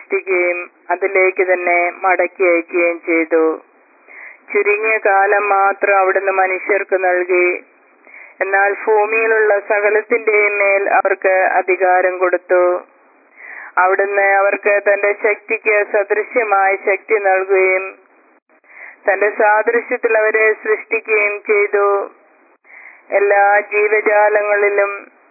സൃഷ്ടിക്കുകയും അതിലേക്ക് തന്നെ മടക്കി അയക്കുകയും ചെയ്തു ചുരുങ്ങിയ കാലം മാത്രം അവിടുന്ന് മനുഷ്യർക്ക് നൽകി എന്നാൽ ഭൂമിയിലുള്ള സകലത്തിന്റെയും മേൽ അവർക്ക് അധികാരം കൊടുത്തു അവിടുന്ന് അവർക്ക് തന്റെ ശക്തിക്ക് സദൃശ്യമായ ശക്തി നൽകുകയും തന്റെ സാദൃശ്യത്തിൽ അവരെ സൃഷ്ടിക്കുകയും ചെയ്തു എല്ലാ ജീവജാലങ്ങളിലും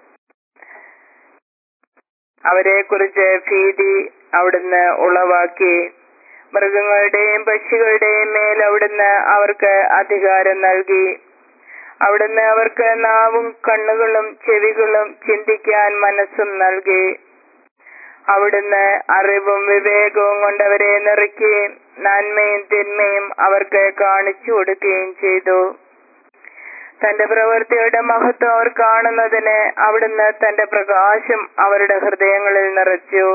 അവരെ കുറിച്ച് ഭീതി അവിടുന്ന് ഉളവാക്കി മൃഗങ്ങളുടെയും പക്ഷികളുടെയും മേൽ അവിടുന്ന് അവർക്ക് അധികാരം നൽകി അവിടുന്ന് അവർക്ക് നാവും കണ്ണുകളും ചെവികളും ചിന്തിക്കാൻ മനസ്സും നൽകി അവിടുന്ന് അറിവും വിവേകവും കൊണ്ട് അവരെ നിറയ്ക്കുകയും നന്മയും തിന്മയും അവർക്ക് കാണിച്ചു കൊടുക്കുകയും ചെയ്തു തന്റെ പ്രവൃത്തിയുടെ മഹത്വം അവർ കാണുന്നതിന് അവിടുന്ന് തന്റെ പ്രകാശം അവരുടെ ഹൃദയങ്ങളിൽ നിറച്ചു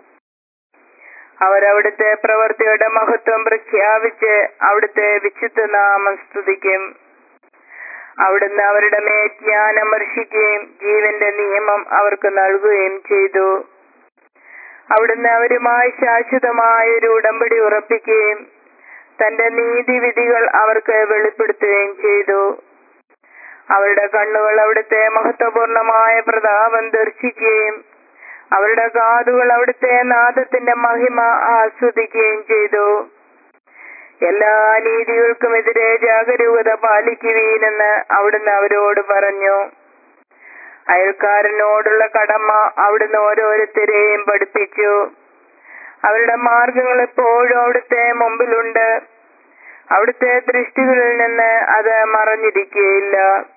അവരവിടുത്തെ പ്രവൃത്തിയുടെ മഹത്വം പ്രഖ്യാപിച്ച് അവിടുത്തെ വിശുദ്ധ നാമം സ്തുതിക്കും അവിടുന്ന് അവരുടെ മേൽ ജ്ഞാനം വർഷിക്കുകയും ജീവന്റെ നിയമം അവർക്ക് നൽകുകയും ചെയ്തു അവിടുന്ന് അവരുമായി ശാശ്വതമായ ഒരു ഉടമ്പടി ഉറപ്പിക്കുകയും തന്റെ നീതിവിധികൾ അവർക്ക് വെളിപ്പെടുത്തുകയും ചെയ്തു അവരുടെ കണ്ണുകൾ അവിടുത്തെ മഹത്വപൂർണമായ പ്രതാപം ദർശിക്കുകയും അവരുടെ കാതുകൾ അവിടുത്തെ നാദത്തിന്റെ മഹിമ ആസ്വദിക്കുകയും ചെയ്തു എല്ലാ നീതികൾക്കുമെതിരെ ജാഗരൂകത പാലിക്കുവീനെന്ന് അവിടുന്ന് അവരോട് പറഞ്ഞു അയൽക്കാരനോടുള്ള കടമ അവിടുന്ന് ഓരോരുത്തരെയും പഠിപ്പിച്ചു അവരുടെ മാർഗങ്ങൾ എപ്പോഴും അവിടുത്തെ മുമ്പിലുണ്ട് അവിടുത്തെ ദൃഷ്ടികളിൽ നിന്ന് അത് മറഞ്ഞിരിക്കുകയില്ല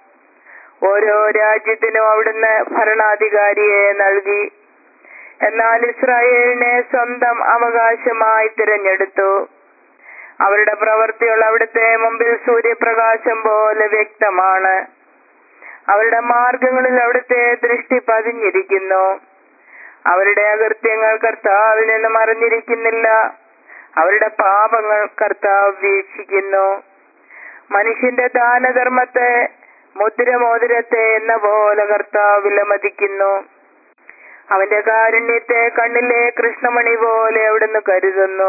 ഓരോ രാജ്യത്തിനും അവിടുന്ന് ഭരണാധികാരിയെ നൽകി എന്നാൽ ഇസ്രായേലിനെ സ്വന്തം അവകാശമായി തിരഞ്ഞെടുത്തു അവരുടെ പ്രവൃത്തികൾ അവിടുത്തെ മുമ്പിൽ സൂര്യപ്രകാശം പോലെ വ്യക്തമാണ് അവരുടെ മാർഗങ്ങളിൽ അവിടുത്തെ ദൃഷ്ടി പതിഞ്ഞിരിക്കുന്നു അവരുടെ അകൃത്യങ്ങൾ കർത്താവിൽ നിന്ന് മറിഞ്ഞിരിക്കുന്നില്ല അവരുടെ പാപങ്ങൾ കർത്താവ് വീക്ഷിക്കുന്നു മനുഷ്യന്റെ ദാനധർമ്മത്തെ മുദ്രമോതിരത്തെ എന്ന പോലെ കർത്താവ് വിലമതിക്കുന്നു അവന്റെ കാരുണ്യത്തെ കണ്ണിലെ കൃഷ്ണമണി പോലെ അവിടുന്ന് കരുതുന്നു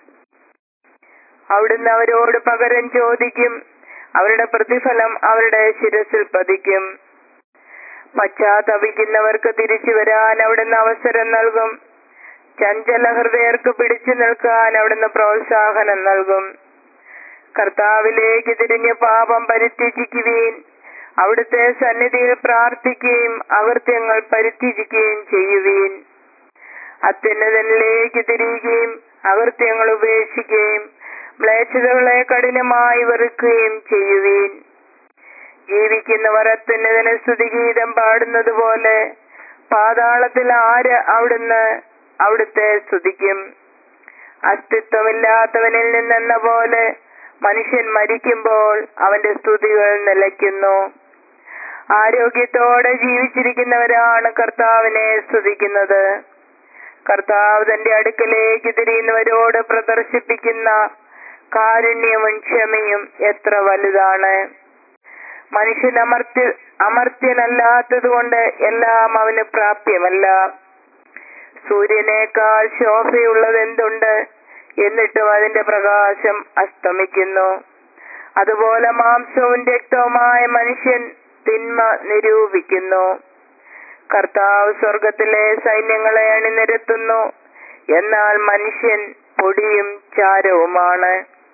അവിടുന്ന് അവരോട് പകരം ചോദിക്കും അവരുടെ പ്രതിഫലം അവരുടെ ശിരസിൽ പതിക്കും പശ്ചാത്തപിക്കുന്നവർക്ക് തിരിച്ചു വരാൻ അവിടുന്ന് അവസരം നൽകും ചഞ്ചല ഹൃദയർക്ക് പിടിച്ചു നിൽക്കാൻ അവിടുന്ന് പ്രോത്സാഹനം നൽകും കർത്താവിലേക്ക് തിരിഞ്ഞ് പാപം പരിത്യജിക്കുവീൻ അവിടുത്തെ സന്നിധിയിൽ പ്രാർത്ഥിക്കുകയും അകൃത്യങ്ങൾ പരിത്യജിക്കുകയും ചെയ്യുവീൻ അത്യുന്നതനിലേക്ക് തിരിയുകയും അകൃത്യങ്ങൾ ഉപേക്ഷിക്കുകയും മ്ലേച്ഛതകളെ കഠിനമായി വെറുക്കുകയും ചെയ്യുവീൻ ജീവിക്കുന്നവർ അത്യുന്നതന് സ്തുതിഗീതം പാടുന്നത് പോലെ പാതാളത്തിൽ ആര് അവിടുന്ന് അവിടുത്തെ സ്തുതിക്കും അസ്തിത്വമില്ലാത്തവനിൽ നിന്നെന്ന പോലെ മനുഷ്യൻ മരിക്കുമ്പോൾ അവന്റെ സ്തുതികൾ നിലയ്ക്കുന്നു ആരോഗ്യത്തോടെ ജീവിച്ചിരിക്കുന്നവരാണ് കർത്താവിനെ സ്തുതിക്കുന്നത് കർത്താവ് തന്റെ അടുക്കലേക്ക് തിരിയുന്നവരോട് പ്രദർശിപ്പിക്കുന്ന കാരുണ്യവും ക്ഷമയും എത്ര വലുതാണ് മനുഷ്യൻ അമർത്യ അമർത്യനല്ലാത്തത് കൊണ്ട് എല്ലാം അവന് പ്രാപ്യമല്ല സൂര്യനേക്കാൾ ശോഭയുള്ളത് എന്തുണ്ട് എന്നിട്ടും അതിന്റെ പ്രകാശം അസ്തമിക്കുന്നു അതുപോലെ മാംസവും രക്തവുമായ മനുഷ്യൻ തിന്മ നിരൂപിക്കുന്നു കർത്താവ് സ്വർഗത്തിലെ സൈന്യങ്ങളെ അണിനിരത്തുന്നു എന്നാൽ മനുഷ്യൻ പൊടിയും ചാരവുമാണ്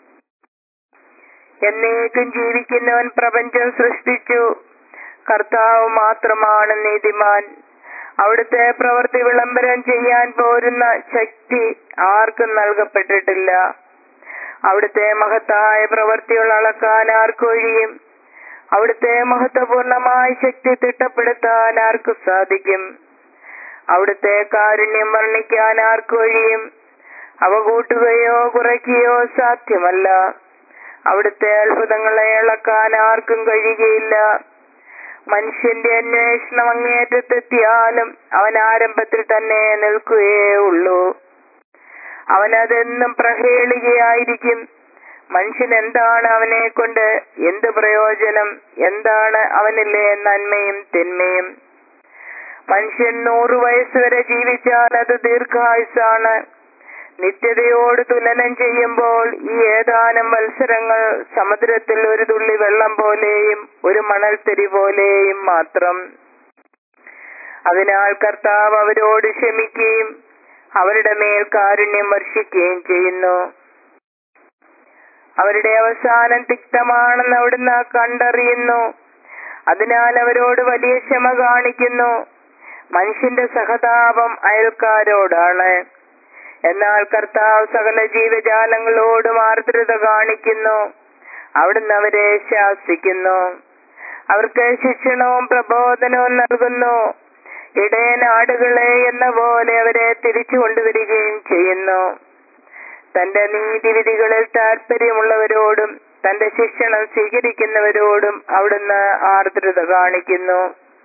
എന്നേക്കും ജീവിക്കുന്നവൻ പ്രപഞ്ചം സൃഷ്ടിച്ചു കർത്താവ് മാത്രമാണ് നീതിമാൻ അവിടുത്തെ പ്രവൃത്തി വിളംബരം ചെയ്യാൻ പോരുന്ന ശക്തി ആർക്കും നൽകപ്പെട്ടിട്ടില്ല അവിടുത്തെ മഹത്തായ പ്രവൃത്തികൾ അളക്കാൻ ആർക്കൊഴിയും അവിടുത്തെ മഹത്വപൂർണമായ ശക്തി തിട്ടപ്പെടുത്താൻ ആർക്കു സാധിക്കും അവിടുത്തെ കാരുണ്യം വർണ്ണിക്കാൻ ആർക്കൊഴിയും അവ കൂട്ടുകയോ കുറയ്ക്കുകയോ സാധ്യമല്ല അവിടുത്തെ അത്ഭുതങ്ങളെ ഇളക്കാൻ ആർക്കും കഴിയുകയില്ല മനുഷ്യന്റെ അന്വേഷണം അങ്ങേറ്റത്തെത്തിയാലും അവൻ ആരംഭത്തിൽ തന്നെ നിൽക്കുകയേ ഉള്ളൂ അവനതെന്നും പ്രഹേളികയായിരിക്കും മനുഷ്യൻ എന്താണ് അവനെ കൊണ്ട് എന്ത് പ്രയോജനം എന്താണ് അവനിലെ നന്മയും തിന്മയും മനുഷ്യൻ നൂറു വയസ്സ് വരെ ജീവിച്ചാൽ അത് ദീർഘായുസാണ് നിത്യതയോട് തുലനം ചെയ്യുമ്പോൾ ഈ ഏതാനും മത്സരങ്ങൾ സമുദ്രത്തിൽ ഒരു തുള്ളി വെള്ളം പോലെയും ഒരു മണൽത്തരി പോലെയും മാത്രം അതിനാൽ കർത്താവ് അവരോട് ക്ഷമിക്കുകയും അവരുടെ മേൽ കാരുണ്യം വർഷിക്കുകയും ചെയ്യുന്നു അവരുടെ അവസാനം തിക്തമാണെന്ന് അവിടുന്ന് കണ്ടറിയുന്നു അതിനാൽ അവരോട് വലിയ ക്ഷമ കാണിക്കുന്നു മനുഷ്യന്റെ സഹതാപം അയൽക്കാരോടാണ് എന്നാൽ കർത്താവ് സകല ജീവജാലങ്ങളോടും ആർദ്രത കാണിക്കുന്നു അവിടുന്ന് അവരെ ശാസിക്കുന്നു അവർക്ക് ശിക്ഷണവും പ്രബോധനവും നൽകുന്നു ഇടയനാടുകളെ എന്ന പോലെ അവരെ തിരിച്ചു കൊണ്ടുവരികയും ചെയ്യുന്നു തന്റെ നീതിവിധികളിൽ താല്പര്യമുള്ളവരോടും തന്റെ ശിക്ഷണം സ്വീകരിക്കുന്നവരോടും അവിടുന്ന് ആർദ്രത കാണിക്കുന്നു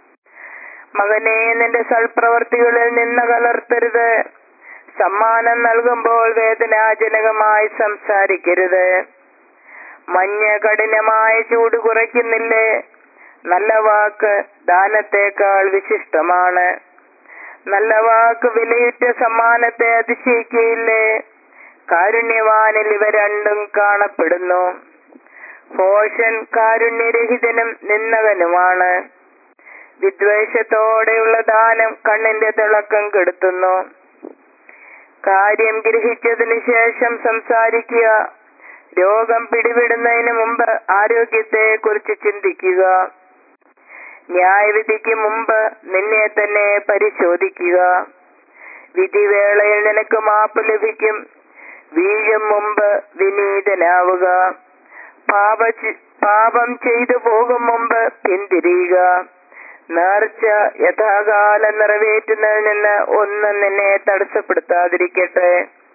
മകനെ നിന്റെ സൽപ്രവർത്തികളിൽ നിന്ന് കലർത്തരുത് സമ്മാനം നൽകുമ്പോൾ വേദനാജനകമായി സംസാരിക്കരുത് മഞ്ഞ് കഠിനമായ ചൂട് കുറയ്ക്കുന്നില്ലേ നല്ല വാക്ക് ദാനത്തേക്കാൾ വിശിഷ്ടമാണ് നല്ല വാക്ക് വിലയുറ്റ സമ്മാനത്തെ അതിശയിക്കയില്ലേ കാരുണ്യവാനിൽ ഇവ രണ്ടും കാണപ്പെടുന്നു ഭോഷൻ കാരുണ്യരഹിതനും നിന്നകനുമാണ് വിദ്വേഷത്തോടെയുള്ള ദാനം കണ്ണിന്റെ തിളക്കം കെടുത്തുന്നു കാര്യം ഗ്രഹിച്ചതിന് ശേഷം സംസാരിക്കുക രോഗം പിടിപെടുന്നതിന് മുമ്പ് ആരോഗ്യത്തെ കുറിച്ച് ചിന്തിക്കുക ന്യായവിധിക്ക് മുമ്പ് നിന്നെ തന്നെ പരിശോധിക്കുക വിധിവേളയിൽ നിനക്ക് മാപ്പ് ലഭിക്കും വീഴും മുമ്പ് വിനീതനാവുക പാപ പാപം ചെയ്തു പോകും മുമ്പ് പിന്തിരിയുക നേർച്ച യഥാകാലം നിറവേറ്റുന്നതിൽ നിന്ന് ഒന്നും നിന്നെ തടസ്സപ്പെടുത്താതിരിക്കട്ടെ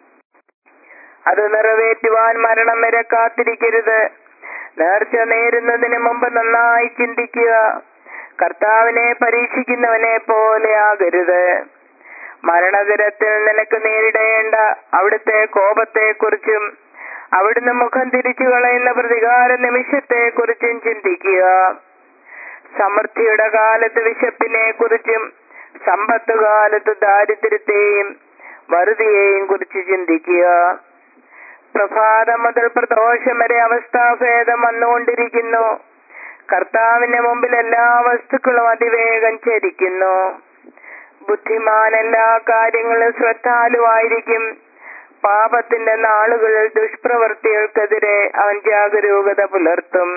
അത് നിറവേറ്റുവാൻ മരണം വരെ കാത്തിരിക്കരുത് നേർച്ച നേരുന്നതിന് മുമ്പ് നന്നായി ചിന്തിക്കുക കർത്താവിനെ പരീക്ഷിക്കുന്നവനെ പോലെ ആകരുത് മരണദിനത്തിൽ നിനക്ക് നേരിടേണ്ട അവിടുത്തെ കോപത്തെക്കുറിച്ചും അവിടുന്ന് മുഖം തിരിച്ചു കളയുന്ന പ്രതികാര നിമിഷത്തെ കുറിച്ചും ചിന്തിക്കുക സമൃദ്ധിയുടെ കാലത്ത് വിശപ്പിനെ കുറിച്ചും സമ്പത്ത് കാലത്ത് ദാരിദ്ര്യത്തെയും വറുതിയെയും കുറിച്ച് ചിന്തിക്കുക പ്രഭാതം മുതൽ പ്രദോഷം വരെ അവസ്ഥാഭേദം വന്നുകൊണ്ടിരിക്കുന്നു കർത്താവിന്റെ മുമ്പിൽ എല്ലാ വസ്തുക്കളും അതിവേഗം ചരിക്കുന്നു ബുദ്ധിമാൻ എല്ലാ കാര്യങ്ങളും ശ്രദ്ധാലുവായിരിക്കും പാപത്തിന്റെ നാളുകളിൽ ദുഷ്പ്രവർത്തികൾക്കെതിരെ അവൻ ജാഗരൂകത പുലർത്തും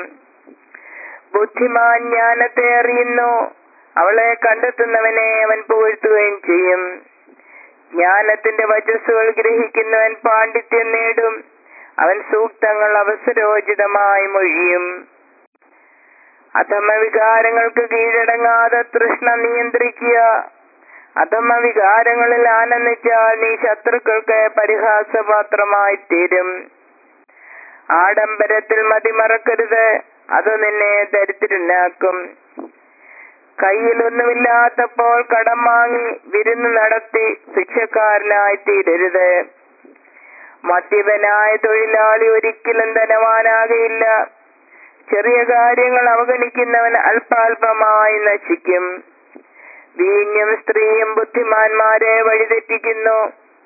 ബുദ്ധിമാൻ ജ്ഞാനത്തെ അറിയുന്നു അവളെ കണ്ടെത്തുന്നവനെ അവൻ പുകഴ്ത്തുകയും ചെയ്യും ജ്ഞാനത്തിന്റെ വചസ്സുകൾ ഗ്രഹിക്കുന്നവൻ പാണ്ഡിത്യം നേടും അവൻ സൂക്തങ്ങൾ അവസരോചിതമായി മൊഴിയും അധമ വികാരങ്ങൾക്ക് കീഴടങ്ങാതെ തൃഷ്ണ നിയന്ത്രിക്കുക അധമ വികാരങ്ങളിൽ ആനന്ദിച്ചാൽ നീ ശത്രുക്കൾക്ക് പരിഹാസപാത്രമായി തീരും ആഡംബരത്തിൽ മതിമറക്കരുത് അത് നിന്നെ ദരിദ്രനാക്കും കയ്യിലൊന്നുമില്ലാത്തപ്പോൾ കടം വാങ്ങി വിരുന്ന് നടത്തി ശിക്ഷക്കാരനായി തീരരുത് മദ്യപനായ തൊഴിലാളി ഒരിക്കലും ധനവാനാകയില്ല ചെറിയ കാര്യങ്ങൾ അവഗണിക്കുന്നവൻ അല്പാൽപമായി നശിക്കും വീഞ്ഞും സ്ത്രീയും ബുദ്ധിമാന്മാരെ വഴിതെറ്റിക്കുന്നു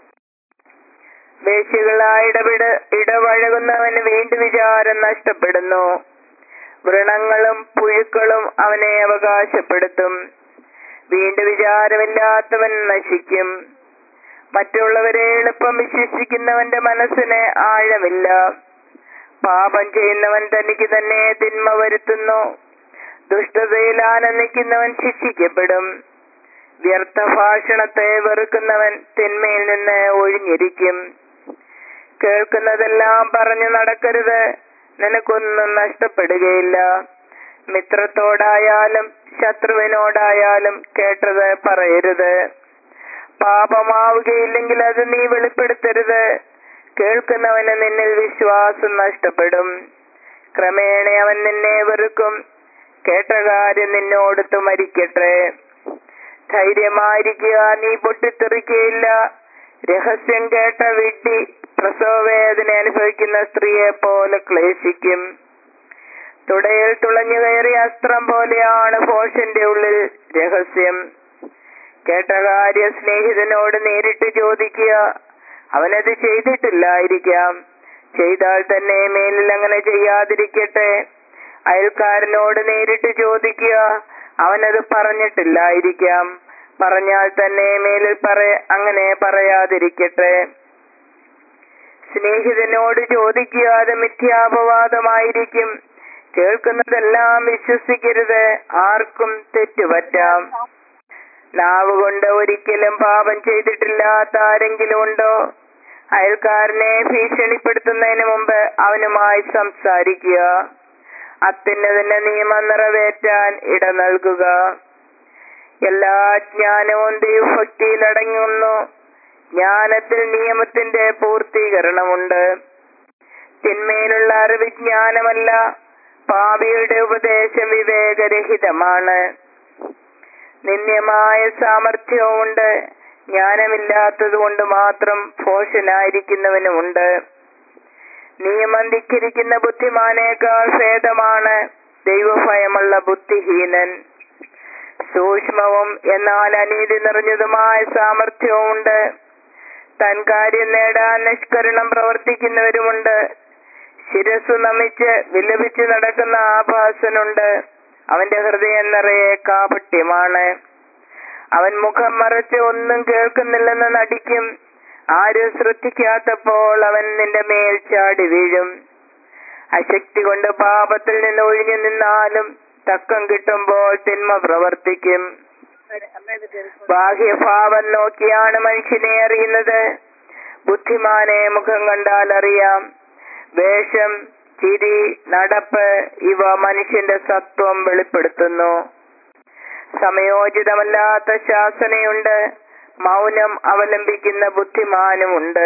വേശികളായി ഇടപെട ഇടപഴകുന്നവന് വീണ്ടു വിചാരം നഷ്ടപ്പെടുന്നു വ്രണങ്ങളും പുഴുക്കളും അവനെ അവകാശപ്പെടുത്തും വീണ്ടു വിചാരമില്ലാത്തവൻ നശിക്കും മറ്റുള്ളവരെ എളുപ്പം വിശ്വസിക്കുന്നവന്റെ മനസ്സിന് ആഴമില്ല പാപം ചെയ്യുന്നവൻ തനിക്ക് തന്നെ തിന്മ വരുത്തുന്നു ദുഷ്ടതയിൽ ആനന്ദിക്കുന്നവൻ ശിക്ഷിക്കപ്പെടും വ്യർത്ഥ ഭാഷണത്തെ വെറുക്കുന്നവൻ തിന്മയിൽ നിന്ന് ഒഴിഞ്ഞിരിക്കും കേൾക്കുന്നതെല്ലാം പറഞ്ഞു നടക്കരുത് നിനക്കൊന്നും നഷ്ടപ്പെടുകയില്ല മിത്രത്തോടായാലും ശത്രുവിനോടായാലും കേട്ടത് പറയരുത് പാപമാവുകയില്ലെങ്കിൽ അത് നീ വെളിപ്പെടുത്തരുത് കേൾക്കുന്നവന് നിന്നിൽ വിശ്വാസം നഷ്ടപ്പെടും ക്രമേണ അവൻ നിന്നെ വെറുക്കും കേട്ട കാര്യം നിന്നോടത്ത് മരിക്കട്ടെ ധൈര്യമായിരിക്കുക നീ പൊട്ടിത്തെറിക്കുകയില്ല രഹസ്യം കേട്ട വിഡ്ഢി പ്രസവവേദന അനുഭവിക്കുന്ന സ്ത്രീയെ പോലെ ക്ലേശിക്കും തുടയിൽ തുളഞ്ഞു കയറിയ അസ്ത്രം പോലെയാണ് ഭോഷന്റെ ഉള്ളിൽ രഹസ്യം കേട്ട കാര്യം സ്നേഹിതനോട് നേരിട്ട് ചോദിക്കുക അവനത് ചെയ്തിട്ടില്ലായിരിക്കാം ചെയ്താൽ തന്നെ മേലിൽ അങ്ങനെ ചെയ്യാതിരിക്കട്ടെ അയൽക്കാരനോട് നേരിട്ട് ചോദിക്കുക അവനത് പറഞ്ഞിട്ടില്ലായിരിക്കാം പറഞ്ഞാൽ തന്നെ മേലിൽ പറയ അങ്ങനെ പറയാതിരിക്കട്ടെ സ്നേഹിതനോട് ചോദിക്കുക അത് മിഥ്യാപവാദമായിരിക്കും കേൾക്കുന്നതെല്ലാം വിശ്വസിക്കരുത് ആർക്കും തെറ്റുപറ്റാം നാവ് കൊണ്ട് ഒരിക്കലും പാപം ചെയ്തിട്ടില്ലാത്ത ആരെങ്കിലും ഉണ്ടോ അയൽക്കാരനെ ഭീഷണിപ്പെടുത്തുന്നതിന് മുമ്പ് അവനുമായി സംസാരിക്കുക അത്യുന്നതിന്റെ നിയമം നിറവേറ്റാൻ ഇട നൽകുക എല്ലാ ജ്ഞാനവും ദൈവഭക്തിയിൽ അടങ്ങുന്നു ജ്ഞാനത്തിൽ നിയമത്തിന്റെ പൂർത്തീകരണമുണ്ട് തിന്മയിലുള്ള അറിവ് ജ്ഞാനമല്ല പാപിയുടെ ഉപദേശം വിവേകരഹിതമാണ് നിന്ദ്യമായ സാമർഥ്യവുമുണ്ട് ജ്ഞാനമില്ലാത്തത് കൊണ്ട് മാത്രം ഭോഷനായിരിക്കുന്നവനുമുണ്ട് നിയമം ധിക്കരിക്കുന്ന ബുദ്ധിമാനേക്കാൾ ഭേദമാണ് ദൈവഭയമുള്ള ബുദ്ധിഹീനൻ സൂക്ഷ്മവും എന്നാൽ അനീതി നിറഞ്ഞതുമായ സാമർഥ്യവുമുണ്ട് തൻ കാര്യം നേടാൻ നിഷ്കരണം പ്രവർത്തിക്കുന്നവരുമുണ്ട് ശിരസ് നമിച്ച് വിലപിച്ച് നടക്കുന്ന ആഭാസനുണ്ട് അവന്റെ ഹൃദയം നിറയെ കാപട്യമാണ് അവൻ മുഖം മറച്ച് ഒന്നും കേൾക്കുന്നില്ലെന്ന് നടിക്കും ആരും ശ്രദ്ധിക്കാത്തപ്പോൾ അവൻ നിന്റെ മേൽ ചാടി വീഴും അശക്തി കൊണ്ട് പാപത്തിൽ നിന്ന് ഒഴിഞ്ഞു നിന്നാലും തക്കം കിട്ടുമ്പോൾ തിന്മ പ്രവർത്തിക്കും ബാഹ്യഭാവം നോക്കിയാണ് മനുഷ്യനെ അറിയുന്നത് ബുദ്ധിമാനെ മുഖം കണ്ടാൽ അറിയാം വേഷം ചിരി നടപ്പ് ഇവ മനുഷ്യന്റെ സത്വം വെളിപ്പെടുത്തുന്നു സമയോചിതമല്ലാത്ത ശാസനയുണ്ട് മൗനം അവലംബിക്കുന്ന ബുദ്ധിമാനുമുണ്ട്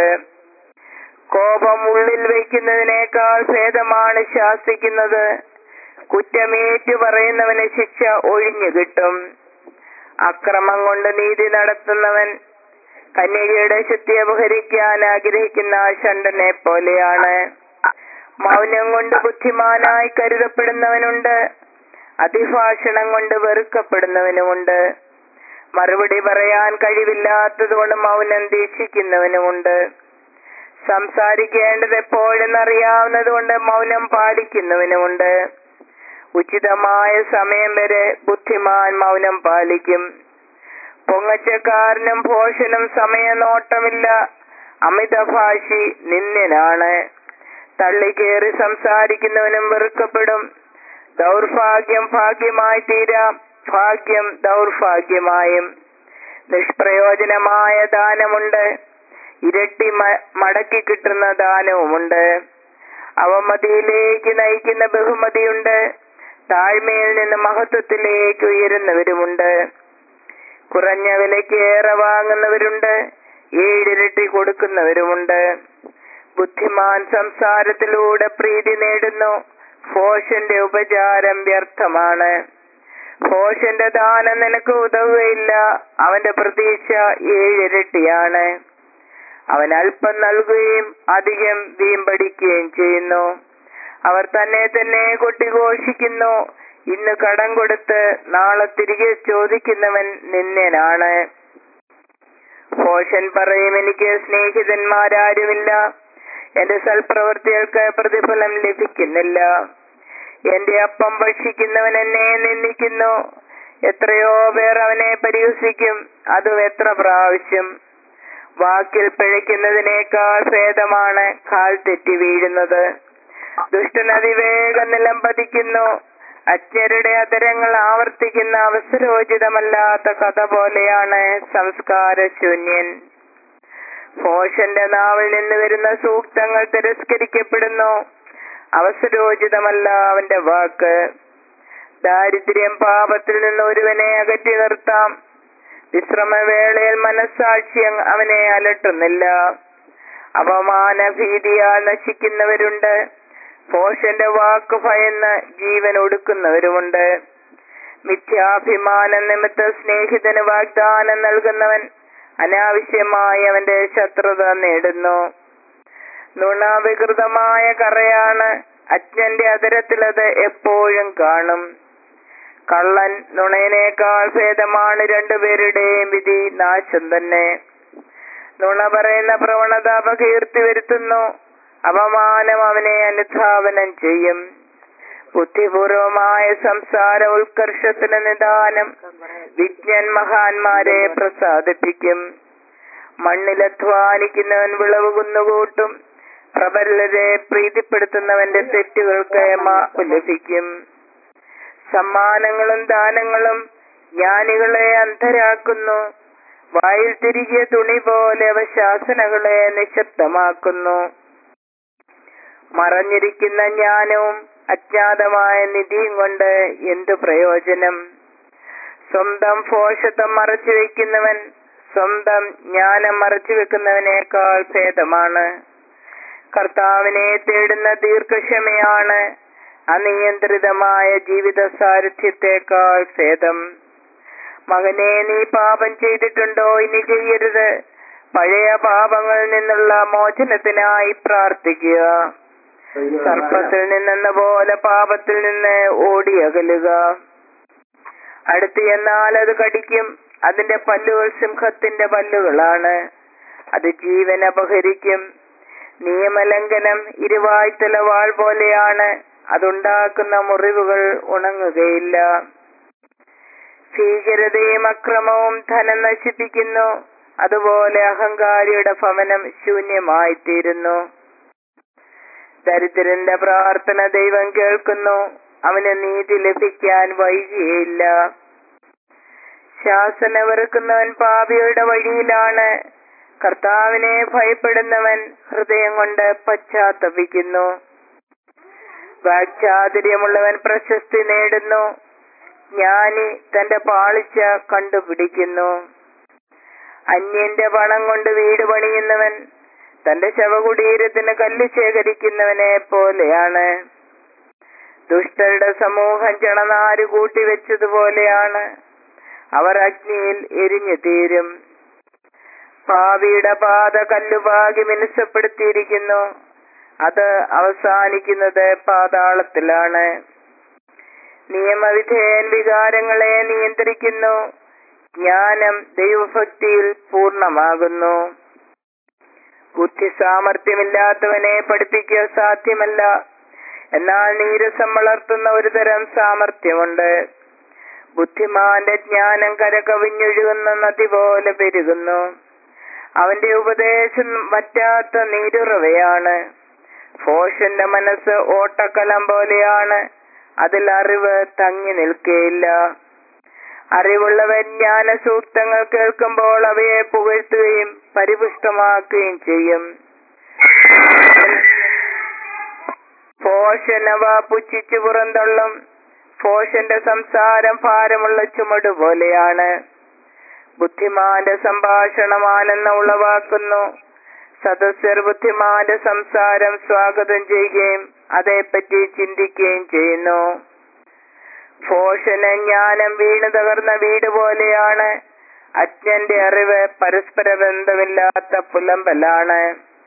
കോപം ഉള്ളിൽ വയ്ക്കുന്നതിനേക്കാൾ ഭേദമാണ് ശാസിക്കുന്നത് കുറ്റമേറ്റു പറയുന്നവന് ശിക്ഷ ഒഴിഞ്ഞു കിട്ടും അക്രമം കൊണ്ട് നീതി നടത്തുന്നവൻ കന്യകയുടെ ശുദ്ധി അപഹരിക്കാൻ ആഗ്രഹിക്കുന്ന ഷണ്ടനെ പോലെയാണ് മൗനം കൊണ്ട് ബുദ്ധിമാനായി കരുതപ്പെടുന്നവനുണ്ട് അതിഭാഷണം കൊണ്ട് വെറുക്കപ്പെടുന്നവനുമുണ്ട് മറുപടി പറയാൻ കഴിവില്ലാത്തത് കൊണ്ട് മൗനം ദീക്ഷിക്കുന്നവനുമുണ്ട് സംസാരിക്കേണ്ടത് എപ്പോഴെന്നറിയാവുന്നത് കൊണ്ട് മൗനം പാലിക്കുന്നവനുമുണ്ട് ഉചിതമായ സമയം വരെ ബുദ്ധിമാൻ മൗനം പാലിക്കും പൊങ്ങച്ചക്കാരനും ഭോഷനും സമയനോട്ടമില്ല അമിതഭാഷി നിന്ദ്യനാണ് തള്ളിക്കേറി സംസാരിക്കുന്നവനും വെറുക്കപ്പെടും ദൗർഭാഗ്യം ഭാഗ്യമായി തീരാം ഭാഗ്യം ദൗർഭാഗ്യമായും നിഷ്പ്രയോജനമായ ദാനമുണ്ട് ഇരട്ടി മടക്കി കിട്ടുന്ന ദാനവുമുണ്ട് അവമതിയിലേക്ക് നയിക്കുന്ന ബഹുമതിയുണ്ട് താഴ്മയിൽ നിന്ന് മഹത്വത്തിലേക്ക് ഉയരുന്നവരുമുണ്ട് കുറഞ്ഞ വിലയ്ക്ക് ഏറെ വാങ്ങുന്നവരുണ്ട് ഏഴിരട്ടി കൊടുക്കുന്നവരുമുണ്ട് ബുദ്ധിമാൻ സംസാരത്തിലൂടെ പ്രീതി നേടുന്നു ഭോഷന്റെ ഉപചാരം വ്യർത്ഥമാണ് ഭോഷന്റെ ദാനം നിനക്ക് ഉതവുകയില്ല അവന്റെ പ്രതീക്ഷ ഏഴിരട്ടിയാണ് അവൻ അല്പം നൽകുകയും അധികം വീമ്പടിക്കുകയും ചെയ്യുന്നു അവർ തന്നെ തന്നെ കൊട്ടിഘോഷിക്കുന്നു ഇന്ന് കടം കൊടുത്ത് നാളെ തിരികെ ചോദിക്കുന്നവൻ നിന്ദനാണ് ഭോഷൻ പറയും എനിക്ക് സ്നേഹിതന്മാരാരുമില്ല എന്റെ സൽപ്രവൃത്തികൾക്ക് പ്രതിഫലം ലഭിക്കുന്നില്ല എന്റെ അപ്പം ഭക്ഷിക്കുന്നവൻ എന്നെ നിന്ദിക്കുന്നു എത്രയോ പേർ അവനെ പരിഹസിക്കും അതും എത്ര പ്രാവശ്യം വാക്കിൽ പിഴയ്ക്കുന്നതിനേക്കാൾ ഭേദമാണ് കാൽ തെറ്റി വീഴുന്നത് ദുഷ്ടൻ അതിവേഗം നിലം പതിക്കുന്നു അജ്ഞരുടെ അതരങ്ങൾ ആവർത്തിക്കുന്ന അവസരോചിതമല്ലാത്ത കഥ പോലെയാണ് സംസ്കാരശൂന്യൻ ഭോഷന്റെ നാവിൽ നിന്ന് വരുന്ന സൂക്തങ്ങൾ തിരസ്കരിക്കപ്പെടുന്നു അവസരോചിതമല്ല അവന്റെ വാക്ക് ദാരിദ്ര്യം പാപത്തിൽ നിന്ന് ഒരുവനെ അകറ്റി നിർത്താം വിശ്രമവേളയിൽ മനസ്സാക്ഷി അവനെ അലട്ടുന്നില്ല അപമാന ഭീതിയാൽ നശിക്കുന്നവരുണ്ട് ഭോഷന്റെ വാക്ക് ഭയന്ന് ജീവൻ ഒടുക്കുന്നവരുമുണ്ട് മിഥ്യാഭിമാന നിമിത്ത സ്നേഹിതന് വാഗ്ദാനം നൽകുന്നവൻ അനാവശ്യമായി അവന്റെ ശത്രുത നേടുന്നു നുണവികൃതമായ കറയാണ് അജ്ഞന്റെ അതരത്തിലത് എപ്പോഴും കാണും കള്ളൻ നുണയനേക്കാൾ ഭേദമാണ് രണ്ടുപേരുടെയും വിധി നാശം തന്നെ നുണ പറയുന്ന പ്രവണത അപകീർത്തി വരുത്തുന്നു അപമാനം അവനെ അനുധാവനം ചെയ്യും ബുദ്ധിപൂർവമായ സംസാര ഉത്കർഷത്തിന് നിദാനം വിജ്ഞൻ മഹാന്മാരെ പ്രസാദിപ്പിക്കും മണ്ണിലധ്വാനിക്കുന്നവൻ വിളവ് കുന്നുകൂട്ടും പ്രബലരെ പ്രീതിപ്പെടുത്തുന്നവന്റെ തെറ്റുകൾക്ക് മാ- ലഭിക്കും സമ്മാനങ്ങളും ദാനങ്ങളും ജ്ഞാനികളെ അന്ധരാക്കുന്നു വായിൽ തിരികിയ തുണി പോലെ അവ ശാസനകളെ നിശബ്ദമാക്കുന്നു മറഞ്ഞിരിക്കുന്ന ജ്ഞാനവും അജ്ഞാതമായ നിധിയും കൊണ്ട് എന്തു പ്രയോജനം സ്വന്തം ഭോഷത്വം മറച്ചു വെക്കുന്നവൻ സ്വന്തം ജ്ഞാനം മറച്ചു വെക്കുന്നവനേക്കാൾ ഭേദമാണ് കർത്താവിനെ തേടുന്ന ദീർഘക്ഷമയാണ് അനിയന്ത്രിതമായ ജീവിത സാരഥ്യത്തെക്കാൾ ഭേദം മകനെ നീ പാപം ചെയ്തിട്ടുണ്ടോ ഇനി ചെയ്യരുത് പഴയ പാപങ്ങളിൽ നിന്നുള്ള മോചനത്തിനായി പ്രാർത്ഥിക്കുക സർപ്പത്തിൽ നിന്നെന്ന പോലെ പാപത്തിൽ നിന്ന് ഓടിയകലുക അടുത്ത് എന്നാൽ അത് കടിക്കും അതിന്റെ പല്ലുകൾ സിംഹത്തിന്റെ പല്ലുകളാണ് അത് ജീവൻ അപഹരിക്കും നിയമലംഘനം ഇരുവായ്ത്തല വാൾ പോലെയാണ് അതുണ്ടാക്കുന്ന മുറിവുകൾ ഉണങ്ങുകയില്ല ഭീകരതയും അക്രമവും ധനം നശിപ്പിക്കുന്നു അതുപോലെ അഹങ്കാരിയുടെ ഭവനം ശൂന്യമായിത്തീരുന്നു ദരിദ്രന്റെ പ്രാർത്ഥന ദൈവം കേൾക്കുന്നു അവന് നീതി ലഭിക്കാൻ വൈകിയില്ല ശാസന വെറുക്കുന്നവൻ പാപിയുടെ വഴിയിലാണ് കർത്താവിനെ ഭയപ്പെടുന്നവൻ ഹൃദയം കൊണ്ട് പശ്ചാത്തപിക്കുന്നു വാക്ചാതുര്യമുള്ളവൻ പ്രശസ്തി നേടുന്നു ജ്ഞാനി തന്റെ പാളിച്ച കണ്ടുപിടിക്കുന്നു അന്യന്റെ പണം കൊണ്ട് വീട് പണിയുന്നവൻ തന്റെ ശവകുടീരത്തിന് കല്ല് ശേഖരിക്കുന്നവനെ പോലെയാണ് ദുഷ്ടരുടെ സമൂഹം ചണനാര് കൂട്ടിവെച്ചതുപോലെയാണ് അവർ അഗ്നിയിൽ എരിഞ്ഞു തീരും പാവിയുടെ പാത കല്ലുപാകി മിനുസപ്പെടുത്തിയിരിക്കുന്നു അത് അവസാനിക്കുന്നത് പാതാളത്തിലാണ് നിയമവിധേയൻ വികാരങ്ങളെ നിയന്ത്രിക്കുന്നു ജ്ഞാനം ദൈവഭക്തിയിൽ പൂർണ്ണമാകുന്നു ബുദ്ധി സാമർഥ്യമില്ലാത്തവനെ പഠിപ്പിക്കുക സാധ്യമല്ല എന്നാൽ നീരസം വളർത്തുന്ന ഒരു തരം സാമർഥ്യമുണ്ട് ബുദ്ധിമാന്റെ ജ്ഞാനം കരകവിഞ്ഞൊഴുകുന്ന നദി പോലെ പെരുകുന്നു അവന്റെ ഉപദേശം വറ്റാത്ത നീരുറവയാണ് ഭോഷന്റെ മനസ്സ് ഓട്ടക്കലം പോലെയാണ് അതിൽ അറിവ് തങ്ങി നിൽക്കുകയില്ല അറിവുള്ളവൻ ജ്ഞാന സൂക്തങ്ങൾ കേൾക്കുമ്പോൾ അവയെ പുകഴ്ത്തുകയും പരിപുഷ്ടമാക്കുകയും ചെയ്യും ഭോഷനവ പുച്ഛിച്ചു പുറന്തള്ളും ഭോഷന്റെ സംസാരം ഭാരമുള്ള ചുമട് പോലെയാണ് ബുദ്ധിമാന്റെ സംഭാഷണം ആനന്ദം ഉളവാക്കുന്നു സദസ്യർ ബുദ്ധിമാന്റെ സംസാരം സ്വാഗതം ചെയ്യുകയും അതേപ്പറ്റി ചിന്തിക്കുകയും ചെയ്യുന്നു ഭോഷന് ജ്ഞാനം വീണു തകർന്ന വീട് പോലെയാണ് അജ്ഞന്റെ അറിവ് പരസ്പര ബന്ധമില്ലാത്ത പുലമ്പലാണ്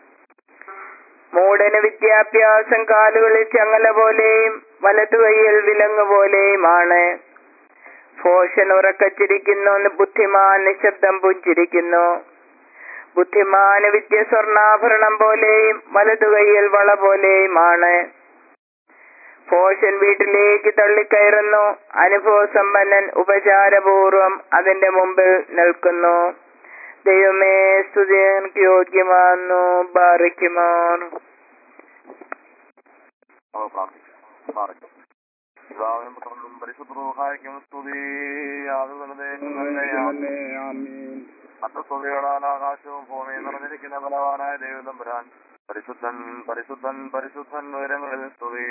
മൂടന് വിദ്യാഭ്യാസം കാലുകളിൽ ചങ്ങല പോലെയും വലതുകൈയിൽ വിലങ്ങ് പോലെയുമാണ് ഭോഷൻ ഉറക്കച്ചിരിക്കുന്നു ബുദ്ധിമാൻ നിശബ്ദം പുഞ്ചിരിക്കുന്നു ബുദ്ധിമാന് വിദ്യ സ്വർണ്ണാഭരണം പോലെയും വലതുകൈയിൽ വള പോലെയുമാണ് ഭോഷൻ വീട്ടിലേക്ക് തള്ളിക്കയറുന്നു അനുഭവസമ്പന്നൻ ഉപചാരപൂർവം അതിന്റെ മുമ്പിൽ നിൽക്കുന്നു ദൈവമേ സ്തുതിക്ക് യോഗ്യമാന്നു ബാറിക്കുമാർ നമുക്ക് പ്രാർത്ഥിക്കാം പ്രാർത്ഥിക്കാം പിതാവിനും പുത്രനും പരിശുദ്ധ സ്തുതി മറ്റു സ്തുതികളാൽ ആകാശവും ഭൂമിയും നിറഞ്ഞിരിക്കുന്ന ബലവാനായ ദൈവതമ്പുരാൻ പരിശുദ്ധൻ പരിശുദ്ധൻ പരിശുദ്ധൻ ഉയരങ്ങളിൽ സ്തുതി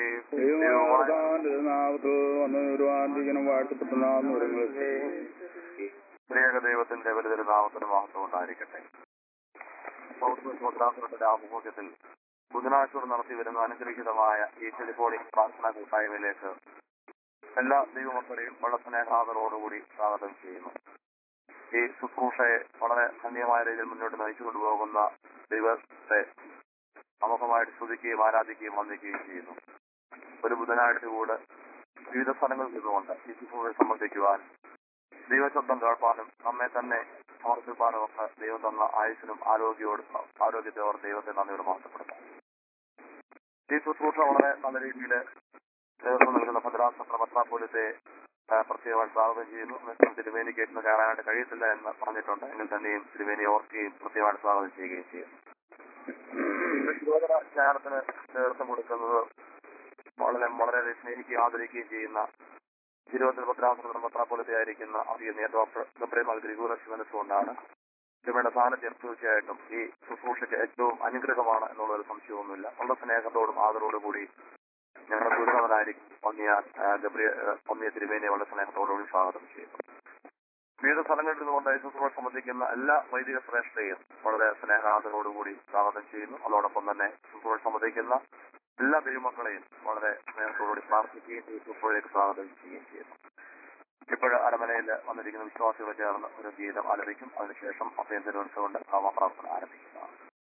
സ്ത്രീക ദൈവത്തിന്റെ വലുതൊരു നാമത്തിന് മഹത്വം ഉണ്ടായിരിക്കട്ടെ പൗത്രന്റെ ആഭിമുഖ്യത്തിൽ ബുധനാഴ്ച നടത്തി വരുന്ന അനുഗ്രഹീതമായ ഈ ടെലിഫോണി പ്രാർത്ഥനാ കൂട്ടായ്മയിലേക്ക് എല്ലാ ദൈവമക്കളെയും വളരെ സ്നേഹാദരോടുകൂടി സ്വാഗതം ചെയ്യുന്നു ഈ ശുശ്രൂഷയെ വളരെ ധന്യമായ രീതിയിൽ മുന്നോട്ട് നയിച്ചു കൊണ്ടുപോകുന്ന ദൈവത്തെ അമുഖമായിട്ട് സ്തുതിക്കുകയും ആരാധിക്കുകയും വന്ദിക്കുകയും ചെയ്യുന്നു ഒരു ബുധനാഴ്ച കൂടെ വിവിധ സ്ഥലങ്ങളിൽ നിന്നുകൊണ്ട് ഈ ശുശ്രൂഷയെ സംബന്ധിക്കുവാൻ ദൈവശബ്ദം കേൾപ്പാനും നമ്മെ തന്നെ അമർത്തിപ്പാടുമൊക്കെ ദൈവം തന്ന ആയുസിനും ആരോഗ്യോട് ആരോഗ്യത്തോട് ദൈവത്തെ നന്ദിയോട് മാറ്റപ്പെടുത്താം ഈ ശുശ്രൂഷ വളരെ നല്ല രീതിയിൽ നേതൃത്വം നൽകുന്ന ഭദ്രാസന പത്രാപോലത്തെ പ്രത്യേകമായി സ്വാഗതം ചെയ്യുന്നു എന്നിട്ടും തിരുമേനിക്ക് ഇന്ന് കയറാനായിട്ട് കഴിയത്തില്ല എന്ന് പറഞ്ഞിട്ടുണ്ട് എങ്കിൽ തന്നെയും തിരുമേനി ഓർക്കുകയും പ്രത്യേകമായിട്ട് സ്വാഗതം ചെയ്യുകയും ചെയ്യും യുവജന ജ്ഞാനത്തിന് നേതൃത്വം കൊടുക്കുന്നത് വളരെ വളരെ സ്നേഹിക്കുകയും ആദരിക്കുകയും ചെയ്യുന്ന തിരുവനന്തപുരം ഭദ്രാസന പത്രാപോലത്തെ ആയിരിക്കുന്ന അറിയുന്ന ഡോക്ടർ ഗബ്രേമാൽ ഗ്രിഗൂറ ശിവനസുകൊണ്ടാണ് തിരുമേന്റെ സാന്നിധ്യം തീർച്ചയായിട്ടും ഈ ശുശ്രൂഷയ്ക്ക് ഏറ്റവും അനുഗ്രഹമാണ് എന്നുള്ളൊരു സംശയമൊന്നുമില്ല വളരെ സ്നേഹത്തോടും ആദരവോടും കൂടി ഞങ്ങളുടെ ഗുരുനാഥനായിരിക്കും ഒന്നിയ ഗബ്രിയ ഒന്നിയ തിരുമേനിയെ വളരെ സ്നേഹത്തോടുകൂടി സ്വാഗതം ചെയ്യുന്നു വിവിധ സ്ഥലങ്ങളിൽ നിന്നുകൊണ്ട് ഈ ശുശ്രൂഷ സംബന്ധിക്കുന്ന എല്ലാ വൈദിക ശ്രേഷ്ഠയും വളരെ സ്നേഹാദരോടുകൂടി സ്വാഗതം ചെയ്യുന്നു അതോടൊപ്പം തന്നെ ശുശ്രൂഷ സംബന്ധിക്കുന്ന എല്ലാ ദൈവമക്കളെയും വളരെ സ്നേഹത്തോടുകൂടി പ്രാർത്ഥിക്കുകയും ഈ ശുശ്രൂഷയിലേക്ക് സ്വാഗതം ചെയ്യുകയും ചെയ്യുന്നു ഇപ്പോൾ അരമനയിൽ വന്നിരിക്കുന്ന വിശ്വാസികൾ ചേർന്ന് ഒരു ഗീതം ആലപിക്കും അതിനുശേഷം അഭയം തിരുവനന്തപുരം നാമപ്രാർത്ഥന ആരംഭിക്കുന്നതാണ്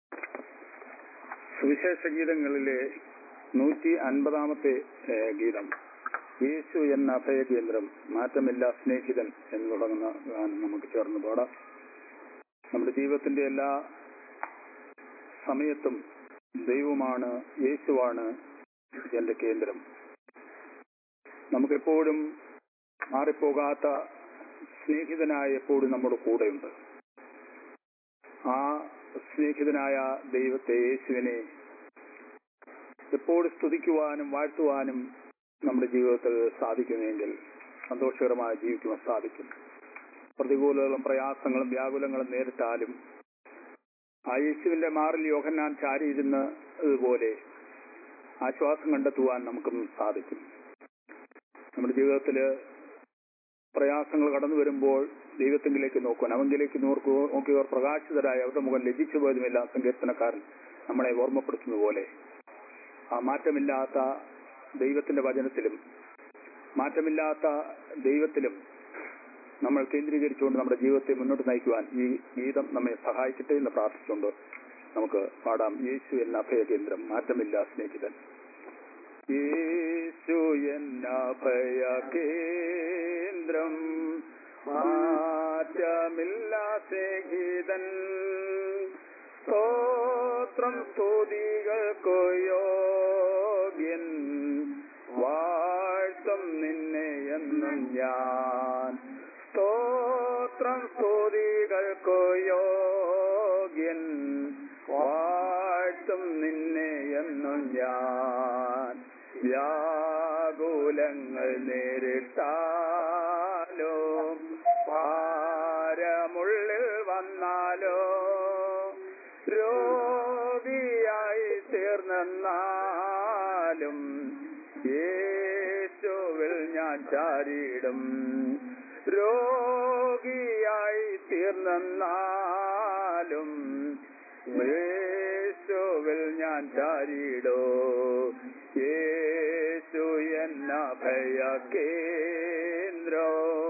സുവിശേഷ ഗീതങ്ങളിലെ നൂറ്റി അൻപതാമത്തെ ഏഹ്, ഗീതം യേശു എന്ന അഭയകേന്ദ്രം മാറ്റമില്ല സ്നേഹിതൻ എന്ന് തുടങ്ങുന്ന ഗാനം നമുക്ക് ചേർന്ന് പാടാം നമ്മുടെ ജീവിതത്തിന്റെ എല്ലാ സമയത്തും ദൈവമാണ് യേശുവാണ് എന്റെ കേന്ദ്രം നമുക്കെപ്പോഴും മാറിപ്പോകാത്ത സ്നേഹിതനായ എപ്പോഴും നമ്മുടെ കൂടെയുണ്ട് ആ സ്നേഹിതനായ ദൈവത്തെ യേശുവിനെ എപ്പോഴും സ്തുതിക്കുവാനും വാഴ്ത്തുവാനും നമ്മുടെ ജീവിതത്തിൽ സാധിക്കുമെങ്കിൽ സന്തോഷകരമായി ജീവിക്കുവാൻ സാധിക്കും പ്രതികൂലങ്ങളും പ്രയാസങ്ങളും വ്യാകുലങ്ങളും നേരിട്ടാലും ആ യേശുവിന്റെ മാറിൽ യോഹന്നാൻ ചാരിയിരുന്നതുപോലെ ആശ്വാസം കണ്ടെത്തുവാൻ നമുക്കും സാധിക്കും നമ്മുടെ ജീവിതത്തില് പ്രയാസങ്ങൾ കടന്നു വരുമ്പോൾ ദൈവത്തിങ്കിലേക്ക് നോക്കുവാൻ അവങ്കിലേക്ക് നോക്കൂ നോക്കിയവർ പ്രകാശിതരായി അവരുടെ മുഖം ലജിച്ചു പോയതുമില്ല സങ്കീർത്തനക്കാരൻ നമ്മളെ ഓർമ്മപ്പെടുത്തുന്ന പോലെ ആ മാറ്റമില്ലാത്ത ദൈവത്തിന്റെ വചനത്തിലും മാറ്റമില്ലാത്ത ദൈവത്തിലും നമ്മൾ കേന്ദ്രീകരിച്ചുകൊണ്ട് നമ്മുടെ ജീവിതത്തെ മുന്നോട്ട് നയിക്കുവാൻ ഈ ഗീതം നമ്മെ സഹായിക്കട്ടെ എന്ന് പ്രാർത്ഥിച്ചുകൊണ്ട് നമുക്ക് പാടാം യേശു എന്ന അഭയകേന്ദ്രം മാറ്റമില്ല സ്നേഹിതൻ യേശു എന്ന അഭയകേന്ദ്രം മാറ്റമില്ല സ്നേഹിതൻ സ്തോത്രം സ്തുതികൾക്കു യോഗ്യൻ വാഴ്ത്തും നിന്നെ എന്നും ഞാൻ സ്തോത്രം സ്തുതികൾക്കു യോഗ്യൻ വാഴ്ത്തും നിന്നെ എന്നും ഞാൻ വ്യാകുലങ്ങൾ നേരിട്ടാലോ ഭാരമുള്ളിൽ വന്നാലോ രോഗിയായി തീർന്നെന്നാലും യേശുവിൽ ഞാൻ ചാരിടും രോഗിയായി തീർന്നെന്നാലും യേശുവിൽ ഞാൻ ചാരിടോ യേശു എന്ന ഭയ കേന്ദ്രോ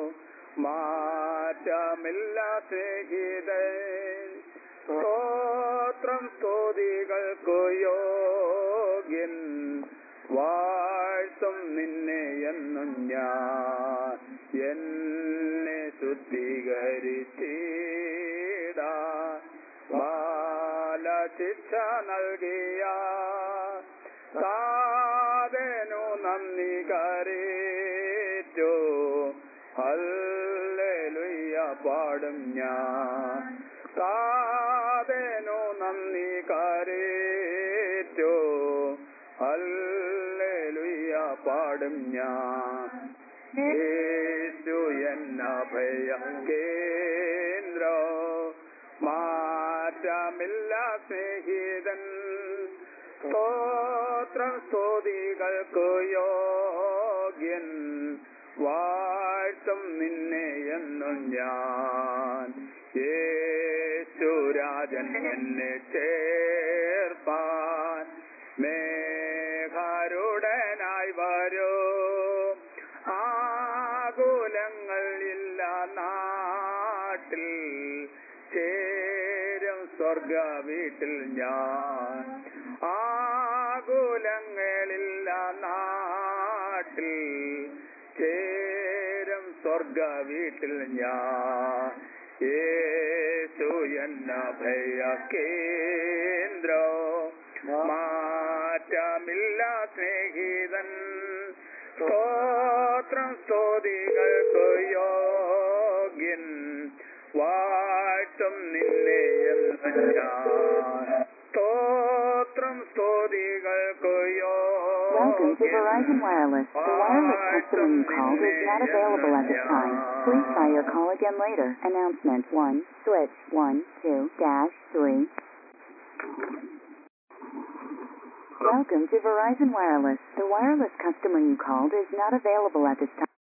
മാറ്റമില്ല സ്നേഹിതൻ സ്തോത്രം സ്തുതികൾക്കു യോഗ്യൻ വാഴ്ത്തും നിന്നെ എന്നും ഞാൻ എന്നെ ശുദ്ധീകരിച്ചിടാ ബാലശിക്ഷ നൽകിയ സാധനു നന്ദി കരേറ്റു ഹല്ലേലൂയ പാടും ഞാൻ സാധനു നന്ദി കരേറ്റു ഹല്ലേലൂയ പാടും ഞാൻ യേശു എന്ന ഭയ കേന്ദ്രോ മാറ്റമില്ല സ്നേഹിതൻ സ്തോത്രം സ്തുതികൾക്കു യോഗ്യൻ വാഴ്ത്തും നിന്നെ എന്നും ഞാൻ യേശുരാജൻ എന്നെ ചേർപ്പാൻ മേഘരുടനായി വരൂ ആകുലങ്ങൾ ഇല്ല നാട്ടിൽ ചേരും സ്വർഗ വീട്ടിൽ ഞാൻ ആകുലങ്ങളില്ല നാട്ടിൽ ചേരും സ്വർഗ വീട്ടിൽ ഞാൻ യേശു എന്ന ഭയ കേന്ദ്ര മാറ്റമില്ല സ്നേഹിതൻ സ്തോത്രം സ്തുതികൾക്ക് യോഗ്യൻ വാഴ്ത്തും നിന്നെ എന്ന് ഞാൻ സ്തോത്രം സ്തുതികൾക്ക് Welcome to Verizon യോഗ്യൻ Wireless. The wireless customer you called is not available at this time. Please try your call again later. Announcement 1, switch 1, 2, dash 3. Welcome to Verizon Wireless. The wireless customer you called is not available at this time.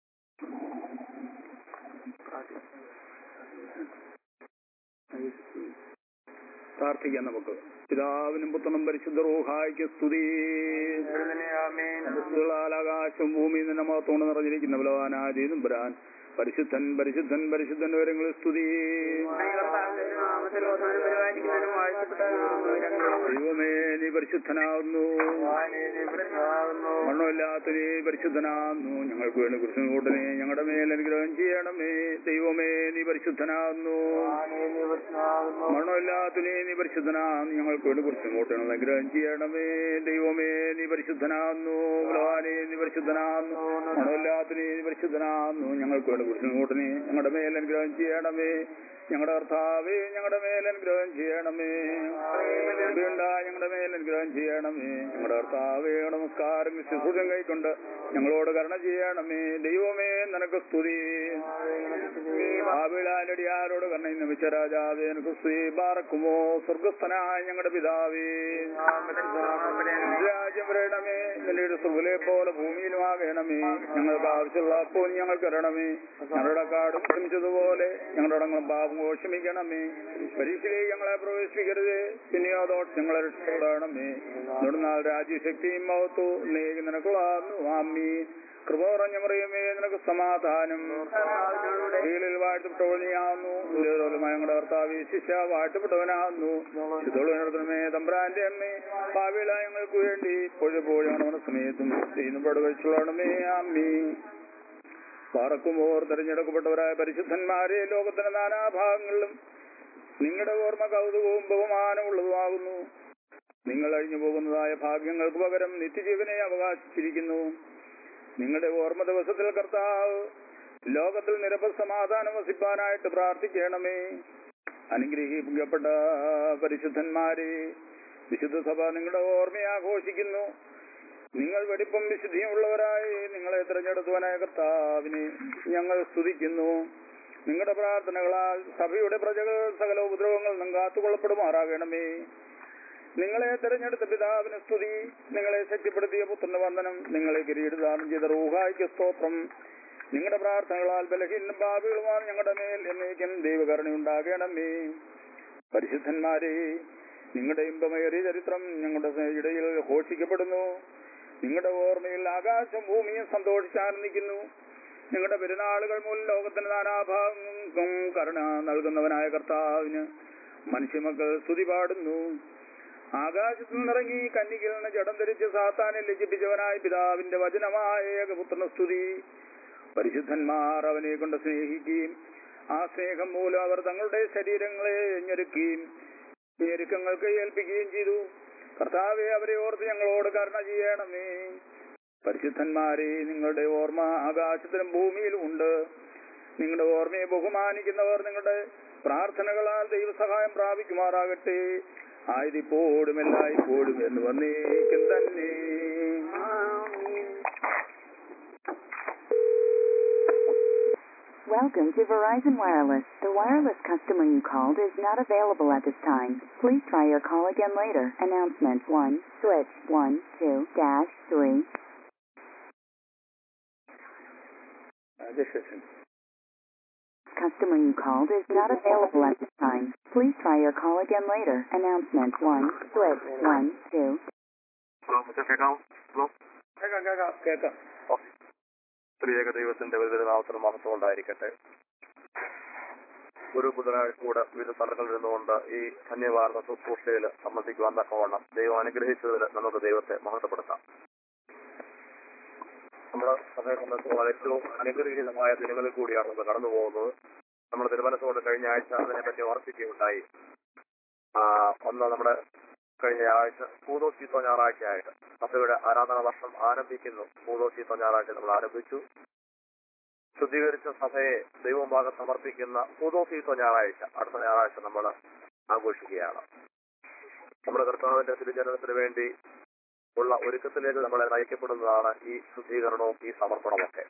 പ്രാർത്ഥിക്കാം നമുക്ക് പിതാവിനും പുത്രനും പരിശുദ്ധ റൂഹായിക്ക് സ്തുതി പരിശുദ്ധളാൽ ആകാശം ഭൂമിയിൽ നിന്ന് മഹത്തോണ്ട് നിറഞ്ഞിരിക്കുന്ന ബലവാനാജീതും പുരാൻ പരിശുദ്ധൻ പരിശുദ്ധൻ പരിശുദ്ധൻ വരങ്ങളിൽ സ്തുതി ദൈവമേ നീ പരിശുദ്ധനാവുന്നു മണ്ണമില്ലാത്ത നീ പരിശുദ്ധനാവുന്നു ഞങ്ങൾക്ക് വേണ്ടി കൃഷ്ണൻ കൂട്ടനെ ഞങ്ങളുടെ മേൽ അനുഗ്രഹം ചെയ്യണമേ ദൈവമേ നീ പരിശുദ്ധനാവുന്നു മണ്ണമില്ലാത്ത നീ നീ പരിശുദ്ധനാവുന്നു ഞങ്ങൾക്ക് വേണ്ടി കൃഷ്ണൻ കൂട്ടനെ അനുഗ്രഹം ചെയ്യണമേ ദൈവമേ നീ പരിശുദ്ധനാവുന്നു ബലവാനെ നീ പരിശുദ്ധനാവുന്നു മണ്ണമില്ലാത്ത നീ നീ പരിശുദ്ധനാവുന്നു ഞങ്ങൾക്ക് വേണ്ടി കൃഷ്ണൻ കൂട്ടനെ ഞങ്ങളുടെ മേൽ അനുഗ്രഹം ചെയ്യണമേ ഞങ്ങളുടെ കർത്താവേ ഞങ്ങളുടെ മേൽ അനുഗ്രഹം ചെയ്യണമേ വേണ്ട ഞങ്ങളുടെ മേൽ അനുഗ്രഹം ചെയ്യണമേ ഞങ്ങളുടെ കർത്താവേ നമസ്കാരം ശുശ്രൂഷം കൈക്കൊണ്ട് ഞങ്ങളോട് കരുണ ചെയ്യണമേ ദൈവമേ നിനക്ക് സ്തുതി ആവിളാലടിയാരോട് കരുണ നമിച്ച രാജാവേ നിനക്ക് സ്തുതി പാർക്കുമോ സ്വർഗസ്ഥനായ ഞങ്ങളുടെ പിതാവേ രാജ്യം വരണമേ നിന്റെ സുഖലെ പോലെ ഭൂമിയിലുമാകണമേ ഞങ്ങൾക്ക് ആവശ്യമുള്ള അപ്പോൾ ഞങ്ങൾക്ക് തരണമേ ഞങ്ങളുടെ കാടും ശ്രമിച്ചതുപോലെ ഞങ്ങളുടെ അടങ്ങളും പാപം ക്ഷമിക്കണമേ പരീക്ഷയിലേക്ക് ഞങ്ങളെ പ്രവേശിപ്പിക്കരുത് പിന്നെയോ അതോട്ട് ഞങ്ങളെ രക്ഷപ്പെടണമേ നുടനാൾ രാജ്യശക്തിയും മഹത്വ നീക്ക് നിനക്കുള്ളാന്നു ആമി കൃപ പറഞ്ഞ മറിയമേ നിനക്ക് സമാധാനം വീളിൽ വാഴ്ത്തപ്പെട്ടവനെയാവുന്നു ഞങ്ങളുടെ കർത്താവ് ശിക്ഷ വാഴ്ത്തപ്പെട്ടവനാകുന്നു ഇതോളമേ തമ്പ്രാന്റെ അമ്മേ ഭാവിയില ഞങ്ങൾക്ക് വേണ്ടി പൊഴുപോഴും ഞങ്ങളുടെ സമയത്തും ചെയ്യുന്നപാട് കഴിച്ചുള്ളണമേ അമ്മീ പാറക്കുമോർ തെരഞ്ഞെടുക്കപ്പെട്ടവരായ പരിശുദ്ധന്മാരെ ലോകത്തിന്റെ നാനാഭാഗങ്ങളിലും നിങ്ങളുടെ ഓർമ്മ കൗതുകവും ബഹുമാനമുള്ളതുമാകുന്നു നിങ്ങൾ അഴിഞ്ഞു പോകുന്നതായ ഭാഗ്യങ്ങൾക്ക് പകരം നിത്യജീവനെ അവകാശിച്ചിരിക്കുന്നു നിങ്ങളുടെ ഓർമ്മ ദിവസത്തിൽ കർത്താവ് ലോകത്തിൽ നിരപ്പ സമാധാനം വസിപ്പാനായിട്ട് പ്രാർത്ഥിക്കണമേ അനുഗ്രഹിക്കപ്പെട്ട പരിശുദ്ധന്മാരെ വിശുദ്ധ സഭ നിങ്ങളുടെ ഓർമ്മയെ ആഘോഷിക്കുന്നു നിങ്ങൾ വെടിപ്പും വിശുദ്ധിയുമുള്ളവരായി നിങ്ങളെ തിരഞ്ഞെടുത്തുവാനായ കർത്താവിനെ ഞങ്ങൾ സ്തുതിക്കുന്നു നിങ്ങളുടെ പ്രാർത്ഥനകളാൽ സഭയുടെ പ്രജകൾ സകല ഉപദ്രവങ്ങളിൽ നിന്നും കാത്തുകൊള്ളപ്പെടുമാറാകണമേ നിങ്ങളെ തെരഞ്ഞെടുത്ത പിതാവിന് സ്തുതി നിങ്ങളെ ശക്തിപ്പെടുത്തിയ പുത്രന് വന്ദനം നിങ്ങളെ കിരീടദാനം ചെയ്ത റൂഹായിക്ക് സ്തോത്രം നിങ്ങളുടെ പ്രാർത്ഥനകളാൽ ബലഹീനും പാപികളുമാണ് ഞങ്ങളുടെ മേൽ എന്നേക്കും ദൈവകരുണയുണ്ടാകണമേ പരിശുദ്ധന്മാരെ നിങ്ങളുടെ ഇമ്പമേറിയ ചരിത്രം ഞങ്ങളുടെ ഇടയിൽ ഘോഷിക്കപ്പെടുന്നു നിങ്ങളുടെ ഓർമ്മയിൽ ആകാശം ഭൂമിയും സന്തോഷിച്ചാനന്ദിക്കുന്നു നിങ്ങളുടെ പെരുന്നാളുകൾ മൂലം ലോകത്തിന്റെ നാനാഭാഗങ്ങൾക്കും കരുണ നൽകുന്നവനായ കർത്താവിന് മനുഷ്യമക്കൾ സ്തുതി പാടുന്നു ആകാശത്തു നിന്നിറങ്ങി കന്നികിൽ നിന്ന് ജഡം ധരിച്ച് സാത്താനെ ലജ്ജിപ്പിച്ചവനായ പിതാവിന്റെ വചനമായ ഏകപുത്രന സ്തുതി പരിശുദ്ധന്മാർ അവനെ കൊണ്ട് സ്നേഹിക്കുകയും ആ സ്നേഹം മൂലം അവർ തങ്ങളുടെ ശരീരങ്ങളെ ഞെരുക്കുകയും ഞെരുക്കങ്ങൾക്ക് ഏൽപ്പിക്കുകയും ചെയ്തു കർത്താവെ അവരെ ഓർത്ത് ഞങ്ങളോട് കരുണ ചെയ്യണമേ പരിശുദ്ധന്മാരെ നിങ്ങളുടെ ഓർമ്മ ആകാശത്തിലും ഭൂമിയിലും ഉണ്ട് നിങ്ങളുടെ ഓർമ്മയെ ബഹുമാനിക്കുന്നവർ നിങ്ങളുടെ പ്രാർത്ഥനകളാൽ ദൈവസഹായം പ്രാപിക്കുമാറാകട്ടെ ആയതിപ്പോഴും എല്ലായ്പ്പോഴും എന്ന് വന്നേക്കും തന്നെ Welcome to Verizon Wireless. The wireless customer you called is not available at this time. Please try your call again later. Announcement 1, switch 1, 2, dash 3. Customer you called is not available at this time. Please try your call again later. Announcement 1, switch 1, 2. കേൾക്കാം കേൾക്കാം കേൾക്കാം കേൾക്കാം സ്ത്രീയേക ദൈവത്തിന്റെ നാമത്തിന് മഹത്വം ഉണ്ടായിരിക്കട്ടെ ഒരു ബുധനാഴ്ച കൂടെ വിവിധ സ്ഥലങ്ങളിൽ നിന്നുകൊണ്ട് ഈ ധന്യവാർത്ത ശുശ്രൂഷയിൽ സംബന്ധിക്കുവാൻ തക്കവണ്ണം ദൈവം അനുഗ്രഹിച്ചതിൽ നമുക്ക് ദൈവത്തെ മഹത്വപ്പെടുത്താം നമ്മുടെ സഭയെ സംബന്ധിച്ചുള്ള ഏറ്റവും അനുഗ്രഹീതമായ ദിനങ്ങളിൽ കൂടിയാണ് നമ്മൾ കടന്നു പോകുന്നത് നമ്മൾ തിരുമനത്തോട് കഴിഞ്ഞ ആഴ്ച അതിനെപ്പറ്റി ഓർപ്പിക്കുകയുണ്ടായി ആ, ഒന്ന് നമ്മുടെ കഴിഞ്ഞ ആഴ്ച പൂതോശീത്തോ ഞായറാഴ്ചയായിട്ട് സഭയുടെ ആരാധന വർഷം ആരംഭിക്കുന്നു പൂതോശീത്തോ ഞായറാഴ്ച നമ്മൾ ആരംഭിച്ചു ശുദ്ധീകരിച്ച സഭയെ ദൈവഭാഗം സമർപ്പിക്കുന്ന പൂതോശീത്തോ ഞായറാഴ്ച അടുത്ത ഞായറാഴ്ച നമ്മൾ ആഘോഷിക്കുകയാണ് നമ്മുടെ കർത്താവിന്റെ തിരുജനനത്തിന് വേണ്ടി ഉള്ള ഒരുക്കത്തിലേക്ക് നമ്മളെ നയിക്കപ്പെടുന്നതാണ് ഈ ശുദ്ധീകരണവും ഈ സമർപ്പണമൊക്കെ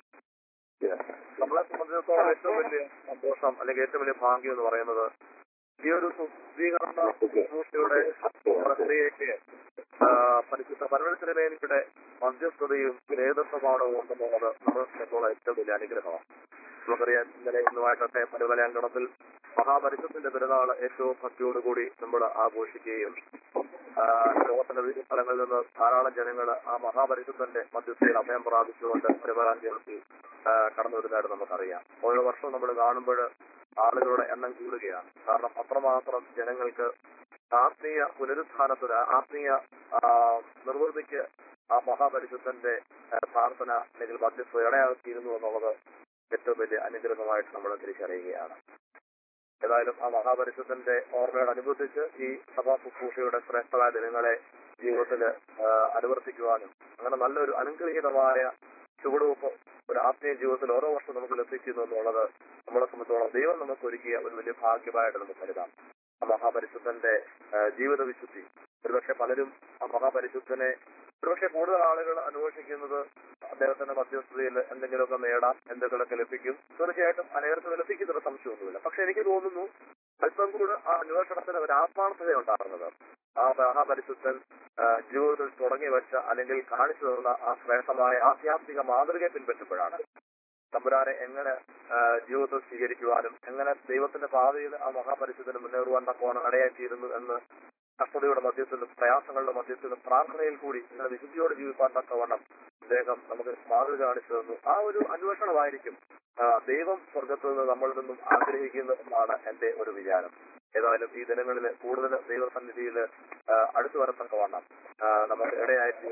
നമ്മളെ സംബന്ധിച്ചിടത്തോളം ഏറ്റവും വലിയ സന്തോഷം അല്ലെങ്കിൽ ഏറ്റവും വലിയ ഭാഗ്യം എന്ന് പറയുന്നത് ഈ ഒരു ശുദ്ധീകരണ ശുശ്രൂഷയുടെ പ്രക്രിയയ്ക്ക് ആ, പരിശുദ്ധ പരമേശ്വരമേനിയുടെ മധ്യസ്ഥതയും നേതൃത്വപാഠവും ഉണ്ടെന്നുള്ളത് നമ്മളെ സംബന്ധിച്ചോളം ഏറ്റവും വലിയ അനുഗ്രഹമാണ് നമുക്കറിയാം ഇന്നലെ ഇന്നുമായിട്ടൊക്കെ പരുമലയങ്കണത്തിൽ മഹാപരിഷത്തിന്റെ പെരുന്നാൾ ഏറ്റവും ഭക്തിയോടുകൂടി നമ്മൾ ആഘോഷിക്കുകയും ആ, ലോകത്തിന്റെ വിവിധ സ്ഥലങ്ങളിൽ നിന്ന് ധാരാളം ജനങ്ങൾ ആ മഹാപരിഷത്തിന്റെ മധ്യസ്ഥയിൽ അഭയം പ്രാപിച്ചുകൊണ്ട് പരുമലാഞ്ചേർത്തി കടന്നു വരുന്നതായിട്ട് നമുക്കറിയാം ഓരോ വർഷവും നമ്മൾ കാണുമ്പോൾ ആളുകളുടെ എണ്ണം കൂടുകയാണ് കാരണം അത്രമാത്രം ജനങ്ങൾക്ക് ആത്മീയ പുനരുത്ഥാനത്തിന് ആത്മീയ ആ, നിർവൃതിക്ക് ആ മഹാപരിശുദ്ധന്റെ ആ, പ്രാർത്ഥന അല്ലെങ്കിൽ മധ്യസ്ഥ ഇടയാക്കിയിരുന്നു എന്നുള്ളത് ഏറ്റവും വലിയ അനുഗ്രഹമായിട്ട് നമ്മൾ തിരിച്ചറിയുകയാണ് ഏതായാലും ആ മഹാപരിശുദ്ധന്റെ ഓർമ്മയോടനുബന്ധിച്ച് ഈ സഭാ ശുശ്രൂഷയുടെ ശ്രേഷ്ഠമായ ദിനങ്ങളെ ജീവിതത്തിൽ അനുവർത്തിക്കുവാനും അങ്ങനെ നല്ലൊരു അനുഗ്രഹീതമായ ചുവടുവെപ്പ് ഒരു ആത്മീയ ജീവിതത്തിൽ ഓരോ വർഷം നമുക്ക് ലഭിക്കുന്നു എന്നുള്ളത് നമ്മളെ സംബന്ധിച്ചോളം ദൈവം നമുക്ക് ഒരുക്കിയ ഒരു വലിയ ഭാഗ്യമായിട്ട് നമുക്ക് കരുതാം ആ മഹാപരിശുദ്ധന്റെ ആ, ജീവിത വിശുദ്ധി ഒരുപക്ഷെ പലരും ആ മഹാപരിശുദ്ധനെ ഒരുപക്ഷെ കൂടുതൽ ആളുകൾ അന്വേഷിക്കുന്നത് അദ്ദേഹത്തിന്റെ മധ്യസ്ഥതയിൽ എന്തെങ്കിലുമൊക്കെ നേടാം എന്തെങ്കിലുമൊക്കെ ലഭിക്കും തീർച്ചയായിട്ടും അനേകർക്ക് ലഭിക്കുന്നൊരു സംശയമൊന്നുമില്ല പക്ഷെ എനിക്ക് തോന്നുന്നു അല്പം കൂടെ ആ അന്വേഷണത്തിന് ഒരു ആത്മാർത്ഥത ഉണ്ടാകുന്നത് ആ മഹാപരിശുദ്ധൻ ആ, ജീവിതത്തിൽ തുടങ്ങി വെച്ച അല്ലെങ്കിൽ കാണിച്ചു തന്ന ആ ശ്രേഷ്ഠമായ ആധ്യാത്മിക മാതൃകയെ പിൻപറ്റുമ്പോഴാണ് തമ്പുരാനെ എങ്ങനെ ആ, ജീവിതത്തിൽ സ്വീകരിക്കുവാനും എങ്ങനെ ദൈവത്തിന്റെ പാതയിൽ ആ മഹാപരിശുദ്ധന് മുന്നേറുവാൻ തക്കോണം ഇടയാക്കിയിരുന്നു എന്ന് കഷ്ടതയുടെ മധ്യത്തിലും പ്രയാസങ്ങളുടെ മധ്യത്തിലും പ്രാർത്ഥനയിൽ കൂടി ഇങ്ങനെ വിശുദ്ധിയോട് ജീവിക്കാൻ തക്കവണ്ണം അദ്ദേഹം നമുക്ക് മാതൃക കാണിച്ചു തന്നു ആ ഒരു അന്വേഷണമായിരിക്കും ആ, ദൈവം സ്വർഗത്തിൽ നിന്ന് നമ്മളിൽ നിന്നും ആഗ്രഹിക്കുന്നു എന്നാണ് എന്റെ ഒരു വിചാരം ഏതായാലും ഈ ദിനങ്ങളിൽ കൂടുതൽ ദൈവസന്നിധിയിൽ അടുത്തു വരത്തക്കവണ്ണം ആ, നമുക്ക് ഇടയായിട്ട്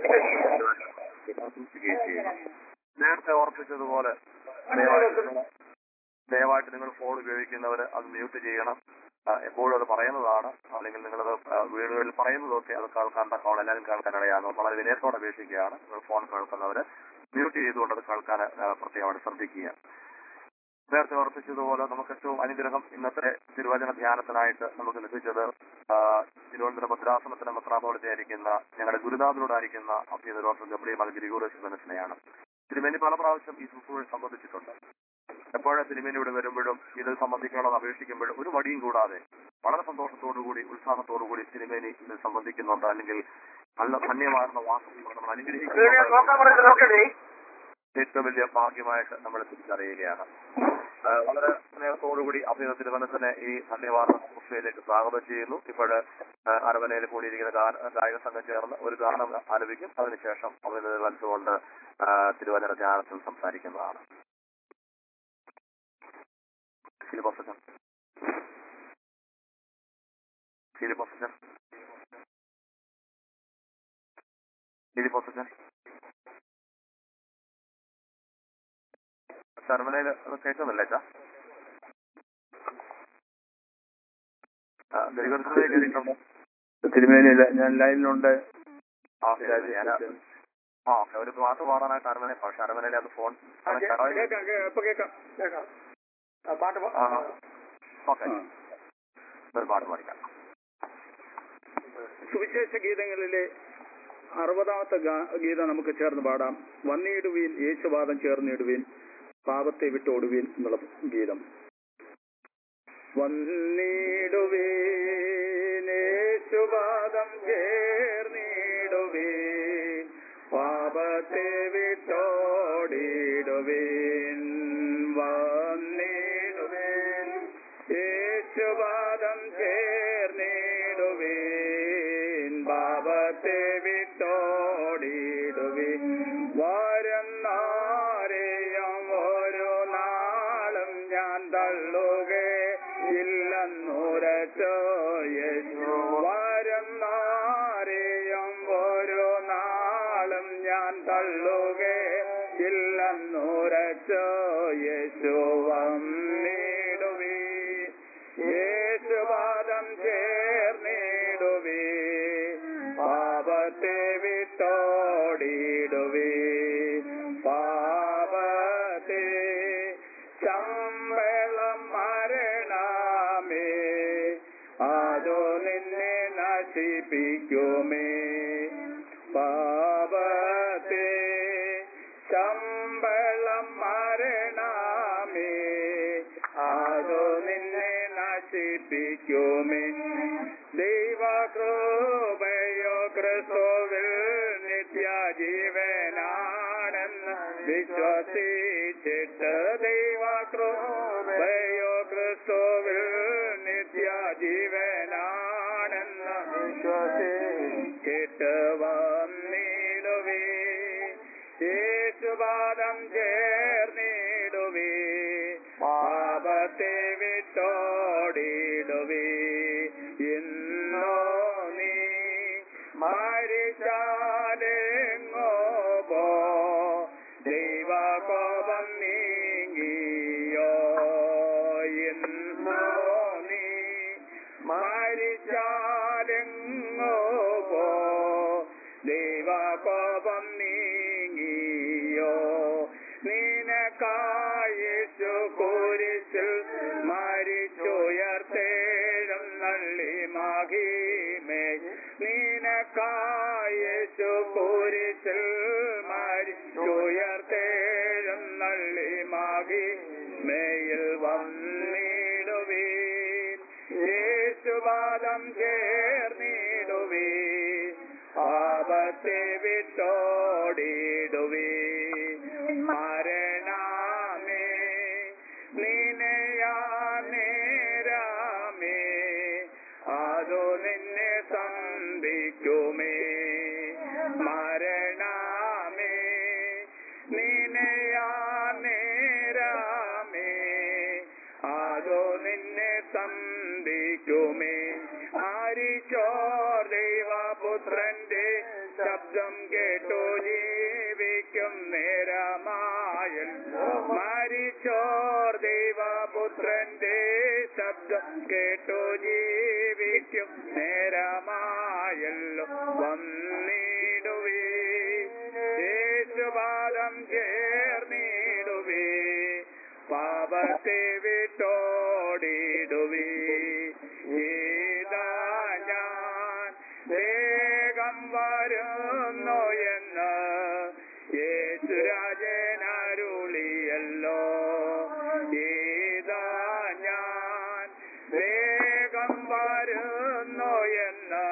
ആശംസിക്കുകയും ചെയ്യുന്നു നേരത്തെ ഓർപ്പിച്ചതുപോലെ ദയവായിട്ട് നിങ്ങൾ- ദയവായിട്ട് നിങ്ങൾ ഫോൺ ഉപയോഗിക്കുന്നവർ അത് മ്യൂട്ട് ചെയ്യണം ആ, എപ്പോഴും അത് പറയുന്നതാണ് അല്ലെങ്കിൽ നിങ്ങളത് ആ, വീടുകളിൽ പറയുന്നതൊക്കെ അത് കേൾക്കാൻ തക്കവണ്ണം എല്ലാവരും കേൾക്കാൻ ഇടയാകും വളരെ വിനയത്തോടെ അപേക്ഷിക്കുകയാണ് നിങ്ങൾ ഫോൺ കേൾക്കുന്നവര് മ്യൂട്ട് ചെയ്തുകൊണ്ട് അത് കേൾക്കാൻ ആ, പ്രത്യേകമായിട്ട് ശ്രദ്ധിക്കുക നേരത്തെ ഓർപ്പിച്ചതുപോലെ നമുക്ക് ഏറ്റവും അനുഗ്രഹം ഇന്നത്തെ തിരുവചന ധ്യാനത്തിനായിട്ട് നമുക്ക് ലഭിച്ചത് ആ, തിരുവനന്തപുരം ഭദ്രാസനത്തിന്റെ മെത്രാപോളിറ്റായിരിക്കുന്ന ഞങ്ങളുടെ ഗുരുനാഥനോടായിരിക്കുന്ന അഭ്യുത ഡോക്ടർ ഗബ്രിയ മൽ ഗിരിഗോറസ് മനസ്സിനെയാണ് തിരുമേനി പല പ്രാവശ്യം ഈ ശുശ്രൂഷ സംബന്ധിച്ചിട്ടുണ്ട് എപ്പോഴും തിരുമേനി ഇവിടെ വരുമ്പോഴും ഇത് സംബന്ധിക്കണമെന്ന് അപേക്ഷിക്കുമ്പോഴും ഒരു മടിയും കൂടാതെ വളരെ സന്തോഷത്തോടുകൂടി ഉത്സാഹത്തോടുകൂടി തിരുമേനി ഇത് സംബന്ധിക്കുന്നുണ്ട് അല്ലെങ്കിൽ നല്ല ധന്യമാർന്ന വാസം നമ്മൾ അനുഗ്രഹിക്കുന്നുണ്ട് ഏറ്റവും വലിയ ഭാഗ്യമായിട്ട് നമ്മൾ തിരിച്ചറിയുകയാണ് ആ, വളരെ സ്നേഹത്തോടുകൂടി അഭിനന്ദ തിരുവനന്തപുരത്തിനെ ഈ ധന്യവാർത്ത ശുശ്രൂഷയിലേക്ക് സ്വാഗതം ചെയ്യുന്നു ഇപ്പോഴ് അരവനയിൽ കൂടിയിരിക്കുന്ന ഗാന- ഗായക സംഘം ചേർന്ന് ഒരു ഗാനം ആലപിക്കും അതിനുശേഷം അഭിനന്ദ വലച്ചുകൊണ്ട് തിരുവനന്തപുരം ധ്യാനത്തിൽ സംസാരിക്കുന്നതാണ് ശിലിപസൻ ശിലിപസൻ ശിലിപസൻ ശർമ്മലയിൽ അത് കേൾക്കുന്നില്ല ചാ ഗരികൃഷ്ണനെ കേട്ടിട്ടുണ്ടോ തിരുമേനിയില്ല ഞാൻ ലൈനിലുണ്ട് ആ ശരി ഞാൻ ആ ഒരു പാട്ട് പാടാനായിട്ട് അരമനെ പക്ഷെ അരമനയിലെ അത് ഫോൺ കേൾക്കാം കേ- ഇപ്പൊ കേൾക്കാം കേൾക്കാം പാട്ട് ഓക്കെ ആ. ഒരു പാട്ട് പാടിക്കാം സുവിശേഷ ഗീതങ്ങളിലെ അറുപതാമത്തെ ഗാ- ഗീതം നമുക്ക് ചേർന്ന് പാടാം വന്നിടുവീൻ യേശുവാദം ചേർന്നിടുവീൻ പാപത്തെ വിട്ടോടുവീൻ എന്നുള്ള ഗീതം വന്നിടുവീൻ യേശുവാദം ചേർന്നിടുവീൻ പാപത്തെ വിട്ടോടിടുവീൻ വന്നിടുവീൻ യേശുവാദം ചേർന്നിടുവീൻ പാപത്തെ വിട്ടോടിടുവീൻ വരുന്നാരെയും ഒരു നാളും ഞാൻ തള്ളുകേ ഇല്ലെന്നുരച്ചോ യേശു വരുന്നാരെയും ഒരു നാളും ഞാൻ തള്ളുകേ ഇല്ലെന്നുരച്ചോ യേശു വന്നിടുവീൻ പാപത്തെ വിട്ടോടിടുവേ പാപത്തെ ശമ്പളം മരണമേ അതോ നിന്നെ നശിപ്പിക്കുമേ പാപത്തെ ശമ്പളം മരണമേ അതോ നിന്നെ നശിപ്പിക്കുമേ ദൈവകൃപയോ ക്രിസ്തുവിൽ നിത്യജീവനാണെന്ന് വിശ്വസിച്ചിട്ട് ദൈവകൃപയോ ക്രിസ്തുവിൽ നിത്യജീവനാണെന്ന് വിശ്വസിച്ചിട്ട് വന്നിടുവേ യേശുപാദം ചേർന്നിടുവേ പാപത്തെ വിട്ടോടിടുവേ ഇന്നോ നീ മരിച്ചാലെങ്ങോ പോ ദൈവകോപം നീങ്ങിയോ ഇന്നോ നീ മരിച്ചാലെങ്ങോ പോ ദൈവകോപം നീങ്ങിയോ നിനക്കായേശു കുരിശിൽ മരിച്ചുയർത്തേഴും നള്ളി മഹിമേ നിനക്കായേശു കുരിശിൽ മരിച്ചുയർത്തേഴും നള്ളി മഹിമേയിൽ വന്നിടുവേ യേശുപാദം ചേർന്നിടുവേ പാപത്തെ വിട്ടോടിടുവേ മരണമേ നിനയാ നേരാമേ അതോ നിന്നെ സന്ധിക്കുമേ മരണമേ നിനയാ നേരാമേ അതോ നിന്നെ സന്ധിക്കുമേ ആരിച്ചോർ ദൈവപുത്രന്റെ ശബ്ദം കേട്ടു ജീവിക്കും നേരമായൽ മരിച്ചോർ ദൈവപുത്രന്റെ ശബ്ദം കേട്ടു ജീവിക്കും നേരമായല്ലോ വന്നിടുവേ യേശുപാദം ചേർന്നിടുവേ പാപത്തെ വിട്ടോടിടുവേ ഏതാ ഞാൻ വേഗം വരുന്നു എന്ന് യേശുരാജനരുളിയല്ലോ ഏതാ ഞാൻ വേഗം വരുന്നു എന്ന്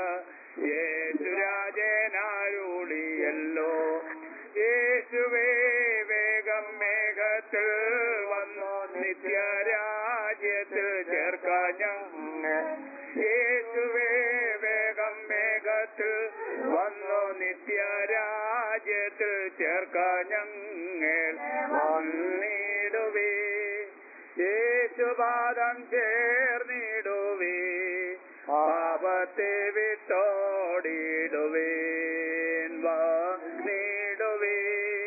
യേശുരാജനരുളിയല്ലോ യേശുവേ വേഗം മേഘത്തിൽ വന്നു നിത്യരാജ്യത്തിൽ ചേർക്കാൻ ഞങ്ങൾ യേശുവേ വേഗം മേഘത്തിൽ വന്നു നിത്യരാജ്യത്തിൽ ചേർക്കാൻ ഞങ്ങൾ വന്നിടുവേ യേശുപാദം ചേർന്നിടുവേ പാപത്തെ വിട്ടോടിടുവേ വന്നിടുവേ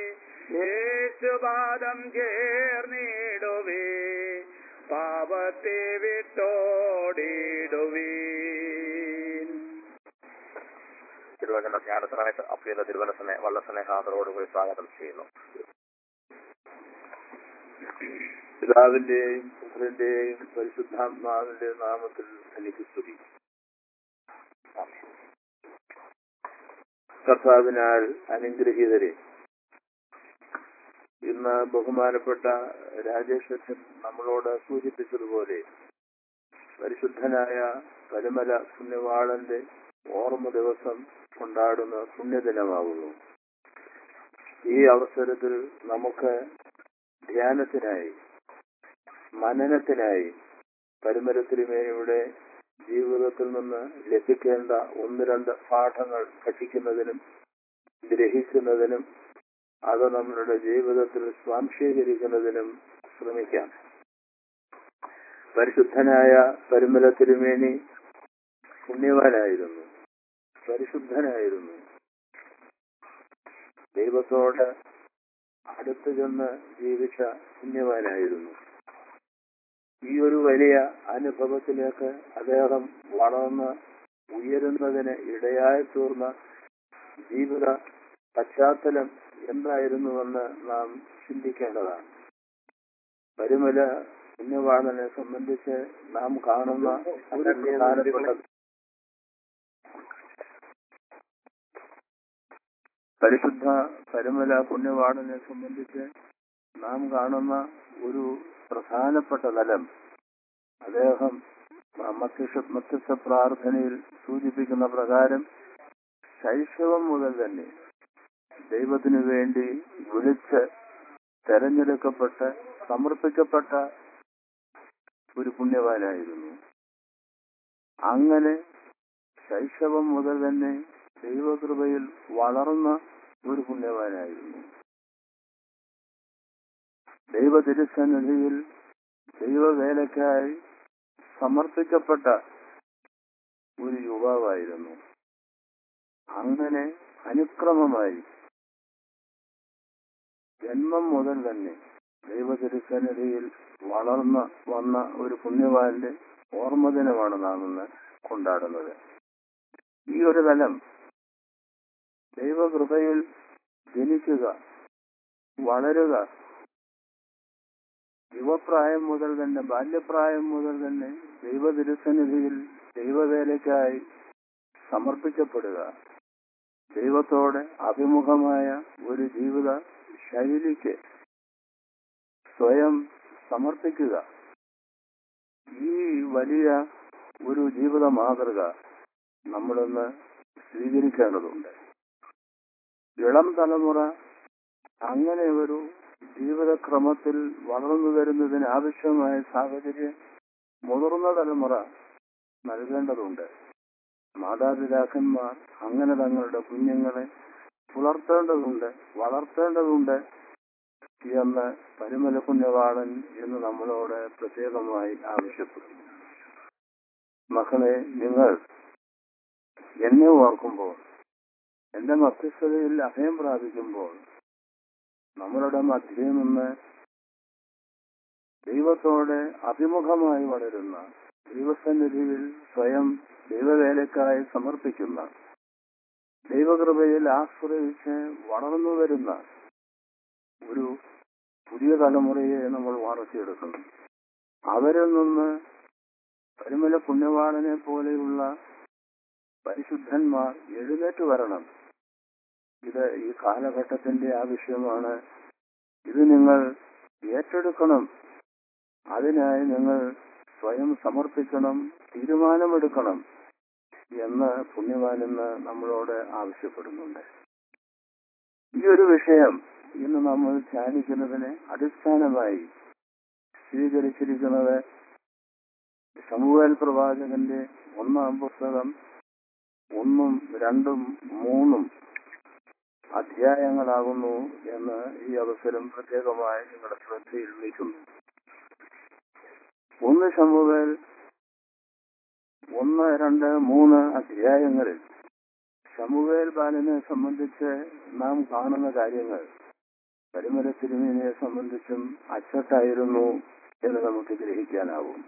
യേശുപാദം ചേർന്നിടുവേ പാപത്തെ വിട്ടോടിടുവേ തിരുവചന ധ്യാനത്തിനായിട്ട് അപ്രീത തിരുവനസനെ വള്ളസ്നേഹാദരോടുകൂടി സ്വാഗതം ചെയ്യുന്നു പിതാവിന്റെയും പുത്രന്റെയും പരിശുദ്ധാത്മാവിന്റെ നാമത്തിൽ എനിക്ക് സ്തുതി കർത്താവിനാൽ അനുഗ്രഹീതരെ ഇന്ന് ബഹുമാനപ്പെട്ട രാജേഷ് നമ്മളോട് സൂചിപ്പിച്ചതുപോലെ പരിശുദ്ധനായ പരമല പുണ്യവാളന്റെ ഓർമ്മ ദിവസം കൊണ്ടാടുന്ന പുണ്യദിനമാകുന്നു ഈ അവസരത്തിൽ നമുക്ക് ധ്യാനത്തിനായി മനനത്തിനായി പരമല തിരുമേനിയുടെ ജീവിതത്തിൽ നിന്ന് ലഭിക്കേണ്ട ഒന്ന് രണ്ട് പാഠങ്ങൾ പഠിക്കുന്നതിനും ഗ്രഹിക്കുന്നതിനും അത് നമ്മളുടെ ജീവിതത്തിൽ സ്വാംശീകരിക്കുന്നതിനും ശ്രമിക്കാം പരിശുദ്ധനായ പരുമല തിരുമേനി പുണ്യവാനായിരുന്നു പരിശുദ്ധനായിരുന്നു ദൈവത്തോട് അടുത്തു ചെന്ന് ജീവിച്ച പുണ്യവാനായിരുന്നു ഈ ഒരു വലിയ അനുഭവത്തിലേക്ക് അദ്ദേഹം വളർന്ന് ഉയരുന്നതിന് ഇടയായി തീർന്ന ജീവിത പശ്ചാത്തലം എന്തായിരുന്നുവെന്ന് നാം ചിന്തിക്കേണ്ടതാണ് പരിമല പുണ്യവാളനെ സംബന്ധിച്ച് നാം കാണുന്ന ഒരു പ്രധാനപ്പെട്ട പരിശുദ്ധ പരിമല പുണ്യവാളനെ സംബന്ധിച്ച് നാം കാണുന്ന ഒരു പ്രധാനപ്പെട്ട തലം അദ്ദേഹം മധ്യസ്ഥ മധ്യസ്ഥ പ്രാർത്ഥനയിൽ സൂചിപ്പിക്കുന്ന പ്രകാരം ശൈശവം മുതൽ തന്നെ ദൈവത്തിനു വേണ്ടി വിളിച്ച് തെരഞ്ഞെടുക്കപ്പെട്ട് സമർപ്പിക്കപ്പെട്ട ഒരു പുണ്യവാനായിരുന്നു അങ്ങനെ ശൈശവം മുതൽ തന്നെ ദൈവകൃപയിൽ വളർന്ന ഒരു പുണ്യവാനായിരുന്നു ദൈവ തിരുസന്നിധിയിൽ ദൈവവേലയ്ക്കായി സമർപ്പിക്കപ്പെട്ട ഒരു യുവാവായിരുന്നു അങ്ങനെ അനുക്രമമായി ജന്മം മുതൽ തന്നെ ദൈവ തിരുസന്നിധിയിൽ വളർന്ന വന്ന ഒരു പുണ്യവാന്റെ ഓർമ്മദിനമാണ് നാം ഇന്ന് കൊണ്ടാടുന്നത് ഈ ഒരു തലം ദൈവകൃപയിൽ ജനിക്കുക വളരുക യുവപ്രായം മുതൽ തന്നെ ബാല്യപ്രായം മുതൽ തന്നെ ദൈവ തിരുസന്നിധിയിൽ ദൈവവേലയ്ക്കായി സമർപ്പിക്കപ്പെടുക ദൈവത്തോടെ അഭിമുഖമായ ഒരു ജീവിത ശൈലിക്ക് സ്വയം സമർപ്പിക്കുക ഈ വലിയ ഒരു ജീവിത മാതൃക നമ്മളിന്ന് സ്വീകരിക്കേണ്ടതുണ്ട് ഇളം തലമുറ അങ്ങനെ ഒരു ജീവിതക്രമത്തിൽ വളർന്നു വരുന്നതിന് ആവശ്യമായ സാഹചര്യം മുതിർന്ന തലമുറ നൽകേണ്ടതുണ്ട് മാതാപിതാക്കന്മാർ അങ്ങനെ തങ്ങളുടെ കുഞ്ഞുങ്ങളെ പുലർത്തേണ്ടതുണ്ട് വളർത്തേണ്ടതുണ്ട് എന്ന് പരിമല പുണ്യവാളൻ എന്ന് നമ്മളോട് പ്രത്യേകമായി ആവശ്യപ്പെടുന്നു മക്കളെ നിങ്ങൾ എന്നെ ഓർക്കുമ്പോൾ എന്റെ മധ്യസ്ഥതയിൽ അഭയം പ്രാപിക്കുമ്പോൾ നമ്മളുടെ മധ്യയിൽ നിന്ന് ദൈവത്തോടെ അഭിമുഖമായി വളരുന്ന ദൈവസന്നിധിയിൽ സ്വയം ദൈവവേലക്കായി സമർപ്പിക്കുന്ന ദൈവകൃപയിൽ ആശ്രയിച്ച് വളർന്നു വരുന്ന ഒരു പുതിയ തലമുറയെ നമ്മൾ വളർത്തിയെടുക്കണം അവരിൽ നിന്ന് പരിമല പുണ്യവാളനെ പോലെയുള്ള പരിശുദ്ധന്മാർ എഴുന്നേറ്റ് വരണം ഇത് ഈ കാലഘട്ടത്തിന്റെ ആവശ്യമാണ് ഇത് നിങ്ങൾ ഏറ്റെടുക്കണം അതിനായി നിങ്ങൾ സ്വയം സമർപ്പിക്കണം തീരുമാനമെടുക്കണം എന്ന് പുണ്യവാൻ ഇന്ന് നമ്മളോട് ആവശ്യപ്പെടുന്നുണ്ട് ഈ ഒരു വിഷയം ഇന്ന് നമ്മൾ ധ്യാനിക്കുന്നതിന് അടിസ്ഥാനമായി സ്വീകരിച്ചിരിക്കുന്നത് സമൂഹൽ പ്രവാചകന്റെ ഒന്നാം പുസ്തകം ഒന്നും രണ്ടും മൂന്നും അധ്യായങ്ങളാകുന്നു എന്ന് ഈ അവസരം പ്രത്യേകമായി നിങ്ങളുടെ ശ്രദ്ധയിൽ വയ്ക്കുന്നു ഒന്ന് ശമുവേൽ ഒന്ന് രണ്ട് മൂന്ന് അധ്യായങ്ങളിൽ ശമുവേൽ ബാലനെ സംബന്ധിച്ച് നാം കാണുന്ന കാര്യങ്ങൾ പരിമല തിരുമേനിയെ സംബന്ധിച്ചും അച്ചട്ടായിരുന്നു എന്ന് നമുക്ക് ഗ്രഹിക്കാനാവും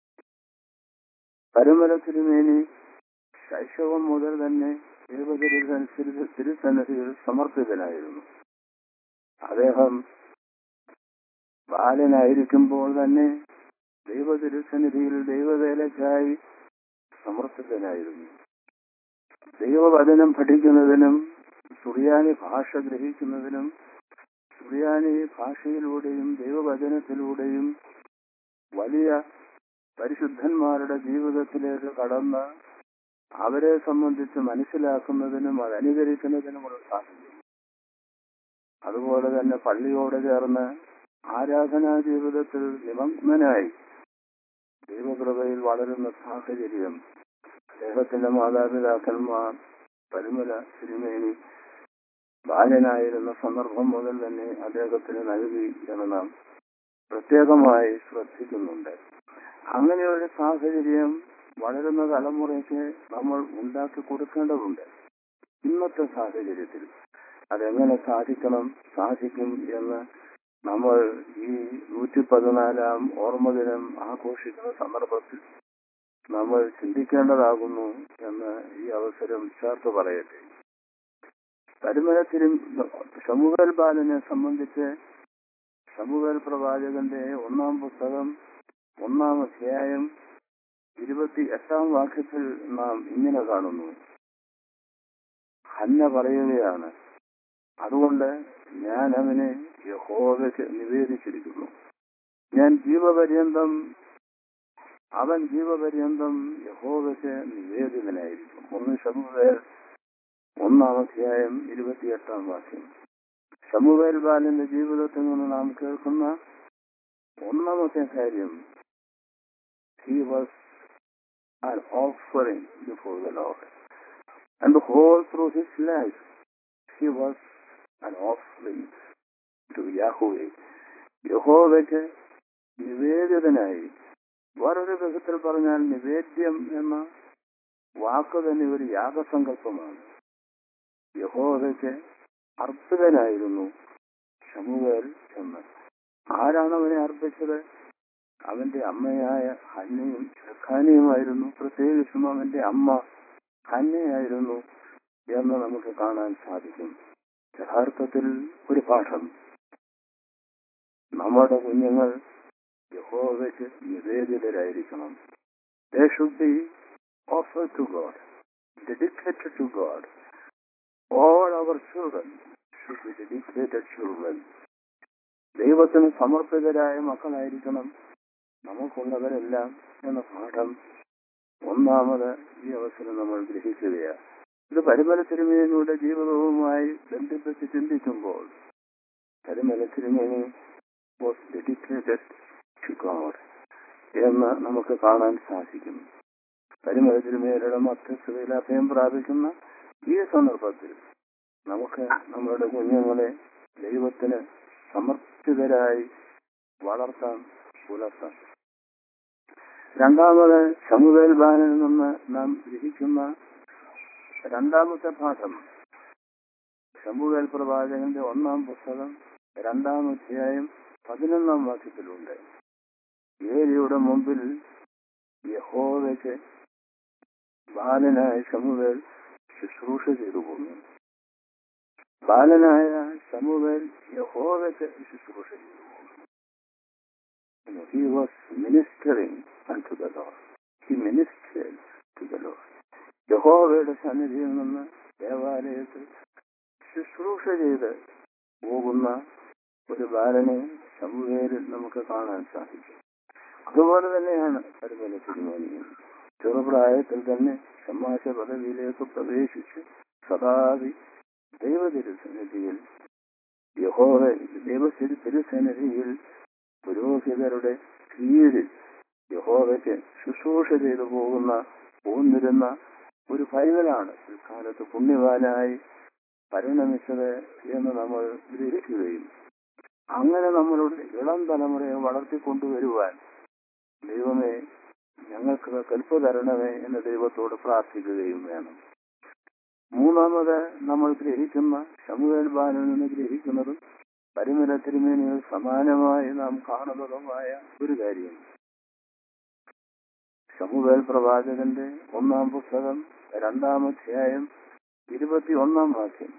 പരിമല തിരുമേനി ശൈശവം മുതൽ തന്നെ ദൈവതിരുസനുസരിച്ച് തിരുസന്നിധിയിൽ സമർപ്പിതനായിരുന്നു അദ്ദേഹം ബാലനായിരിക്കുമ്പോൾ തന്നെ ദൈവ തിരുസന്നിധിയിൽ ദൈവവേലയ്ക്കായി സമർപ്പിതനായിരുന്നു ദൈവവചനം പഠിക്കുന്നതിനും സുറിയാനി ഭാഷ ഗ്രഹിക്കുന്നതിനും സുറിയാനി ഭാഷയിലൂടെയും ദൈവവചനത്തിലൂടെയും വലിയ പരിശുദ്ധന്മാരുടെ ജീവിതത്തിലേക്ക് കടന്ന് അവരെ സംബന്ധിച്ച് മനസ്സിലാക്കുന്നതിനും അത് അനുകരിക്കുന്നതിനുമുള്ള സാധ്യത അതുപോലെ തന്നെ പള്ളിയോട് ചേർന്ന് ആരാധനാ ജീവിതത്തിൽ നിമഗ്നനായി ദൈവകൃപയിൽ വളരുന്ന സാഹചര്യം അദ്ദേഹത്തിന്റെ മാതാപിതാക്കന്മാർ പരിമല തിരുമേനി ബാലനായിരുന്ന സന്ദർഭം മുതൽ തന്നെ അദ്ദേഹത്തിന് നൽകി എന്ന് നാം പ്രത്യേകമായി ശ്രദ്ധിക്കുന്നുണ്ട് അങ്ങനെ ഒരു സാഹചര്യം വളരുന്ന തലമുറയ്ക്ക് നമ്മൾ ഉണ്ടാക്കി കൊടുക്കേണ്ടതുണ്ട് ഇന്നത്തെ സാഹചര്യത്തിൽ അതെങ്ങനെ സാധിക്കണം സാധിക്കും എന്ന് നമ്മൾ ഈ നൂറ്റി പതിനാലാം ഓർമ്മദിനം ആഘോഷിക്കുന്ന സന്ദർഭത്തിൽ നമ്മൾ ചിന്തിക്കേണ്ടതാകുന്നു എന്ന് ഈ അവസരം ചേർത്ത് പറയട്ടെ പരിമലത്തിലും ശമുവേൽ ബാലനെ സംബന്ധിച്ച് ശമുവേൽ പ്രവാചകന്റെ ഒന്നാം പുസ്തകം ഒന്നാം അധ്യായം ഇരുപത്തി എട്ടാം വാക്യത്തിൽ നാം ഇങ്ങനെ കാണുന്നു ഹന്ന പറയുകയാണ് അതുകൊണ്ട് ഞാൻ അവനെ യഹോവയ്ക്ക് നിവേദിച്ചിരിക്കുന്നു ഞാൻ ജീവപര്യന്തം അവൻ ജീവപര്യന്തം യഹോവയ്ക്ക് നിവേദിതനായിരിക്കും ഒന്ന് ശമുവേൽ ഒന്നാം അധ്യായം ഇരുപത്തിയെട്ടാം വാക്യം ശമുവേൽ ബാലന്റെ ജീവിതത്തിൽ നിന്ന് നാം കേൾക്കുന്ന ഒന്നാമത്തെ കാര്യം he was an offering before the Lord. And the whole through his life, he was an offering to Yahweh. യഹോവയ്ക്ക് നിവേദിതനായി വേറൊരു വിധത്തിൽ പറഞ്ഞാൽ നിവേദ്യം എന്ന വാക്ക് തന്നെ ഒരു യാഗസങ്കല്പമാണ് യഹോവയ്ക്ക് അർപ്പിതനായിരുന്നു ശമുവേൽ എന്ന് ആരാണ് അവനെ അർപ്പിച്ചത് അവന്റെ അമ്മയായ ഹന്നയും ഷെഖാനിയുമായിരുന്നു പ്രത്യേകിച്ചും അവന്റെ അമ്മ ഹന്നയായിരുന്നു എന്ന് നമുക്ക് കാണാൻ സാധിക്കും യഥാർത്ഥത്തിൽ ഒരു പാഠം നമ്മുടെ കുഞ്ഞുങ്ങൾ യഹോവയ്ക്ക് നിവേദിതരായിരിക്കണം they should be offer to God dedicated to God all our children should be dedicated children ദൈവത്തിന് സമർപ്പിതരായ മക്കളായിരിക്കണം നമുക്കുള്ളവരെല്ലാം എന്ന പാഠം ഒന്നാമത് ഈ അവസരം നമ്മൾ ഗ്രഹിക്കുകയാണ് ഇത് പരിമല തിരുമേനിയുടെ ജീവിതവുമായി ബന്ധിപ്പിച്ച് ചിന്തിക്കുമ്പോൾ പരിമല തിരുമേനി വാസ് ഡെഡിക്കേറ്റഡ് ടു ഗോഡ് എന്ന് നമുക്ക് കാണാൻ സാധിക്കും പരിമല തിരുമേനിയുടെ മധ്യസ്ഥതയിൽ അഭയം പ്രാപിക്കുന്ന ഈ സന്ദർഭത്തിൽ നമുക്ക് നമ്മുടെ കുഞ്ഞുങ്ങളെ ദൈവത്തിന് സമർപ്പിതരായി വളർത്താൻ പുലർത്താൻ രണ്ടാമത് ശമുവേൽ ബാനിൽ നിന്ന് നാം ഗ്രഹിക്കുന്ന രണ്ടാമത്തെ പാഠം ശമുവേൽ പ്രവാചകന്റെ ഒന്നാം പുസ്തകം രണ്ടാം അധ്യായം പതിനൊന്നാം വാക്യത്തിലുണ്ട് ഏലിയുടെ മുമ്പിൽ യഹോവയ്ക്ക് ബാലനായ ശമുവേൽ ശുശ്രൂഷ ചെയ്തു പോന്നു ബാലനായ ശമുവേൽ യഹോവയ്ക്ക് ശുശ്രൂഷ ചെയ്തു പോന്നു he was ministering unto the Lord. He ministered to the Lord. യഹോവയുടെ സന്നിധിയിൽ നിന്ന് ദേവാലയത്തിൽ ശുശ്രൂഷ ചെയ്ത് പോകുന്ന ഒരു ബാലനെ ശമുവേലിൽ നമുക്ക് കാണാൻ സാധിക്കും അതുപോലെ തന്നെയാണ് പരിമല തിരുമേനിയും ചെറുപ്രായത്തിൽ തന്നെ സമാജ പദവിയിലേക്ക് പ്രവേശിച്ച് സദാവി ദൈവതിരുസന്നിധിയിൽ യഹോവ ദൈവത്തിരു തിരുസന്നിധിയിൽ പുരോഹിതരുടെ കീഴിൽ യഹോവയ്ക്ക് ശുശ്രൂഷ ചെയ്തു പോകുന്ന പോന്നിരുന്ന ഒരു പൈതലാണ് പിൽക്കാലത്ത് പുണ്യവാനായി പരിണമിച്ചത് എന്ന് നമ്മൾ ഗ്രഹിക്കുകയും അങ്ങനെ നമ്മളുടെ ഇളം തലമുറയെ വളർത്തിക്കൊണ്ടുവരുവാൻ ദൈവമേ ഞങ്ങൾക്ക് കൽപ്പ് തരണമേ എന്ന് ദൈവത്തോട് പ്രാർത്ഥിക്കുകയും വേണം മൂന്നാമത് നമ്മൾ ഗ്രഹിക്കുന്ന ശമുവേൽ ബാലിൽ നിന്ന് ഗ്രഹിക്കുന്നതും പരിമല തിരുമേനിയിൽ സമാനമായി നാം കാണുന്നതുമായ ഒരു കാര്യം ശമുവേൽ പ്രവാചകന്റെ ഒന്നാം പുസ്തകം രണ്ടാം അധ്യായം ഇരുപത്തി ഒന്നാം വാക്യം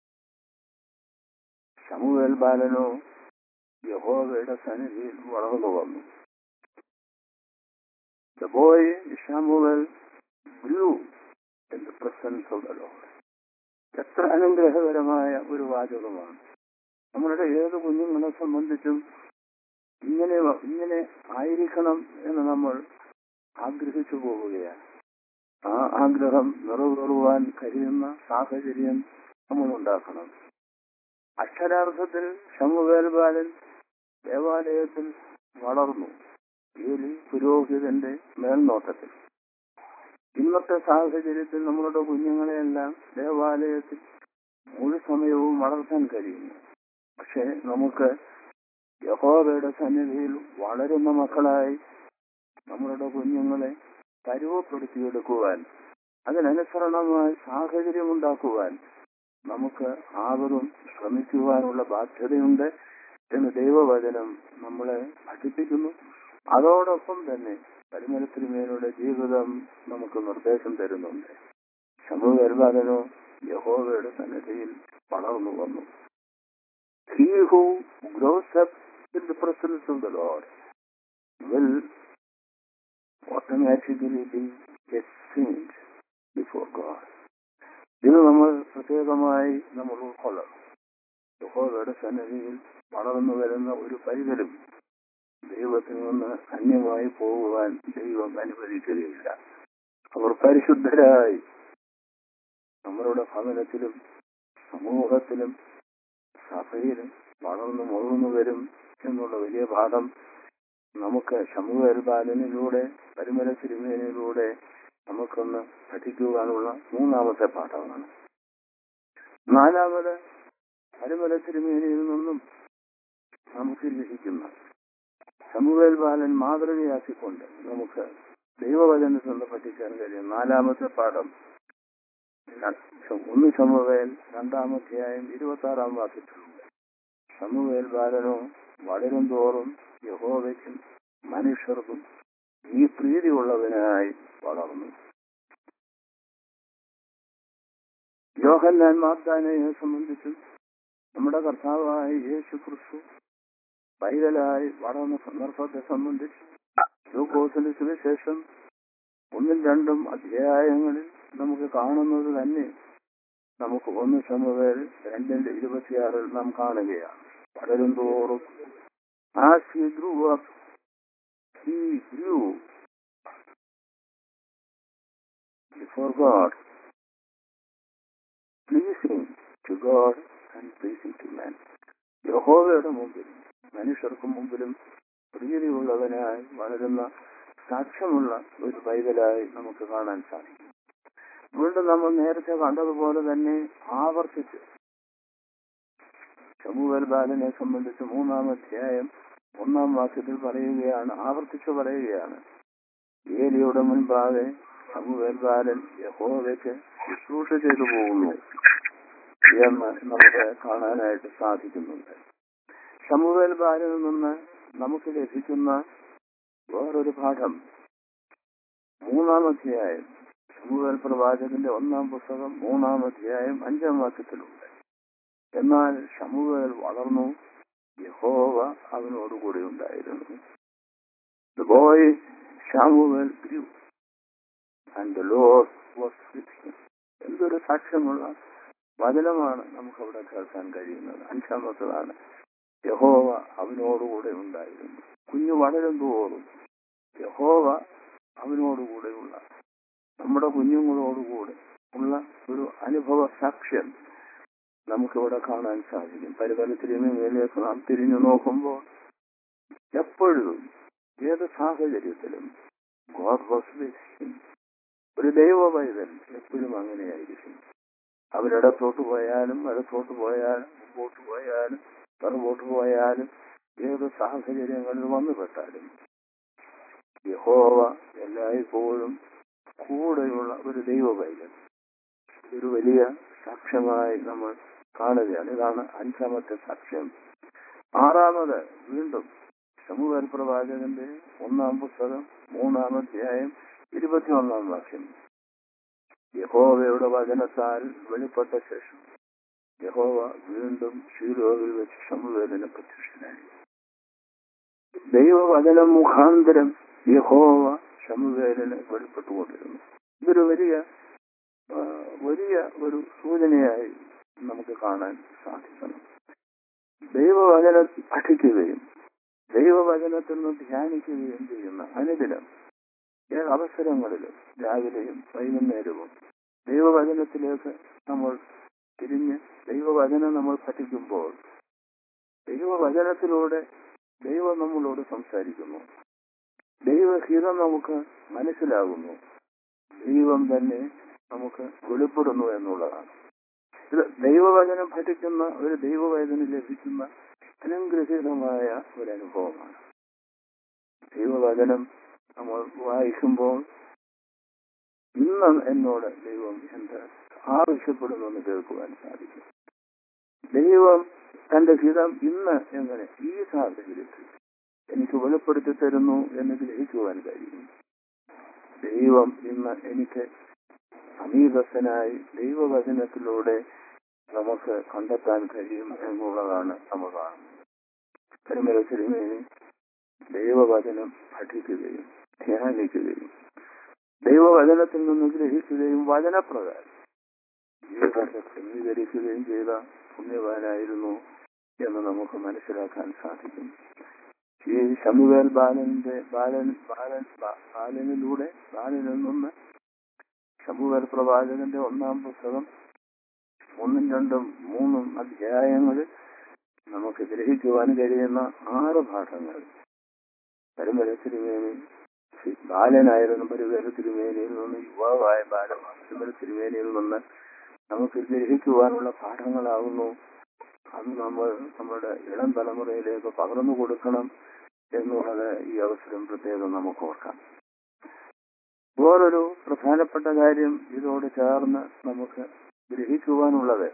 ശമുവേൽ ബാലനോ യഹോവയുടെ സന്നിധിയിൽ വളർന്നു വന്നു The boy Samuel grew in the presence of the Lord. എത്ര അനുഗ്രഹകരമായ ഒരു വാചകമാണ് നമ്മളുടെ ഏത് കുഞ്ഞുങ്ങളെ സംബന്ധിച്ചും ഇങ്ങനെ ഇങ്ങനെ ആയിരിക്കണം എന്ന് നമ്മൾ ആഗ്രഹിച്ചു പോവുകയാണ് ആ ആഗ്രഹം നിറവേറുവാൻ കഴിയുന്ന സാഹചര്യം നമ്മൾ ഉണ്ടാക്കണം അക്ഷരാർത്ഥത്തിൽ ശമുവേൽ ബാലൻ ദേവാലയത്തിൽ വളർന്നു ഏലി പുരോഹിതന്റെ മേൽനോട്ടത്തിൽ ഇന്നത്തെ സാഹചര്യത്തിൽ നമ്മളുടെ കുഞ്ഞുങ്ങളെയെല്ലാം ദേവാലയത്തിൽ മുഴു സമയവും വളർത്താൻ കഴിയുന്നു പക്ഷെ നമുക്ക് യഹോവയുടെ സന്നിധിയിൽ വളരുന്ന മക്കളായി നമ്മളുടെ കുഞ്ഞുങ്ങളെ പരുവപ്പെടുത്തിയെടുക്കുവാൻ അതിനനുസരണമായ സാഹചര്യം ഉണ്ടാക്കുവാൻ നമുക്ക് ആവതും ശ്രമിക്കുവാനുള്ള ബാധ്യതയുണ്ട് എന്ന് ദൈവവചനം നമ്മളെ പഠിപ്പിക്കുന്നു അതോടൊപ്പം തന്നെ പരിമലത്തിനുമേലുള്ള ജീവിതം നമുക്ക് നിർദ്ദേശം തരുന്നുണ്ട് ശമുവേൽവാദനോ യഹോവയുടെ സന്നിധിയിൽ വളർന്നു വന്നു he who grows up in the presence of the Lord will automatically be a saint before God ഇത് നമ്മൾ പ്രത്യേകമായി നമ്മൾ ഉൾക്കൊള്ളണം യഹോവയുടെ സന്നിധിയിൽ വളർന്നു വരുന്ന ഒരു പൈതലും ദൈവത്തിൽ നിന്ന് അന്യമായി പോകുവാൻ ദൈവം അനുവദിക്കുകയില്ല അവർ പരിശുദ്ധരായി നമ്മളുടെ ഭവനത്തിലും സമൂഹത്തിലും സഭയിലും വളർന്നു മുതിർന്നു വരും എന്നുള്ള വലിയ പാഠം നമുക്ക് ശമുവേൽ ബാലനിലൂടെ പരിമല തിരുമേനിയിലൂടെ നമുക്കൊന്ന് പഠിക്കുവാനുള്ള മൂന്നാമത്തെ പാഠമാണ് നാലാമത് പരിമല തിരുമേനിയിൽ നിന്നും നമുക്ക് ലഭിക്കുന്ന ശമുവേൽ ബാലൻ മാതൃകയാക്കിക്കൊണ്ട് നമുക്ക് ദൈവവചനത്തിൽ നിന്ന് പഠിക്കാൻ കഴിയും നാലാമത്തെ പാഠം ഒന്ന് ശമുവേൽ രണ്ടാമധ്യായം ഇരുപത്തി ആറാം വാക്യത്തിലുണ്ട് ശമുവേൽ ബാലനോ വളരും തോറും യഹോവയ്ക്കും മനുഷ്യർക്കും ഈ പ്രീതിയുള്ളവനായി വളർന്നു യോഹന്നാൻ മാർദാനയെ സംബന്ധിച്ചും നമ്മുടെ കർത്താവായ യേശു ക്രിസ്തു പൈതലായി വളർന്ന സന്ദർഭത്തെ സംബന്ധിച്ച് ലൂക്കോസിന്റെ സുവിശേഷം ഒന്നും രണ്ടും അധ്യായങ്ങളിൽ നമുക്ക് കാണുന്നത് തന്നെ നമുക്ക് ഒന്ന് ശമുവേൽ രണ്ടിന്റെ ഇരുപത്തിയാറിൽ നാം കാണുകയാണ് വളരും തോറും as he grew up he grew before God pleasing to God and pleasing to man യഹോവയുടെ മുമ്പിൽ മനുഷ്യർക്ക് മുമ്പിലും പ്രീതിയുള്ളവനായി വളരുന്ന സാക്ഷ്യമുള്ള ഒരു പൈതലായി നമുക്ക് കാണാൻ സാധിക്കും വീണ്ടും നമ്മൾ നേരത്തെ കണ്ടതുപോലെ തന്നെ ആവർത്തിച്ച് ശമുവൽ ബാലനെ സംബന്ധിച്ച് മൂന്നാം അധ്യായം ഒന്നാം വാക്യത്തിൽ പറയുകയാണ് ആവർത്തിച്ച് പറയുകയാണ് ഏലിയുടെ മുൻപാകെ ശമുവേൽ ബാലൻ യഹോവയ്ക്ക് ശുശ്രൂഷ ചെയ്തു പോകുന്നു എന്ന് നമുക്ക് കാണാനായിട്ട് സാധിക്കുന്നുണ്ട് ശമുവേൽ ബാലനിൽ നിന്ന് നമുക്ക് ലഭിക്കുന്ന വേറൊരു പാഠം മൂന്നാം അധ്യായം ശമുവേൽ പ്രവാചകന്റെ ഒന്നാം പുസ്തകം മൂന്നാം അധ്യായം അഞ്ചാം വാക്യത്തിലുണ്ട് എന്നാൽ ശമുവേൽ വളർന്നു യഹോവ അവനോടുകൂടി ഉണ്ടായിരുന്നു The boy Samuel grew and the Lord was with him. എന്തൊരു സാക്ഷ്യമുള്ള വചനമാണ് നമുക്ക് അവിടെ കേൾക്കാൻ കഴിയുന്നത് അഞ്ചാമത്തതാണ് യഹോവ അവനോടുകൂടെ ഉണ്ടായിരുന്നു കുഞ്ഞു വളരും തോറും യഹോവ അവനോടുകൂടെയുള്ള നമ്മുടെ കുഞ്ഞുങ്ങളോടുകൂടെ ഉള്ള ഒരു അനുഭവ സാക്ഷ്യം നമുക്കിവിടെ കാണാൻ സാധിക്കും പരിതലത്തിരിന് മേലേക്ക് നാം തിരിഞ്ഞു നോക്കുമ്പോൾ എപ്പോഴും ഏത് സാഹചര്യത്തിലും ഗോഡ് വാസ് വിത്ത് ഹിം ഒരു ദൈവ പൈതൽ എപ്പോഴും അങ്ങനെയായിരിക്കും അവരിടത്തോട്ട് പോയാലും വലത്തോട്ട് പോയാലും മുമ്പോട്ട് പോയാലും പുറകോട്ട് പോയാലും ഏത് സാഹചര്യങ്ങളിൽ വന്നുപെട്ടാലും യഹോവ എല്ലായ്പ്പോഴും കൂടെയുള്ള ഒരു ദൈവ പൈതൽ ഒരു വലിയ സാക്ഷ്യമായി നമ്മൾ കാണുകയാണ് ഇതാണ് അഞ്ചാമത്തെ സാക്ഷ്യം ആറാമത് വീണ്ടും ശമുവേൽ പ്രവാചകന്റെ ഒന്നാം പുസ്തകം മൂന്നാം അധ്യായം ഇരുപത്തിയൊന്നാം വാക്യം യഹോവയുടെ വചനത്താൽ വെളിപ്പെട്ട ശേഷം യഹോവ വീണ്ടും ഷീലോവിൽ വെച്ച് ശമുവേലിന് പ്രത്യക്ഷനായി ദൈവവചനം മുഖാന്തരം യഹോവ ശമുവേലിന് വെളിപ്പെട്ടുകൊണ്ടിരുന്നു ഇതൊരു വലിയ ആ, വലിയ ഒരു സൂചനയായി നമുക്ക് കാണാൻ സാധിക്കണം ദൈവവചനം പഠിക്കുകയും ദൈവവചനത്തിൽ നിന്ന് ധ്യാനിക്കുകയും ചെയ്യുന്ന അനുദിനം ഏത് അവസരങ്ങളിലും രാവിലെയും വൈകുന്നേരവും ദൈവവചനത്തിലേക്ക് നമ്മൾ തിരിഞ്ഞ് ദൈവവചനം നമ്മൾ പഠിക്കുമ്പോൾ ദൈവവചനത്തിലൂടെ ദൈവം നമ്മളോട് സംസാരിക്കുന്നു ദൈവഹിതം നമുക്ക് മനസ്സിലാകുന്നു ദൈവം തന്നെ നമുക്ക് വെളിപ്പെടുന്നു എന്നുള്ളതാണ് ഇത് ദൈവവചനം പഠിക്കുന്ന ഒരു ദൈവവചനം ലഭിക്കുന്ന അനുഗ്രഹീതമായ ഒരു അനുഭവമാണ് ദൈവവചനം നമ്മൾ വായിക്കുമ്പോൾ ഇന്ന് എന്നോട് ദൈവം എന്ത് ആവശ്യപ്പെടുന്നു എന്ന് കേൾക്കുവാൻ സാധിക്കും ദൈവം തന്റെ ഹിതം ഇന്ന് എങ്ങനെ ഈ സാഹചര്യത്തിൽ എനിക്ക് വെളിപ്പെടുത്തി തരുന്നു എന്ന് ഗ്രഹിക്കുവാൻ കഴിയും ദൈവം ഇന്ന് എനിക്ക് സമീപസ്ഥനായി ദൈവവചനത്തിലൂടെ നമുക്ക് കണ്ടെത്താൻ കഴിയും എന്നുള്ളതാണ് നമ്മൾ കാണുന്നത് തിരുമലത്തിരുമേനി ദൈവവചനം പഠിക്കുകയും ധ്യാനിക്കുകയും ദൈവവചനത്തിൽ നിന്ന് ഗ്രഹിക്കുകയും വചനപ്രകാരം ജീവിതത്തെ ക്രമീകരിക്കുകയും ചെയ്ത പുണ്യവാനായിരുന്നു എന്ന് നമുക്ക് മനസ്സിലാക്കാൻ സാധിക്കും ഈ ശമുവേൽ ബാലന്റെ ബാലൻ ബാലൻ ബാ- ബാലനിലൂടെ ബാലനിൽ നിന്ന് ശമുവേൽ പ്രവാചകന്റെ ഒന്നാം പുസ്തകം ഒന്നും രണ്ടും മൂന്നും അധ്യായങ്ങളിൽ നമുക്ക് ഗ്രഹിക്കുവാൻ കഴിയുന്ന ആറ് പാഠങ്ങൾ പരമ്പര തിരുമേനി ബാലനായിരുന്ന പരമ്പര തിരുമേനിയിൽ നിന്ന് യുവാവായ ബാലൻ പരമ്പര തിരുമേനിയിൽ നിന്ന് നമുക്ക് ഗ്രഹിക്കുവാനുള്ള പാഠങ്ങളാകുന്നു അത് നമ്മൾ നമ്മുടെ ഇളം തലമുറയിലേക്ക് പകർന്നു കൊടുക്കണം എന്നുള്ളത് ഈ അവസരം പ്രത്യേകം നമുക്ക് ഓർക്കാം വേറൊരു പ്രധാനപ്പെട്ട കാര്യം ഇതോട് ചേർന്ന് നമുക്ക് ഗ്രഹിക്കുവാനുള്ളത്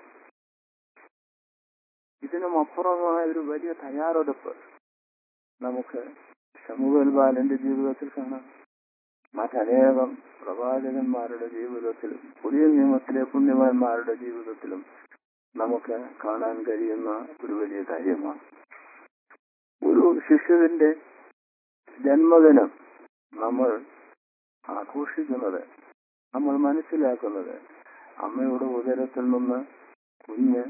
ഇതിനും അപ്പുറമായ ഒരു വലിയ തയ്യാറെടുപ്പ് നമുക്ക് ശമുവൽ ബാലന്റെ ജീവിതത്തിൽ കാണാം മറ്റനേകം പ്രവാചകന്മാരുടെ ജീവിതത്തിലും പുതിയ നിയമത്തിലെ പുണ്യവാന്മാരുടെ ജീവിതത്തിലും നമുക്ക് കാണാൻ കഴിയുന്ന ഒരു വലിയ കാര്യമാണ് ഒരു ശിശുവിന്റെ ജന്മദിനം നമ്മൾ ആഘോഷിക്കുന്നത് നമ്മൾ മനസ്സിലാക്കുന്നത് അമ്മയുടെ ഉദരത്തിൽ നിന്ന് കുഞ്ഞ്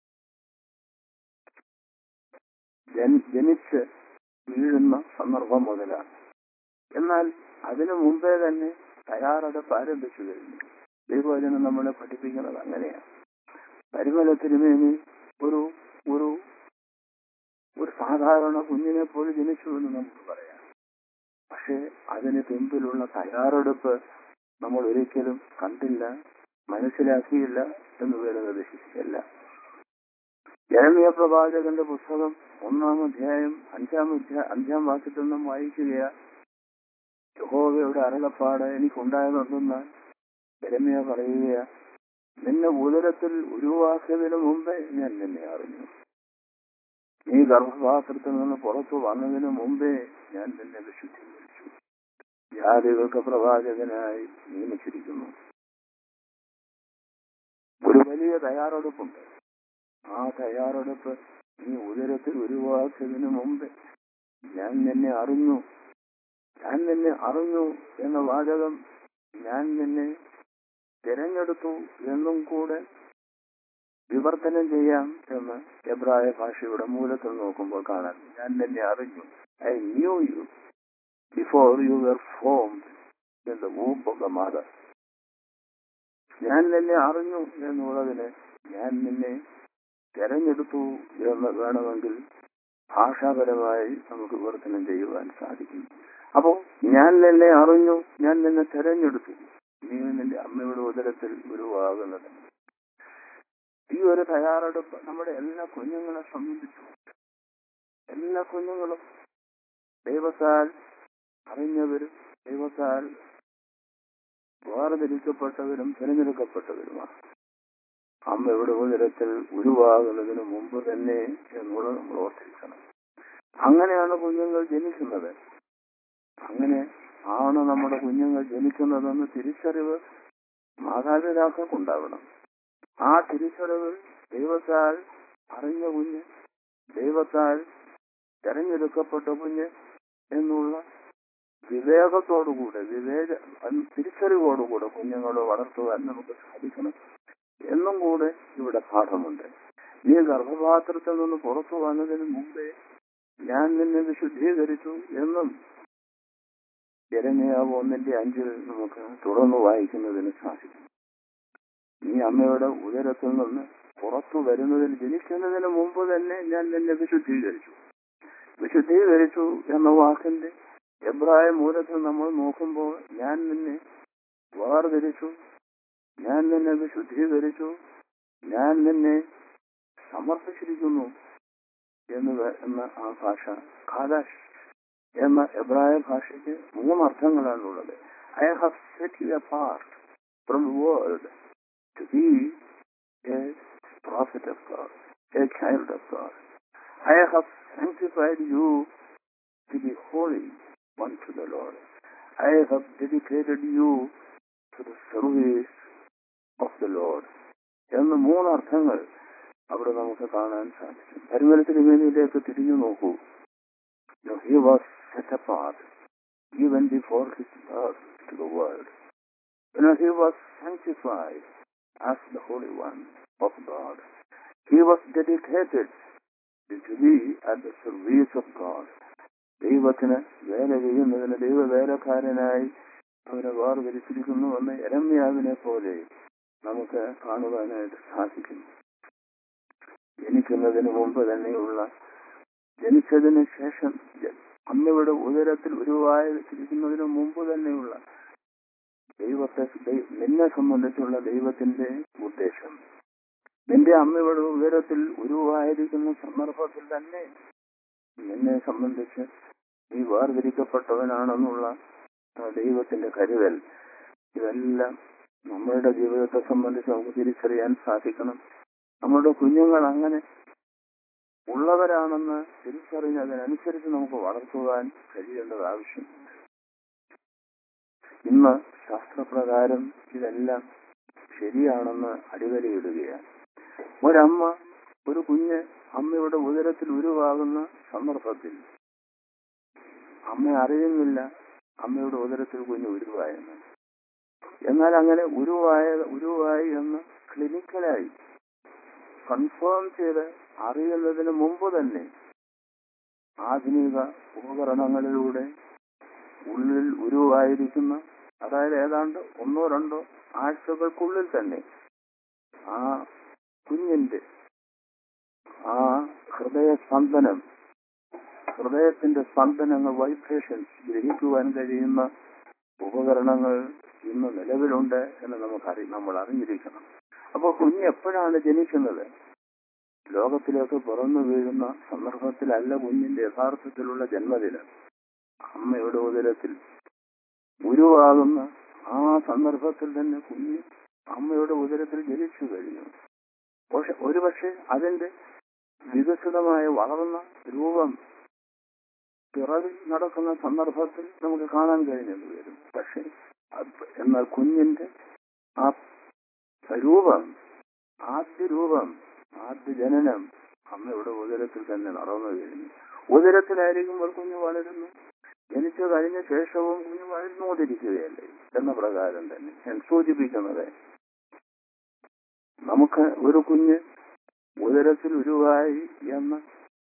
ജൻ- ജനിച്ച് വീഴുന്ന സന്ദർഭം മുതലാണ് എന്നാൽ അതിനു മുമ്പേ തന്നെ തയ്യാറെടുപ്പ് ആരംഭിച്ചു കഴിഞ്ഞു ദൈവവചനം നമ്മളെ പഠിപ്പിക്കുന്നത് അങ്ങനെയാണ് പരിമല തിരുമേനി ഒരു ഒരു ഒരു സാധാരണ കുഞ്ഞിനെ പോലെ ജനിച്ചു എന്ന് നമുക്ക് പറയാം പക്ഷെ അതിന് പിമ്പിലുള്ള തയ്യാറെടുപ്പ് നമ്മൾ ഒരിക്കലും കണ്ടില്ല മനസ്സിലാക്കിയില്ല എന്ന് വരുന്നത് ശിക്ഷയല്ല ജനമീയ പ്രവാചകന്റെ പുസ്തകം ഒന്നാം അധ്യായം അഞ്ചാം അധ്യായ അഞ്ചാം വാക്യത്തിൽ നിന്നും വായിക്കുകയാ യഹോവയുടെ അരുളപ്പാട് എനിക്കുണ്ടായതെന്തെന്ന് ജനമീയ പറയുകയാ നിന്നെ ഉദരത്തിൽ ഉരുവാക്കിയതിനു മുമ്പേ ഞാൻ നിന്നെ അറിഞ്ഞു നീ ഗർഭപാത്രത്തിൽ നിന്ന് പുറത്തു വന്നതിന് മുമ്പേ ഞാൻ നിന്നെ വിശുദ്ധീകരിച്ചു ജാതികൾക്ക് പ്രവാചകനായി നിയമിച്ചിരിക്കുന്നു ഒരു വലിയ തയ്യാറെടുപ്പുണ്ട് ആ തയ്യാറെടുപ്പ് നീ ഉദരത്തിൽ ഉരുവാക്കിയതിനു മുമ്പ് ഞാൻ നിന്നെ അറിഞ്ഞു ഞാൻ നിന്നെ അറിഞ്ഞു എന്ന വാചകം ഞാൻ നിന്നെ തിരഞ്ഞെടുത്തു എന്നും കൂടെ വിവർത്തനം ചെയ്യാം എന്ന് എബ്രായ ഭാഷയുടെ മൂലത്തിൽ നോക്കുമ്പോൾ കാണാം ഞാൻ നിന്നെ അറിഞ്ഞു I knew you before you were formed in the womb of the mother ഞാൻ നിന്നെ അറിഞ്ഞു എന്നുള്ളതിന് ഞാൻ നിന്നെ തെരഞ്ഞെടുത്തു എന്ന് വേണമെങ്കിൽ ഭാഷാപരമായി നമുക്ക് വിവർത്തനം ചെയ്യുവാൻ സാധിക്കും അപ്പോ ഞാൻ നിന്നെ അറിഞ്ഞു ഞാൻ നിന്നെ തെരഞ്ഞെടുത്തു നീ നിന്റെ അമ്മയുടെ ഉദരത്തിൽ ഉരുവാകുന്നത് ഈ ഒരു തയ്യാറെടുപ്പ് നമ്മുടെ എല്ലാ കുഞ്ഞുങ്ങളെ സംബന്ധിച്ചു എല്ലാ കുഞ്ഞുങ്ങളും ദൈവത്താൽ അറിഞ്ഞവരും ദൈവത്താൽ വേർതിരിക്കപ്പെട്ടവരും തിരഞ്ഞെടുക്കപ്പെട്ടവരുമാണ് അമ്മയുടെ ഉദരത്തിൽ ഉരുവാകുന്നതിന് മുമ്പ് തന്നെ എന്നുള്ളത് നമ്മൾ ഓർത്തിരിക്കണം അങ്ങനെയാണ് കുഞ്ഞുങ്ങൾ ജനിക്കുന്നത് അങ്ങനെ ആണ് നമ്മുടെ കുഞ്ഞുങ്ങൾ ജനിക്കുന്നതെന്ന് തിരിച്ചറിവ് മാതാപിതാക്കൾക്കുണ്ടാവണം ആ തിരിച്ചറിവ് ദൈവത്താൽ അറിഞ്ഞ കുഞ്ഞ് ദൈവത്താൽ തെരഞ്ഞെടുക്കപ്പെട്ട കുഞ്ഞ് എന്നുള്ള വിവേകത്തോടുകൂടെ വിവേക തിരിച്ചറിവോടുകൂടെ കുഞ്ഞുങ്ങളെ വളർത്തുവാൻ നമുക്ക് സാധിക്കണം എന്നും കൂടെ ഇവിടെ പാഠമുണ്ട് നീ ഗർഭപാത്രത്തിൽ നിന്ന് പുറത്തു വന്നതിന് മുമ്പേ ഞാൻ നിന്നെ വിശുദ്ധീകരിച്ചു എന്നും ജരമയാവ് ഒന്നിന്റെ അഞ്ചിൽ നമുക്ക് തുടർന്ന് വായിക്കുന്നതിന് സാധിക്കും നീ അമ്മയുടെ ഉദരത്തിൽ നിന്ന് പുറത്തു വരുന്നതിന് ജനിക്കുന്നതിന് മുമ്പ് തന്നെ ഞാൻ നിന്നെ വിശുദ്ധീകരിച്ചു വിശുദ്ധീകരിച്ചു എന്ന വാക്കിന്റെ എബ്രായ മൂലത്തിൽ നമ്മൾ നോക്കുമ്പോൾ ഞാൻ നിന്നെ വേർതിരിച്ചു ഞാൻ നിന്നെ വിശുദ്ധീകരിച്ചു ഞാൻ നിന്നെ സമർപ്പിച്ചിരിക്കുന്നു എന്ന് വ- എന്ന ആ ഭാഷ ഖാദാഷ് എന്ന എബ്രായ ഭാഷയ്ക്ക് മൂന്നർത്ഥങ്ങളാണുള്ളത് I have set you apart from world to be a prophet of God a child of God I have sanctified you to be holy one to the Lord I have dedicated you to the service of the Lord എന്ന് മൂന്നർത്ഥങ്ങൾ അവിടെ നമുക്ക് കാണാൻ സാധിക്കും പരിമല തിരുമേനിയിലേക്ക് തിരിഞ്ഞു നോക്കൂ he was set apart even before his birth to the world. You know, he was sanctified as the Holy One of God. He was dedicated to be at the service of God. ദൈവത്തിന് വേല ചെയ്യുന്നതിന് ദൈവവേലക്കാരനായി അവരെ വേർതിരിച്ചിരിക്കുന്നു എന്ന് എരമ്യാവിനെ പോലെ നമുക്ക് കാണുവാനായിട്ട് സാധിക്കും ജനിക്കുന്നതിന് മുമ്പ് തന്നെയുള്ള ജനിച്ചതിന് ശേഷം ജ- അമ്മയുടെ ഉദരത്തിൽ ഉരുവായി വെച്ചിരിക്കുന്നതിന് മുമ്പ് തന്നെയുള്ള ദൈവത്തെ ദൈ- നിന്നെ സംബന്ധിച്ചുള്ള ദൈവത്തിന്റെ ഉദ്ദേശം നിന്റെ അമ്മയുടെ ഉദരത്തിൽ ഉരുവായിരിക്കുന്ന സന്ദർഭത്തിൽ തന്നെ നിന്നെ സംബന്ധിച്ച് നീ വേർതിരിക്കപ്പെട്ടവനാണെന്നുള്ള ആ ദൈവത്തിന്റെ കരുതൽ ഇതെല്ലാം നമ്മളുടെ ജീവിതത്തെ സംബന്ധിച്ച് നമുക്ക് തിരിച്ചറിയാൻ സാധിക്കണം നമ്മുടെ കുഞ്ഞുങ്ങൾ അങ്ങനെ ഉള്ളവരാണെന്ന് തിരിച്ചറിഞ്ഞ് അതിനനുസരിച്ച് നമുക്ക് വളർത്തുവാൻ കഴിയേണ്ടത് ആവശ്യമുണ്ട് ഇന്ന് ശാസ്ത്രപ്രകാരം ഇതെല്ലാം ശരിയാണെന്ന് അടിവരയിടുകയാണ് ഒരമ്മ ഒരു കുഞ്ഞ് അമ്മയുടെ ഉദരത്തിൽ ഉരുവാകുന്ന സന്ദർഭത്തിൽ അമ്മ അറിയുന്നില്ല അമ്മയുടെ ഉദരത്തിൽ കുഞ്ഞ് ഉരുവായെന്ന് എന്നാൽ അങ്ങനെ ഉരുവായ ഉരുവായി എന്ന് ക്ലിനിക്കലായി കൺഫേം ചെയ്ത് അറിയുന്നതിന് മുമ്പ് തന്നെ ആധുനിക ഉപകരണങ്ങളിലൂടെ ഉള്ളിൽ ഉരുവായിരിക്കുന്ന അതായത് ഏതാണ്ട് ഒന്നോ രണ്ടോ ആഴ്ചകൾക്കുള്ളിൽ തന്നെ ആ കുഞ്ഞിന്റെ ആ ഹൃദയ സ്പന്ദനം ഹൃദയത്തിന്റെ സ്പന്ദനങ്ങൾ വൈബ്രേഷൻസ് ഗ്രഹിക്കുവാൻ കഴിയുന്ന ഉപകരണങ്ങൾ ഇന്ന് നിലവിലുണ്ട് എന്ന് നമുക്കറി നമ്മൾ അറിഞ്ഞിരിക്കണം അപ്പോൾ കുഞ്ഞ് എപ്പോഴാണ് ജനിക്കുന്നത് ലോകത്തിലേക്ക് പിറന്നു വീഴുന്ന സന്ദർഭത്തിലല്ല കുഞ്ഞിന്റെ യഥാർത്ഥത്തിലുള്ള ജന്മദിനം അമ്മയുടെ ഉദരത്തിൽ ഗുരുവാകുന്ന ആ സന്ദർഭത്തിൽ തന്നെ കുഞ്ഞ് അമ്മയുടെ ഉദരത്തിൽ ജനിച്ചു കഴിഞ്ഞു പക്ഷെ ഒരുപക്ഷെ അതിന്റെ വികസിതമായ വളർന്ന രൂപം പിറവി നടക്കുന്ന സന്ദർഭത്തിൽ നമുക്ക് കാണാൻ കഴിഞ്ഞെന്ന് വരും പക്ഷെ അത് എന്നാൽ കുഞ്ഞിന്റെ ആ രൂപം ആദ്യ രൂപം ആദ്യ ജനനം അമ്മയുടെ ഉദരത്തിൽ തന്നെ നടന്നു കഴിഞ്ഞു ഉദരത്തിലായിരിക്കുമ്പോൾ കുഞ്ഞ് വളരുന്നു ജനിച്ചു കഴിഞ്ഞ ശേഷവും കുഞ്ഞ് വളർന്നുകൊണ്ടിരിക്കുകയല്ലേ എന്ന പ്രകാരം തന്നെ ഞാൻ സൂചിപ്പിക്കുന്നത് നമുക്ക് ഒരു കുഞ്ഞ് ഉദരത്തിൽ ഉരുവായി എന്ന്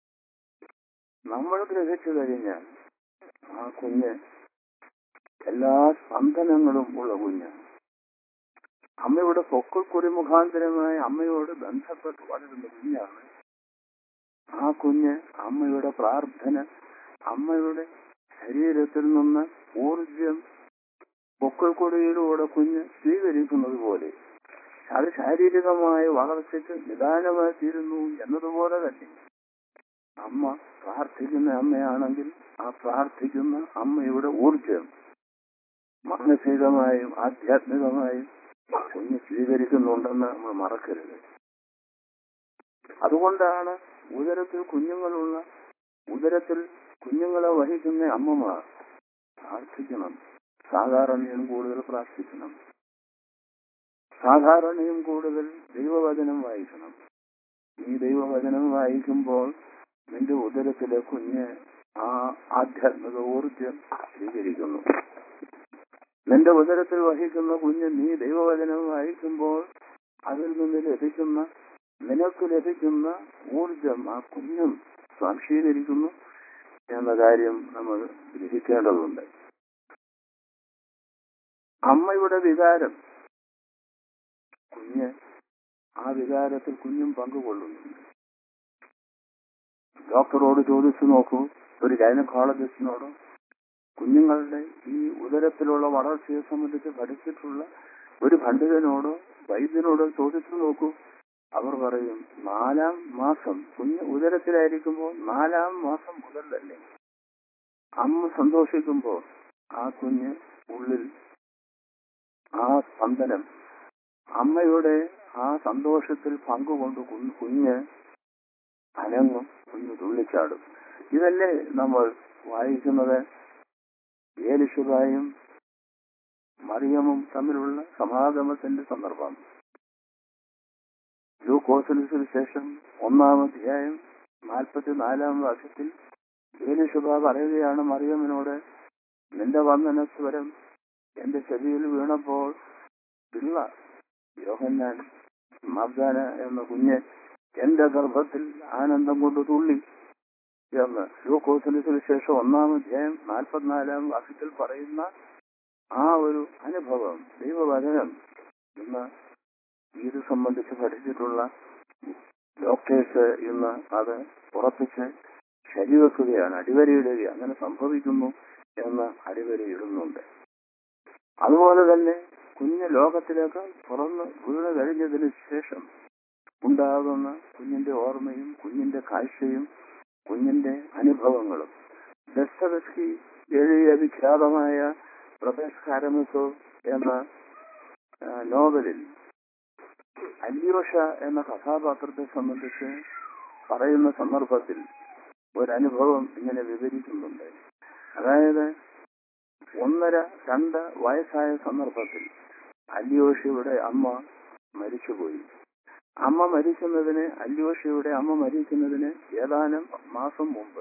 നമ്മൾ ഗ്രഹിച്ചു കഴിഞ്ഞാൽ ആ കുഞ്ഞ് എല്ലാ സ്പന്ദനങ്ങളും ഉള്ള കുഞ്ഞാണ് അമ്മയുടെ പൊക്കൾക്കുറി മുഖാന്തരമായി അമ്മയോട് ബന്ധപ്പെട്ട് വളരുന്ന കുഞ്ഞാണ് ആ കുഞ്ഞ് അമ്മയുടെ പ്രാർത്ഥന അമ്മയുടെ ശരീരത്തിൽ നിന്ന് ഊർജം പൊക്കൾക്കൊടിയിലൂടെ കുഞ്ഞ് സ്വീകരിക്കുന്നത് പോലെ അത് ശാരീരികമായ വളർച്ചയ്ക്ക് നിദാനമായി തീരുന്നു എന്നതുപോലെ തന്നെ അമ്മ പ്രാർത്ഥിക്കുന്ന അമ്മയാണെങ്കിൽ ആ പ്രാർത്ഥിക്കുന്ന അമ്മയുടെ ഊർജം മാനസികമായും ആധ്യാത്മികമായും കുഞ്ഞ് സ്വീകരിക്കുന്നുണ്ടെന്ന് നമ്മൾ മറക്കരുത് അതുകൊണ്ടാണ് ഉദരത്തിൽ കുഞ്ഞുങ്ങളുള്ള ഉദരത്തിൽ കുഞ്ഞുങ്ങളെ വഹിക്കുന്ന അമ്മമാർ പ്രാർത്ഥിക്കണം സാധാരണയും കൂടുതൽ പ്രാർത്ഥിക്കണം സാധാരണയും കൂടുതൽ ദൈവവചനം വായിക്കണം ഈ ദൈവവചനം വായിക്കുമ്പോൾ നിന്റെ ഉദരത്തിലെ കുഞ്ഞ് ആ ആധ്യാത്മിക ഊർജം സ്വീകരിക്കുന്നു നിന്റെ ഉദരത്തിൽ വഹിക്കുന്ന കുഞ്ഞ് നീ ദൈവവചനം വായിക്കുമ്പോൾ അതിൽ നിന്ന് ലഭിക്കുന്ന നിനക്ക് ലഭിക്കുന്ന ഊർജം ആ കുഞ്ഞും സ്വാംശീകരിക്കുന്നു എന്ന കാര്യം നമ്മൾ ഗ്രഹിക്കേണ്ടതുണ്ട് അമ്മയുടെ വികാരം കുഞ്ഞ് ആ വികാരത്തിൽ കുഞ്ഞും പങ്കുകൊള്ളുന്നുണ്ട് ഡോക്ടറോട് ചോദിച്ചു നോക്കൂ ഒരു ഗൈനക്കോളജിസ്റ്റിനോടോ കുഞ്ഞുങ്ങളുടെ ഈ ഉദരത്തിലുള്ള വളർച്ചയെ സംബന്ധിച്ച് പഠിച്ചിട്ടുള്ള ഒരു പണ്ഡിതനോടോ വൈദ്യനോടോ ചോദിച്ചു നോക്കൂ അവർ പറയും നാലാം മാസം കുഞ്ഞ് ഉദരത്തിലായിരിക്കുമ്പോൾ നാലാം മാസം മുതൽ തന്നെ അമ്മ സന്തോഷിക്കുമ്പോൾ ആ കുഞ്ഞ് ഉള്ളിൽ ആ സ്പന്ദനം അമ്മയുടെ ആ സന്തോഷത്തിൽ പങ്കുകൊണ്ട് കു- കുഞ്ഞ് അനങ്ങും കുഞ്ഞ് തുള്ളിച്ചാടും ഇതല്ലേ നമ്മൾ വായിക്കുന്നത് ഏലിശുബായും മറിയമും തമ്മിലുള്ള സമാഗമത്തിന്റെ സന്ദർഭം ലൂക്കോസിന് സുവിശേഷം ഒന്നാം അധ്യായം നാൽപ്പത്തിനാലാം വാക്യത്തിൽ ഏലിശുഭ പറയുകയാണ് മറിയമ്മിനോട് നിന്റെ വന്ദന സ്വരം എന്റെ ചെവിയിൽ വീണപ്പോൾ പിള്ള യോഹന്നാൻ മബ്ദാന എന്ന കുഞ്ഞ് എന്റെ ഗർഭത്തിൽ ആനന്ദം കൊണ്ട് തുള്ളി എന്ന് ലൂക്കോസിന് സുവിശേഷം ഒന്നാം അധ്യായം നാൽപ്പത്തിനാലാം വാക്യത്തിൽ പറയുന്ന ആ ഒരു അനുഭവം ദൈവവചനം ഇന്ന് ഇത് സംബന്ധിച്ച് പഠിച്ചിട്ടുള്ള ഡോക്ടേഴ്സ് ഇന്ന് അത് ഉറപ്പിച്ച് ശരിവെക്കുകയാണ് അടിവരയിടുക അങ്ങനെ സംഭവിക്കുന്നു എന്ന് അടിവരയിടുന്നുണ്ട് അതുപോലെ തന്നെ കുഞ്ഞ് ലോകത്തിലേക്ക് തുറന്ന് വീണ് കഴിഞ്ഞതിന് ശേഷം ഉണ്ടാകുന്ന കുഞ്ഞിന്റെ ഓർമ്മയും കുഞ്ഞിന്റെ കാഴ്ചയും കുഞ്ഞിന്റെ അനുഭവങ്ങളും ദസ്തവസ്കി എഴുതിയ വിഖ്യാതമായ പ്രദേശ് കാരമസോ എന്ന ആ, നോവലിൽ അല്യോഷ എന്ന കഥാപാത്രത്തെ സംബന്ധിച്ച് പറയുന്ന സന്ദർഭത്തിൽ ഒരനുഭവം ഇങ്ങനെ വിവരിക്കുന്നുണ്ട് അതായത് ഒന്നര രണ്ട് വയസ്സായ സന്ദർഭത്തിൽ അല്യോഷയുടെ അമ്മ മരിച്ചുപോയി അമ്മ മരിക്കുന്നതിന് അല്യോഷയുടെ അമ്മ മരിക്കുന്നതിന് ഏതാനും മാസം മുമ്പ്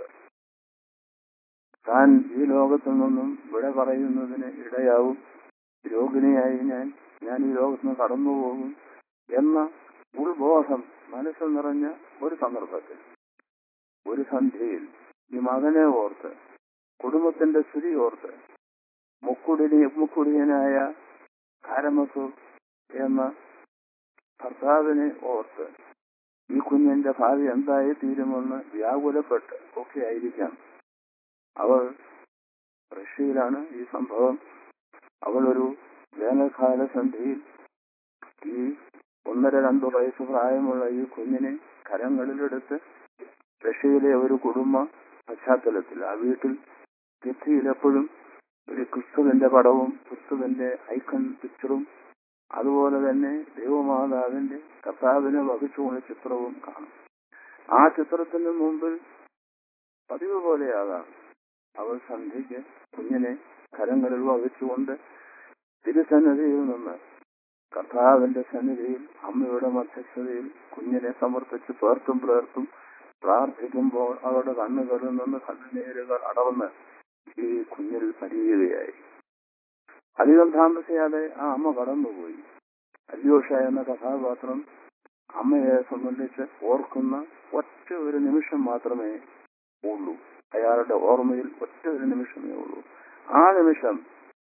താൻ ഈ ലോകത്തു നിന്നും വിട പറയുന്നതിന് ഇടയാവും രോഗിണിയായി ഞാൻ ഞാൻ ഈ ലോകത്ത് നിന്ന് കടന്നുപോകും എന്ന ഉൾബോധം മനസ്സിൽ നിറഞ്ഞ ഒരു സന്ദർഭത്തിൽ ഒരു സന്ധ്യയിൽ ഈ മകനെ ഓർത്ത് കുടുംബത്തിന്റെ സ്ഥിതി ഓർത്ത് മുക്കുടിനി മുക്കുടിയനായ കാരമസു എന്ന ഭർത്താവിനെ ഓർത്ത് ഈ കുഞ്ഞിന്റെ ഭാവി എന്തായി തീരുമെന്ന് വ്യാകുലപ്പെട്ട് ഒക്കെ ആയിരിക്കാം അവൾ റഷ്യയിലാണ് ഈ സംഭവം അവൾ ഒരു വേനൽക്കാല സന്ധ്യയിൽ ഈ ഒന്നര രണ്ടു വയസ്സ് പ്രായമുള്ള ഈ കുഞ്ഞിനെ കരങ്ങളിലെടുത്ത് റഷ്യയിലെ ഒരു കുടുംബ പശ്ചാത്തലത്തിൽ ആ വീട്ടിൽ ഭിത്തിയിൽ എപ്പോഴും ഒരു ക്രിസ്തുവിന്റെ പടവും ക്രിസ്തുവിന്റെ ഐക്കൺ പിക്ചറും അതുപോലെ തന്നെ ദൈവമാതാവിന്റെ കർത്താവിനെ വഹിച്ചുകൊണ്ട് ചിത്രവും കാണും ആ ചിത്രത്തിന് മുമ്പിൽ പതിവ് പോലെയാകാം അവൾ സന്ധ്യയ്ക്ക് കുഞ്ഞിനെ കരങ്ങളിൽ വഹിച്ചുകൊണ്ട് തിരുസന്നിധിയിൽ നിന്ന് കർത്താവിന്റെ സന്നിധിയിൽ അമ്മയുടെ മധ്യസ്ഥതയിൽ കുഞ്ഞിനെ സമർപ്പിച്ച് പേർത്തും പേർത്തും പ്രാർത്ഥിക്കുമ്പോൾ അവരുടെ കണ്ണുകളിൽ നിന്ന് കണ്ണുനീരുകൾ അടർന്ന് ഈ കുഞ്ഞിൽ പരിയുകയായി അധികം താമസിയാതെ ആ അമ്മ കടന്നുപോയി അല്യോഷ എന്ന കഥാപാത്രം അമ്മയെ സംബന്ധിച്ച് ഓർക്കുന്ന ഒറ്റ ഒരു നിമിഷം മാത്രമേ ഉള്ളൂ അയാളുടെ ഓർമ്മയിൽ ഒറ്റ ഒരു നിമിഷമേ ഉള്ളൂ ആ നിമിഷം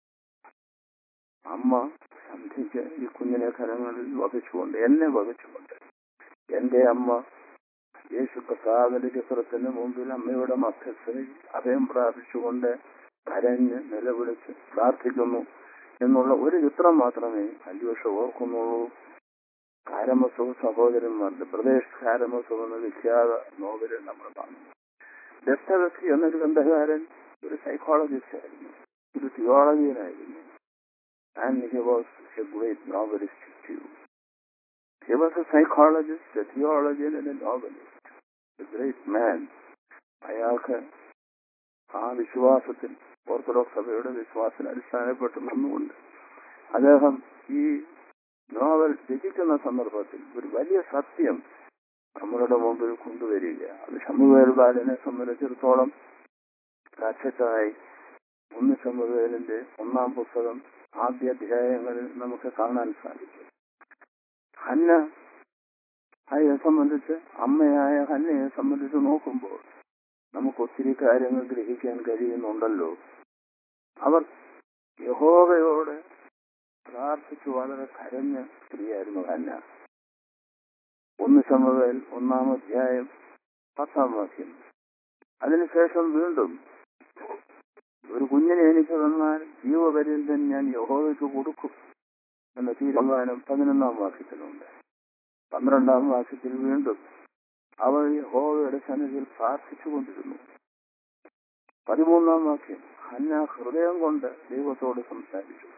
അമ്മ സന്ധിക്ക് ഈ കുഞ്ഞിനെ കരങ്ങളിൽ വഹിച്ചുകൊണ്ട് എന്നെ വഹിച്ചുകൊണ്ട് എന്റെ അമ്മ യേശു പ്രസാദിന്റെ ചിത്രത്തിന് മുമ്പിൽ അമ്മയുടെ മധ്യസ്ഥതയിൽ അഭയം പ്രാപിച്ചുകൊണ്ട് കരഞ്ഞ് നിലവിളിച്ച് പ്രാർത്ഥിക്കുന്നു എന്നുള്ള ഒരു ചിത്രം മാത്രമേ അന്വേഷ ഓർക്കുന്നുള്ളൂ കാരമസോ സഹോദരന്മാരുടെ പ്രദേശ് കാരമസോ എന്ന വിഖ്യാത നോവലിൽ നമ്മൾ കാണുന്നു ദസ്തവസ്കി എന്നൊരു ഗ്രന്ഥകാരൻ ഒരു സൈക്കോളജിസ്റ്റ് ആയിരുന്നു ഒരു തിയോളജിയനായിരുന്നു and he was a great novelist too He was a psychologist, a theologian, and a novelist. A great man. അയാൾക്ക് ആ വിശ്വാസത്തിൽ ഓർത്തഡോക്സ് സഭയുടെ വിശ്വാസത്തിൽ അടിസ്ഥാനപ്പെട്ട് നിന്നുകൊണ്ട് അദ്ദേഹം ഈ നോവൽ രചിക്കുന്ന സന്ദർഭത്തിൽ ഒരു വലിയ സത്യം നമ്മളുടെ മുമ്പിൽ കൊണ്ടുവരിക അത് ഷമുവേൽ ബാലനെ സംബന്ധിച്ചിടത്തോളം കാഴ്ചക്കായി ഒന്ന് ഷമുവേലിന്റെ ഒന്നാം പുസ്തകം ആദ്യ അധ്യായങ്ങളിൽ നമുക്ക് കാണാൻ സാധിക്കും ഹന്ന അയെ സംബന്ധിച്ച് അമ്മയായ ഹന്നയെ സംബന്ധിച്ച് നോക്കുമ്പോൾ നമുക്ക് ഒത്തിരി കാര്യങ്ങൾ ഗ്രഹിക്കാൻ കഴിയുന്നുണ്ടല്ലോ അവർ യഹോവയോട് പ്രാർത്ഥിച്ചു വളരെ കരഞ്ഞ സ്ത്രീയായിരുന്നു ഹന്ന ഒന്ന് സമവേൽ ഒന്നാം അധ്യായം പത്താം വാക്യം അതിനുശേഷം വീണ്ടും ഒരു കുഞ്ഞിനെ എനിക്ക് തന്നാൽ ജീവപര്യന്തം ഞാൻ യഹോവയ്ക്ക് കൊടുക്കും എന്ന തീരുമാനം പതിനൊന്നാം വാക്യത്തിലുണ്ട് പന്ത്രണ്ടാം വാക്യത്തിൽ വീണ്ടും അവൾ യഹോവയുടെ സന്നിധിയിൽ പ്രാർത്ഥിച്ചുകൊണ്ടിരുന്നു പതിമൂന്നാം വാക്യം ഹന്ന ഹൃദയം കൊണ്ട് ദൈവത്തോട് സംസാരിച്ചു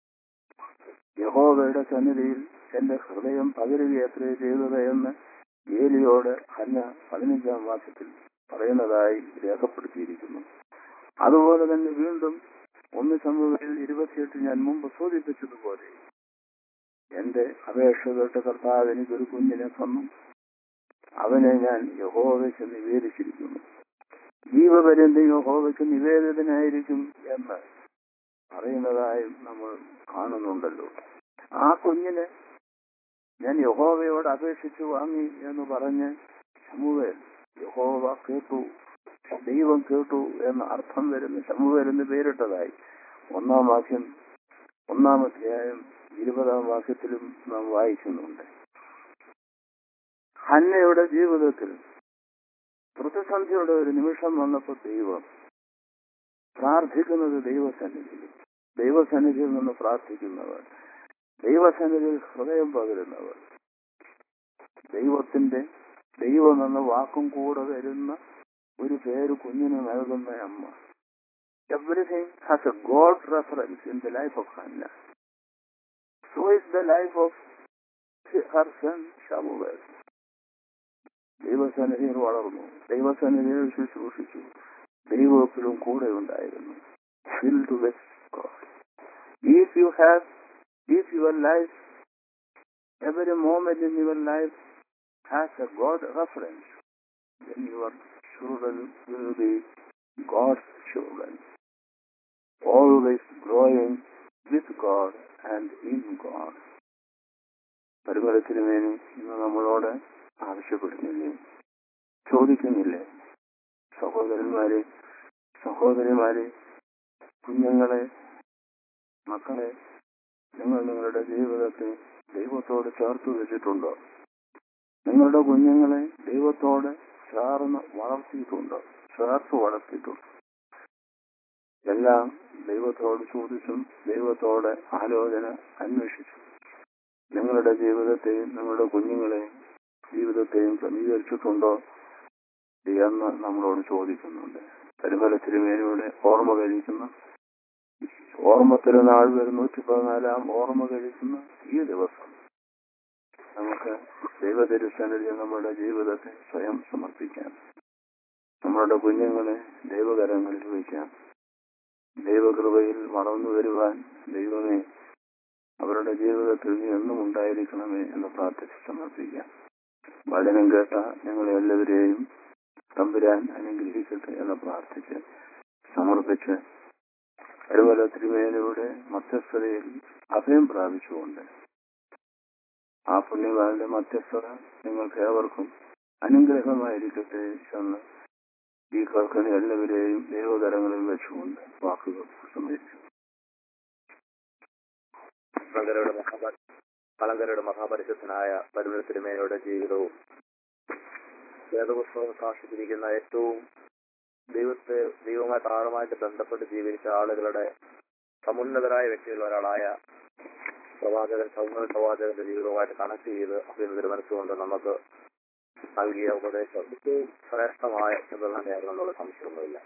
യഹോവയുടെ സന്നിധിയിൽ എന്റെ ഹൃദയം പകരുകയത്രേ ചെയ്തത് എന്ന് ഏലിയോട് ഹന്ന പതിനഞ്ചാം വാക്യത്തിൽ പറയുന്നതായി രേഖപ്പെടുത്തിയിരിക്കുന്നു അതുപോലെ തന്നെ വീണ്ടും ഒന്ന് സംഭവത്തിൽ ഇരുപത്തിയെട്ട് ഞാൻ മുമ്പ് സൂചിപ്പിച്ചതുപോലെ എന്റെ അപേക്ഷ കേട്ട് കർത്താവ് എനിക്കൊരു കുഞ്ഞിനെ തന്നു അവനെ ഞാൻ യഹോവയ്ക്ക് നിവേദിച്ചിരിക്കുന്നു ജീവപര്യന്തം യഹോവയ്ക്ക് നിവേദിതനായിരിക്കും എന്ന് പറയുന്നതായും നമ്മൾ കാണുന്നുണ്ടല്ലോ ആ കുഞ്ഞിനെ ഞാൻ യഹോവയോട് അപേക്ഷിച്ചു വാങ്ങി എന്ന് പറഞ്ഞ് ശമുവേൽ യഹോവ കേട്ടു ദൈവം കേട്ടു എന്ന അർത്ഥം വരുന്ന ശമുവേൽ എന്ന് പേരിട്ടതായി ഒന്നാം വാക്യം ഒന്നാം അധ്യായം ഇരുപതാം വാക്യത്തിലും നാം വായിക്കുന്നുണ്ട് ഹന്നയുടെ ജീവിതത്തിൽ പ്രതിസന്ധിയുടെ ഒരു നിമിഷം വന്നപ്പോൾ ദൈവം പ്രാർത്ഥിക്കുന്നത് ദൈവസന്നിധിയിൽ ദൈവസന്നിധിയിൽ നിന്ന് പ്രാർത്ഥിക്കുന്നവർ ദൈവസന്നിധിയിൽ ഹൃദയം പകരുന്നവർ ദൈവത്തിന്റെ ദൈവം എന്ന വാക്കും കൂടെ വരുന്ന ഒരു പേര് കുഞ്ഞിന് നൽകുന്ന അമ്മ everything has a God reference in the life of Hannah so is the life of her son ഷമുവേൽ ദൈവസന്നിധിയിൽ വളർന്നു ദൈവസന്നിധിയിൽ ശുശ്രൂഷിച്ചു ദൈവത്തിലും കൂടെ ഉണ്ടായിരുന്നു filled with God. If you have, if your life, every moment in your life has a God reference, then your children will be God's children. Always growing with God and in God. പരിമളത്തിന് വേണ്ടി ഇന്ന് നമ്മളോട് ആവശ്യപ്പെടുന്നില്ലേ ചോദിക്കുന്നില്ലേ സഹോദരന്മാരെ സഹോദരിമാരെ കുഞ്ഞുങ്ങളെ മക്കളെ നിങ്ങൾ നിങ്ങളുടെ ജീവിതത്തെ ദൈവത്തോട് ചേർത്ത് വെച്ചിട്ടുണ്ടോ നിങ്ങളുടെ കുഞ്ഞുങ്ങളെ ദൈവത്തോട് ചേർന്ന് വളർത്തിയിട്ടുണ്ടോ ചേർത്ത് വളർത്തിയിട്ടുണ്ടോ എല്ലാം ദൈവത്തോട് ചോദിച്ചും ദൈവത്തോട് ആലോചന അന്വേഷിച്ചു നിങ്ങളുടെ ജീവിതത്തെയും നിങ്ങളുടെ കുഞ്ഞുങ്ങളെയും ജീവിതത്തെയും ക്രമീകരിച്ചിട്ടുണ്ടോ എന്ന് നമ്മളോട് ചോദിക്കുന്നുണ്ട് പരിമല തിരുമേനിയുടെ ഓർമ്മ കഴിക്കുന്ന ഓർമ്മ തിരുനാൾ വരുന്ന നൂറ്റി പതിനാലാം ഓർമ്മ കഴിക്കുന്ന ഈ ദിവസം നമുക്ക് ദൈവതിരുസന്നിധി നമ്മുടെ ജീവിതത്തെ സ്വയം സമർപ്പിക്കാം നമ്മളുടെ കുഞ്ഞുങ്ങളെ ദൈവകരങ്ങളിൽ വയ്ക്കാം ദൈവകൃപയിൽ വളർന്നു വരുവാൻ ദൈവമേ അവരുടെ ജീവിതത്തിൽ നീ എന്നും ഉണ്ടായിരിക്കണമേ എന്ന് പ്രാർത്ഥിച്ച് സമർപ്പിക്കാം വചനം കേട്ട ഞങ്ങളെ എല്ലാവരെയും തമ്പുരാൻ അനുഗ്രഹിക്കട്ടെ എന്ന് പ്രാർത്ഥിച്ച് സമർപ്പിച്ച് ഒരുപോലെ തിരുമേനയുടെ മധ്യസ്ഥതയിൽ അഭയം പ്രാപിച്ചുകൊണ്ട് ആ പുണ്യവാന്റെ മധ്യസ്ഥത നിങ്ങൾക്ക് ഏവർക്കും അനുഗ്രഹമായിരിക്കട്ടെ എന്ന് ഈ കേൾക്കുന്ന എല്ലാവരെയും ദൈവകരങ്ങളിൽ വെച്ചുകൊണ്ട് വാക്കുകൾ സമരിച്ചു മലങ്കരയുടെ മഹാപ മലങ്കരയുടെ മഹാപരിശുദ്ധനായ പരിമല തിരുമേനയുടെ ജീവിതവും വേദപുസ്തകം സാക്ഷിച്ചിരിക്കുന്ന ഏറ്റവും ദൈവത്തെ ദൈവവുമായി താഴമായിട്ട് ബന്ധപ്പെട്ട് ജീവിച്ച ആളുകളുടെ സമുന്നതരായ വ്യക്തികളിൽ ഒരാളായ പ്രവാചകൻ സൗമ്യ പ്രവാചകന്റെ ജീവിതവുമായിട്ട് കണക്ട് ചെയ്ത് അഭിനന്ദന മനസ്സുകൊണ്ട് നമുക്ക് നൽകിയ ഉപദേശം ഏറ്റവും ശ്രേഷ്ഠമായ ചിന്ത തന്നെയായിരുന്നു എന്നുള്ള സംശയമൊന്നുമില്ല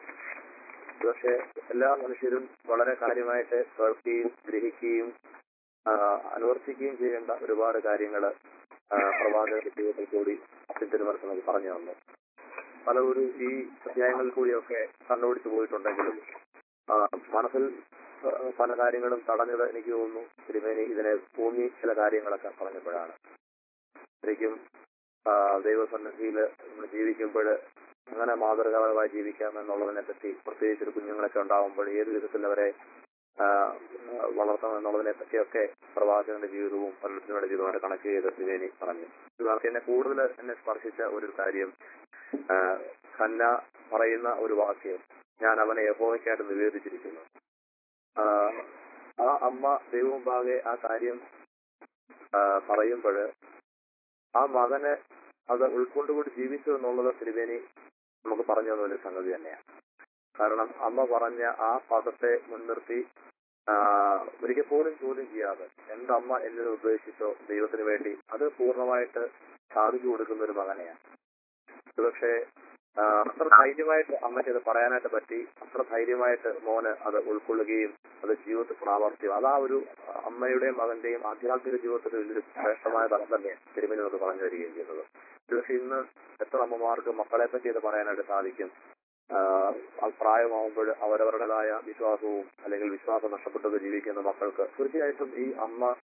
പക്ഷെ എല്ലാ മനുഷ്യരും വളരെ കാര്യമായിട്ട് കേൾക്കുകയും ഗ്രഹിക്കുകയും ആ, അനുവർത്തിക്കുകയും ചെയ്യേണ്ട ഒരുപാട് കാര്യങ്ങൾ പ്രവാചകന്റെ ജീവിതത്തിൽ കൂടി അത്യന്തരമനസ് നമുക്ക് പറഞ്ഞു തന്നു പലവരും ഈ അധ്യായങ്ങളിൽ കൂടിയൊക്കെ കണ്ടുപിടിച്ചു പോയിട്ടുണ്ടെങ്കിലും ആ, മനസ്സിൽ ആ, പല കാര്യങ്ങളും തടഞ്ഞത് എനിക്ക് തോന്നുന്നു തിരുമേനി ഇതിനെ ഭൂമി ചില കാര്യങ്ങളൊക്കെ പറഞ്ഞപ്പോഴാണ് ശരിക്കും ആ, ദൈവസന്നിധിയിൽ നമ്മൾ ജീവിക്കുമ്പോൾ അങ്ങനെ മാതൃകാപരമായി ജീവിക്കാം എന്നുള്ളതിനെ പറ്റി പ്രത്യേകിച്ച് ഒരു കുഞ്ഞുങ്ങളൊക്കെ ഉണ്ടാകുമ്പോൾ ഏത് വിധത്തിൽ അവരെ ആ, വളർത്തണം എന്നുള്ളതിനെ പറ്റിയൊക്കെ പ്രവാചകന്റെ ജീവിതവും പലരുടെ ജീവിതവുമായിട്ട് കണക്ട് ചെയ്ത് തിരുമേനി പറഞ്ഞു ഇത് എന്നെ കൂടുതൽ എന്നെ സ്പർശിച്ച ഒരു കാര്യം ആ, ഹന്ന പറയുന്ന ഒരു വാക്യം ഞാൻ അവനെ യഹോവയ്ക്കായിട്ട് നിവേദിച്ചിരിക്കുന്നു ആ, ആ അമ്മ ദൈവമുമ്പാകെ ആ കാര്യം പറയുമ്പോൾ ആ മകന് അത് ഉൾക്കൊണ്ടുകൂടി ജീവിച്ചു എന്നുള്ളത് തിരുവേനി നമുക്ക് പറഞ്ഞു തന്ന ഒരു സംഗതി തന്നെയാണ് കാരണം അമ്മ പറഞ്ഞ ആ പദത്തെ മുൻനിർത്തി ആ, ഒരിക്കൽ പോലും ചോദ്യം ചെയ്യാതെ എന്തമ്മ എന്നത് ഉദ്ദേശിച്ചോ ദൈവത്തിന് വേണ്ടി അത് പൂർണ്ണമായിട്ട് സാധിച്ചു കൊടുക്കുന്ന ഒരു മകനെയാണ് പക്ഷേ അത്ര ധൈര്യമായിട്ട് അമ്മയ്ക്ക് അത് പറയാനായിട്ട് പറ്റി അത്ര ധൈര്യമായിട്ട് മോന് അത് ഉൾക്കൊള്ളുകയും അത് ജീവിതത്തിൽ പ്രാവർത്തിയം അതാ ഒരു അമ്മയുടെയും മകന്റെയും ആധ്യാത്മിക ജീവിതത്തിൽ വലിയൊരു ശ്രേഷ്ഠമായ തലം തന്നെ തിരുമേനി നമുക്ക് പറഞ്ഞു തരികയും ചെയ്യുന്നത് പക്ഷെ ഇന്ന് എത്ര അമ്മമാർക്ക് മക്കളെ പറ്റി ഇത് പറയാനായിട്ട് സാധിക്കും ആഹ് ആ പ്രായമാകുമ്പോൾ അവരവരുടേതായ വിശ്വാസവും അല്ലെങ്കിൽ വിശ്വാസം നഷ്ടപ്പെട്ടത് ജീവിക്കുന്ന മക്കൾക്ക് തീർച്ചയായിട്ടും ഈ അമ്മ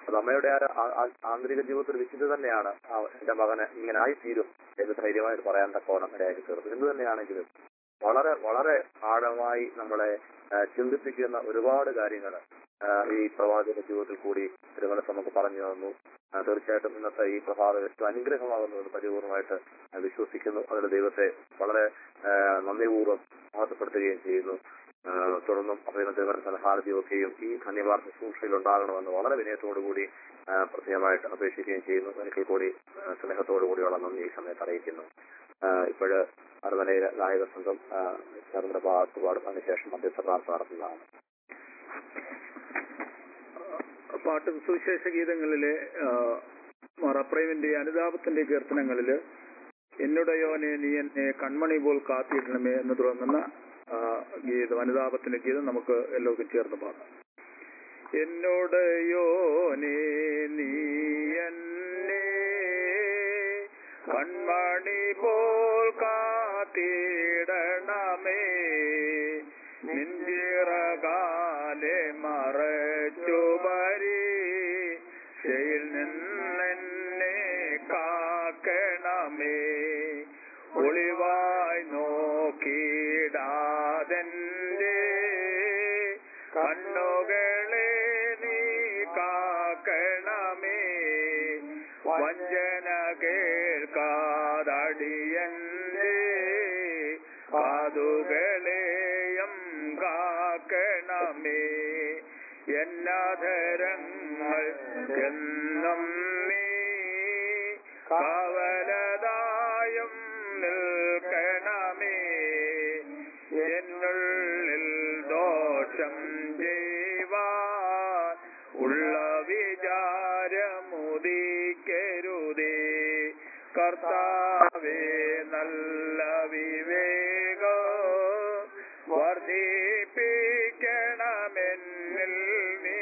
അത് അമ്മയുടെ ആ ആ- ആ ആന്തരിക ജീവിതത്തിൽ വിശുദ്ധ തന്നെയാണ് ആ എന്റെ മകന് ഇങ്ങനെ ആയിത്തീരും എന്ന് ധൈര്യമായിട്ട് പറയാൻ തക്കോണം ഇടയാക്കി തീർന്നു എന്ത് തന്നെയാണെങ്കിലും വളരെ വളരെ ആഴമായി നമ്മളെ ആ, ചിന്തിപ്പിക്കുന്ന ഒരുപാട് കാര്യങ്ങൾ ഈ പ്രവാചക ജീവിതത്തിൽ കൂടി തിരുമല നമുക്ക് പറഞ്ഞു തന്നു ആ, തീർച്ചയായിട്ടും ഇന്നത്തെ ഈ പ്രഭാതം ഏറ്റവും അനുഗ്രഹമാകുന്നത് പരിപൂർണമായിട്ട് ഞാൻ വിശ്വസിക്കുന്നു അതിന് ദൈവത്തെ വളരെ ആ, നന്ദിപൂർവ്വം മഹത്വപ്പെടുത്തുകയും ചെയ്യുന്നു ആ, തുടർന്നും അഭിനന്ദ തിരുവനന്തപുരം ഹാരതിയൊക്കെയും ഈ ധന്യവാദ ശുശ്രൂഷയിൽ ഉണ്ടാകണമെന്ന് വളരെ വിനയത്തോടു കൂടി ആ, പ്രത്യേകമായിട്ട് അപേക്ഷിക്കുകയും ചെയ്യുന്നു ഒരിക്കൽ കൂടി ആ, സ്നേഹത്തോടു കൂടിയുള്ള നന്ദി ഈ സമയത്ത് അറിയിക്കുന്നു ഇപ്പോഴ് അറുതലയിലെ ഗായക സംഘം ആ, ചേർന്ന ഭാഗത്ത് പാടും അതിനുശേഷം മധ്യസ്ഥ പ്രാർത്ഥന നടത്തുന്നതാണ് പാട്ടും സുവിശേഷ ഗീതങ്ങളിലെ മറപ്രേമിന്റെ അനുതാപത്തിന്റെ കീർത്തനങ്ങളില് എന്നുടയോനെ നീ എന്നെ കൺമണി പോൽ കാത്തിയിടണമേ എന്ന് തുടങ്ങുന്ന ആ, ഗീതം അനുതാപത്തിന്റെ ഗീതം നമുക്ക് എല്ലാവർക്കും ചേർന്ന് പാടാം എന്നോടയോനെ നീ എന്നെ കൺമണി പോൽ കാത്തിടണമേ നിഞ്ചിറകാലെ മറച്ചു വരി ശയിൽ നിന്നെന്നെ കാക്കണമേ ഒളിവായി നോക്കിടാതെന്റെ കണ്ണുകളെ നീ കാക്കണമേ വഞ്ചന കേൾക്കാതടിയന്റെ കാതുകളെയും കാക്കണമേ എന്നധരങ്ങൾ എന്നും നീ കാവലതായും നിൽക്കണമേ എന്നുള്ളിൽ ദോഷം ചെയ്യുവാൻ ഉള്ള വിചാരമുദിക്കരുതേ കർത്താവേ നല്ല വിവേകം വർദ്ധിപ്പിക്കണമെന്നിൽ നീ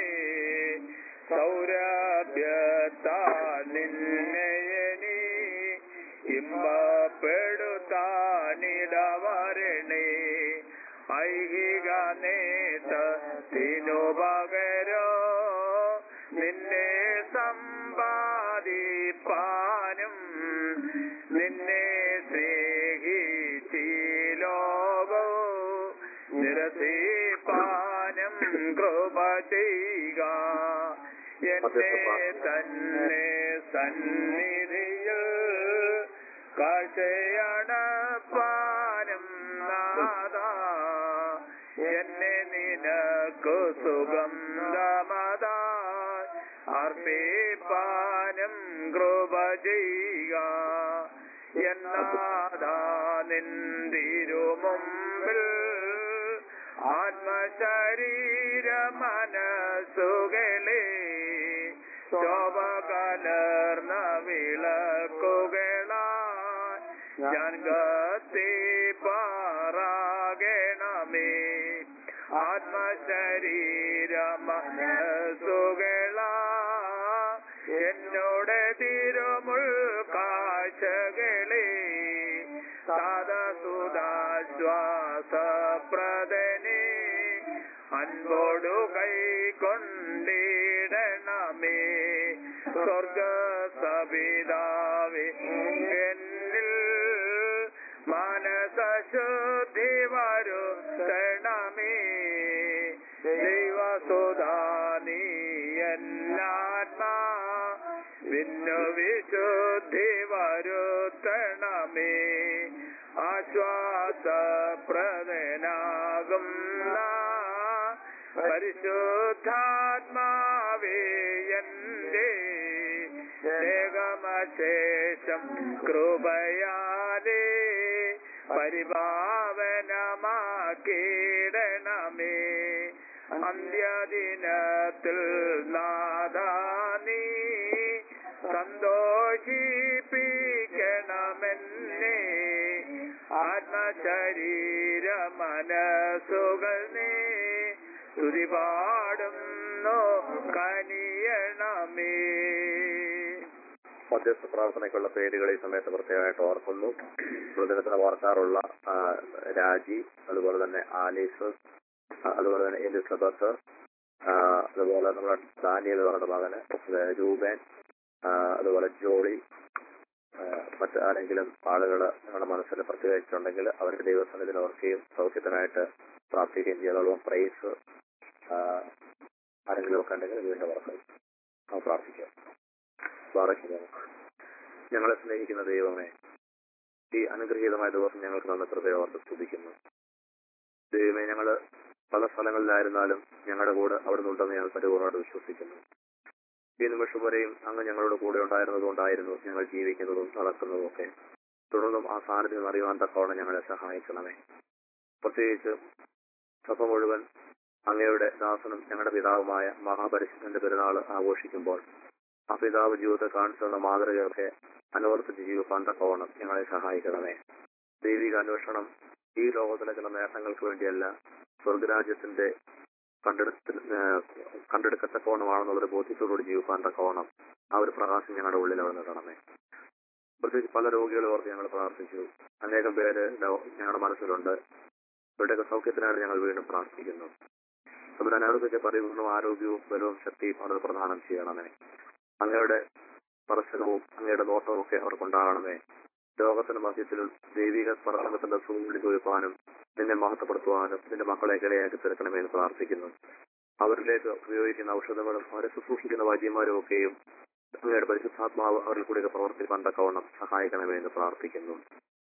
സൗരഭ്യത്താൽ നിന്നെയനി ഇമ്പപ്പെടുത്താനിടവരണേ ഐഹിക നേട്ടത്തിനു പകരോ നിന്നെ സമ്പാദിപ്പാനും നിന്നെ സ്നേഹിച്ചീ ലോകോ നിരസിപ്പാനും കൃപ ചെയ്യുക എന്നെ തന്നെ സന്നിധിയിൽ കാഴ്ചയണപ്പാനും നാദ എന്നെ നിനക്കു സുഗന്ധമത അർപ്പിപ്പാനും കൃപ ചെയ്യുക എന്നാദാ നിന്തിരുമുമ്പിൽ ആത്മശരീര മനസ്സുകളെ ശോഭ കലർന്ന വിളക്കുകളായി ഞാൻ കത്തി പാറാകണമേ ആത്മശരീര മനസ്സുകളാ എന്നോട് തിരുമുൾ കാഴ്ചകളെ സാധസുദാശ്വാസപ്രദനെ അൻപോടു കൈക്കൊണ്ടിടണമേ സ്വർഗസപിതാവേ എന്നിൽ മനസശുദ്ധി വരുത്തണമേ ദൈവസുധാനി എന്നാത്മാ വിന്നു വിശുദ്ധി വരുത്തണമേ ആശ്വാസപ്രദനാകും പരിശുദ്ധാത്മാവേ എന്റെ ദേഹമശേഷം കൃപയാലേ പരിഭാവനമാക്കിടണമേ അന്ത്യദിനത്തിൽ നാദാനീ സന്തോഷിപ്പിക്കണമെന്നേ ആത്മശരീര മനസ്സുകൾ നീ സ്തുതി പാടുന്നു കനിയണമേ മധ്യസ്ഥ പ്രാർത്ഥനയ്ക്കുള്ള പേരുകൾ ഈ സമയത്ത് പ്രത്യേകമായിട്ട് ഓർക്കുന്നു മൃദനത്തിന് ഓർക്കാറുള്ള ആ, രാജി അതുപോലെ തന്നെ ആലീസ് ആ, അതുപോലെ തന്നെ എലിസബത്ത് ആ, അതുപോലെ നമ്മുടെ ദാനിയൽ അവരുടെ മകന് ഏഹ് രൂപേൻ ആ, അതുപോലെ ജോളി ആ, മറ്റ് ആരെങ്കിലും ആളുകൾ നിങ്ങളുടെ മനസ്സിൽ പ്രത്യേകിച്ചുണ്ടെങ്കിൽ അവരുടെ ദൈവസന്നിധിയിൽ ഓർക്കുകയും സൗഖ്യത്തിനായിട്ട് പ്രാർത്ഥിക്കുകയും ചെയ്തോളും പ്രൈസ് ആരെങ്കിലും ഒക്കെ ഉണ്ടെങ്കിൽ വീണ്ടും ഓർക്കും ആ പ്രാർത്ഥിക്കാം പ്രാർത്ഥിക്കാം ഞങ്ങളെ സ്നേഹിക്കുന്ന ദൈവമേ ഈ അനുഗ്രഹീതമായ ദിവസം ഞങ്ങൾക്ക് തന്ന കൃപയെ ഓർത്ത് സ്തുതിക്കുന്നു ദൈവമേ ഞങ്ങൾ പല സ്ഥലങ്ങളിലായിരുന്നാലും ഞങ്ങളുടെ കൂടെ അവിടെ നിന്നുണ്ടെന്ന് ഞങ്ങൾ പരിപൂർണ്ണമായിട്ട് വിശ്വസിക്കുന്നു ഈ നിമിഷം വരെയും അങ്ങ് ഞങ്ങളുടെ കൂടെ ഉണ്ടായിരുന്നതുകൊണ്ടായിരുന്നു ഞങ്ങൾ ജീവിക്കുന്നതും നടക്കുന്നതും ഒക്കെ തുടർന്നും ആ സാന്നിധ്യം അറിയുവാൻ തക്കവണ്ണം ഞങ്ങളെ സഹായിക്കണമേ പ്രത്യേകിച്ച് സഭ മുഴുവൻ അങ്ങയുടെ ദാസനും ഞങ്ങളുടെ പിതാവുമായ മഹാപരിശുദ്ധന്റെ പെരുന്നാൾ ആഘോഷിക്കുമ്പോൾ ആ പിതാവ് ജീവിതത്തെ കാണിച്ചു തന്ന മാതൃകയൊക്കെ അനുവർത്തിച്ച് ജീവിക്കാൻ തക്കവണ്ണം ഞങ്ങളെ സഹായിക്കണമേ ദൈവിക അന്വേഷണം ഈ ലോകത്തിലെ ചില നേട്ടങ്ങൾക്ക് വേണ്ടിയല്ല സ്വർഗരാജ്യത്തിന്റെ കണ്ടെടുത്ത് ഏഹ് കണ്ടെടുക്കത്തക്കവണ്ണമാണെന്നുള്ളൊരു ബോധ്യത്തോടുകൂടി ജീവിക്കാൻ തക്കവണ്ണം ആ ഒരു പ്രകാശം ഞങ്ങളുടെ ഉള്ളിൽ അവിടെ നിൽക്കണമേ പ്രത്യേകിച്ച് പല രോഗികളെ ഓർത്ത് ഞങ്ങൾ പ്രാർത്ഥിച്ചു അനേകം പേര് ലോ- ഞങ്ങളുടെ മനസ്സിലുണ്ട് ഇവരുടെയൊക്കെ സൗഖ്യത്തിനായിട്ട് ഞങ്ങൾ വീണ്ടും പ്രാർത്ഥിക്കുന്നു നമ്മുടെ അനാരോഗ്യത്തെ പരിപൂർണ്ണവും ആരോഗ്യവും ബലവും ശക്തിയും അവിടെ പ്രദാനം ചെയ്യണമേ അങ്ങയുടെ സ്പർശനവും അങ്ങയുടെ നോട്ടവും ഒക്കെ അവർക്കുണ്ടാകണമേ ലോകത്തിന്റെ മധ്യത്തിലും ദൈവിക സ്പർശനത്തിന്റെ സൂര്യൻ ചോദിപ്പാനും നിന്നെ മഹത്വപ്പെടുത്തുവാനും നിന്റെ മക്കളെ ഇടയാക്കി തീർക്കണമേ എന്ന് പ്രാർത്ഥിക്കുന്നു അവരിലേക്ക് ഉപയോഗിക്കുന്ന ഔഷധങ്ങളും അവരെ ശുശ്രൂഷിക്കുന്ന വൈദ്യന്മാരും ഒക്കെയും അങ്ങയുടെ പരിശുദ്ധാത്മാവ് അവരിൽ കൂടി പ്രവർത്തിക്കാൻ തക്കവണ്ണം സഹായിക്കണമേ എന്ന് പ്രാർത്ഥിക്കുന്നു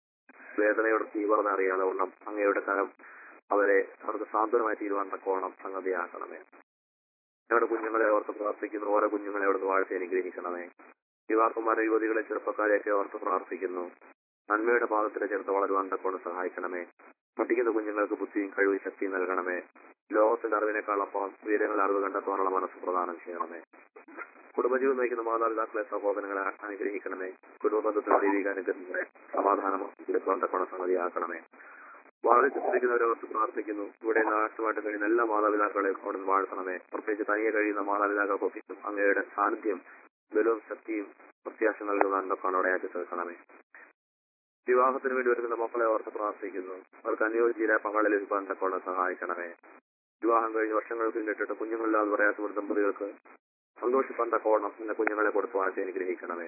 വേദനയുടെ തീവ്രത അറിയാതെ വണ്ണം അങ്ങയുടെ കരം അവരെ അവർക്ക് സാന്ത്വനമായി തീരുവാൻ തക്കവണ്ണം സംഗതിയാക്കണമേ ഞങ്ങളുടെ കുഞ്ഞുങ്ങളെ ഓർത്ത് പ്രാർത്ഥിക്കുന്നു ഓരോ കുഞ്ഞുങ്ങളെ അവിടുന്ന് വാഴ്ത്തി അനുഗ്രഹിക്കണമേ യുവാക്കന്മാരെ യുവതികളെ ചെറുപ്പക്കാരെയൊക്കെ ഓർത്ത് പ്രാർത്ഥിക്കുന്നു നന്മയുടെ പാദത്തിലെ ചേർത്ത് വളരുവാൻ തക്കവണ്ണം സഹായിക്കണമേ പഠിക്കുന്ന കുഞ്ഞുങ്ങൾക്ക് ബുദ്ധിയും കഴിവും ശക്തിയും നൽകണമേ ലോകത്തിന്റെ അറിവിനേക്കാളപ്പം വീരങ്ങളുടെ അറിവ് കണ്ടെത്തുവാനുള്ള മനസ്സ് പ്രദാനം ചെയ്യണമേ കുടുംബജീവിതം നയിക്കുന്ന മാതാപിതാക്കളെ സഹോദരങ്ങളെ അനുഗ്രഹിക്കണമേ കുടുംബബന്ധത്തിന് ദൈവിക അനുഗ്രഹങ്ങളെ സമാധാനം തക്കവണ്ണം സംഗതിയാക്കണമേ വളരെ ചിന്തിക്കുന്നവരെ ഓർത്ത് പ്രാർത്ഥിക്കുന്നു ഇവിടെ നാട്ടുമായിട്ട് കഴിയുന്ന എല്ലാ മാതാപിതാക്കളെയും അവിടെ നിന്ന് വാഴ്ത്തണമേ പ്രത്യേകിച്ച് തനിയെ കഴിയുന്ന മാതാപിതാക്കൾക്കൊക്കെയും അങ്ങയുടെ സാന്നിധ്യം ബലവും ശക്തിയും പ്രത്യാശ നൽകുവാനൊക്കെ ഇടയാക്കി തീർക്കണമേ വിവാഹത്തിന് വേണ്ടി വരുന്ന മക്കളെ ഓർത്ത് പ്രാർത്ഥിക്കുന്നു അവർക്ക് അനുയോജ്യരായ പങ്കാളി ലഭിക്കാൻ തക്കോളം സഹായിക്കണമേ വിവാഹം കഴിഞ്ഞ് വർഷങ്ങൾക്ക് കേട്ടിട്ട് കുഞ്ഞുങ്ങളില്ലാതെ പ്രയാസപ്പെടുന്ന ദമ്പതികൾക്ക് സന്തോഷിപ്പാൻ തക്കോണം എന്ന കുഞ്ഞുങ്ങളെ കൊടുത്ത് വാഴ്ച അനുഗ്രഹിക്കണമേ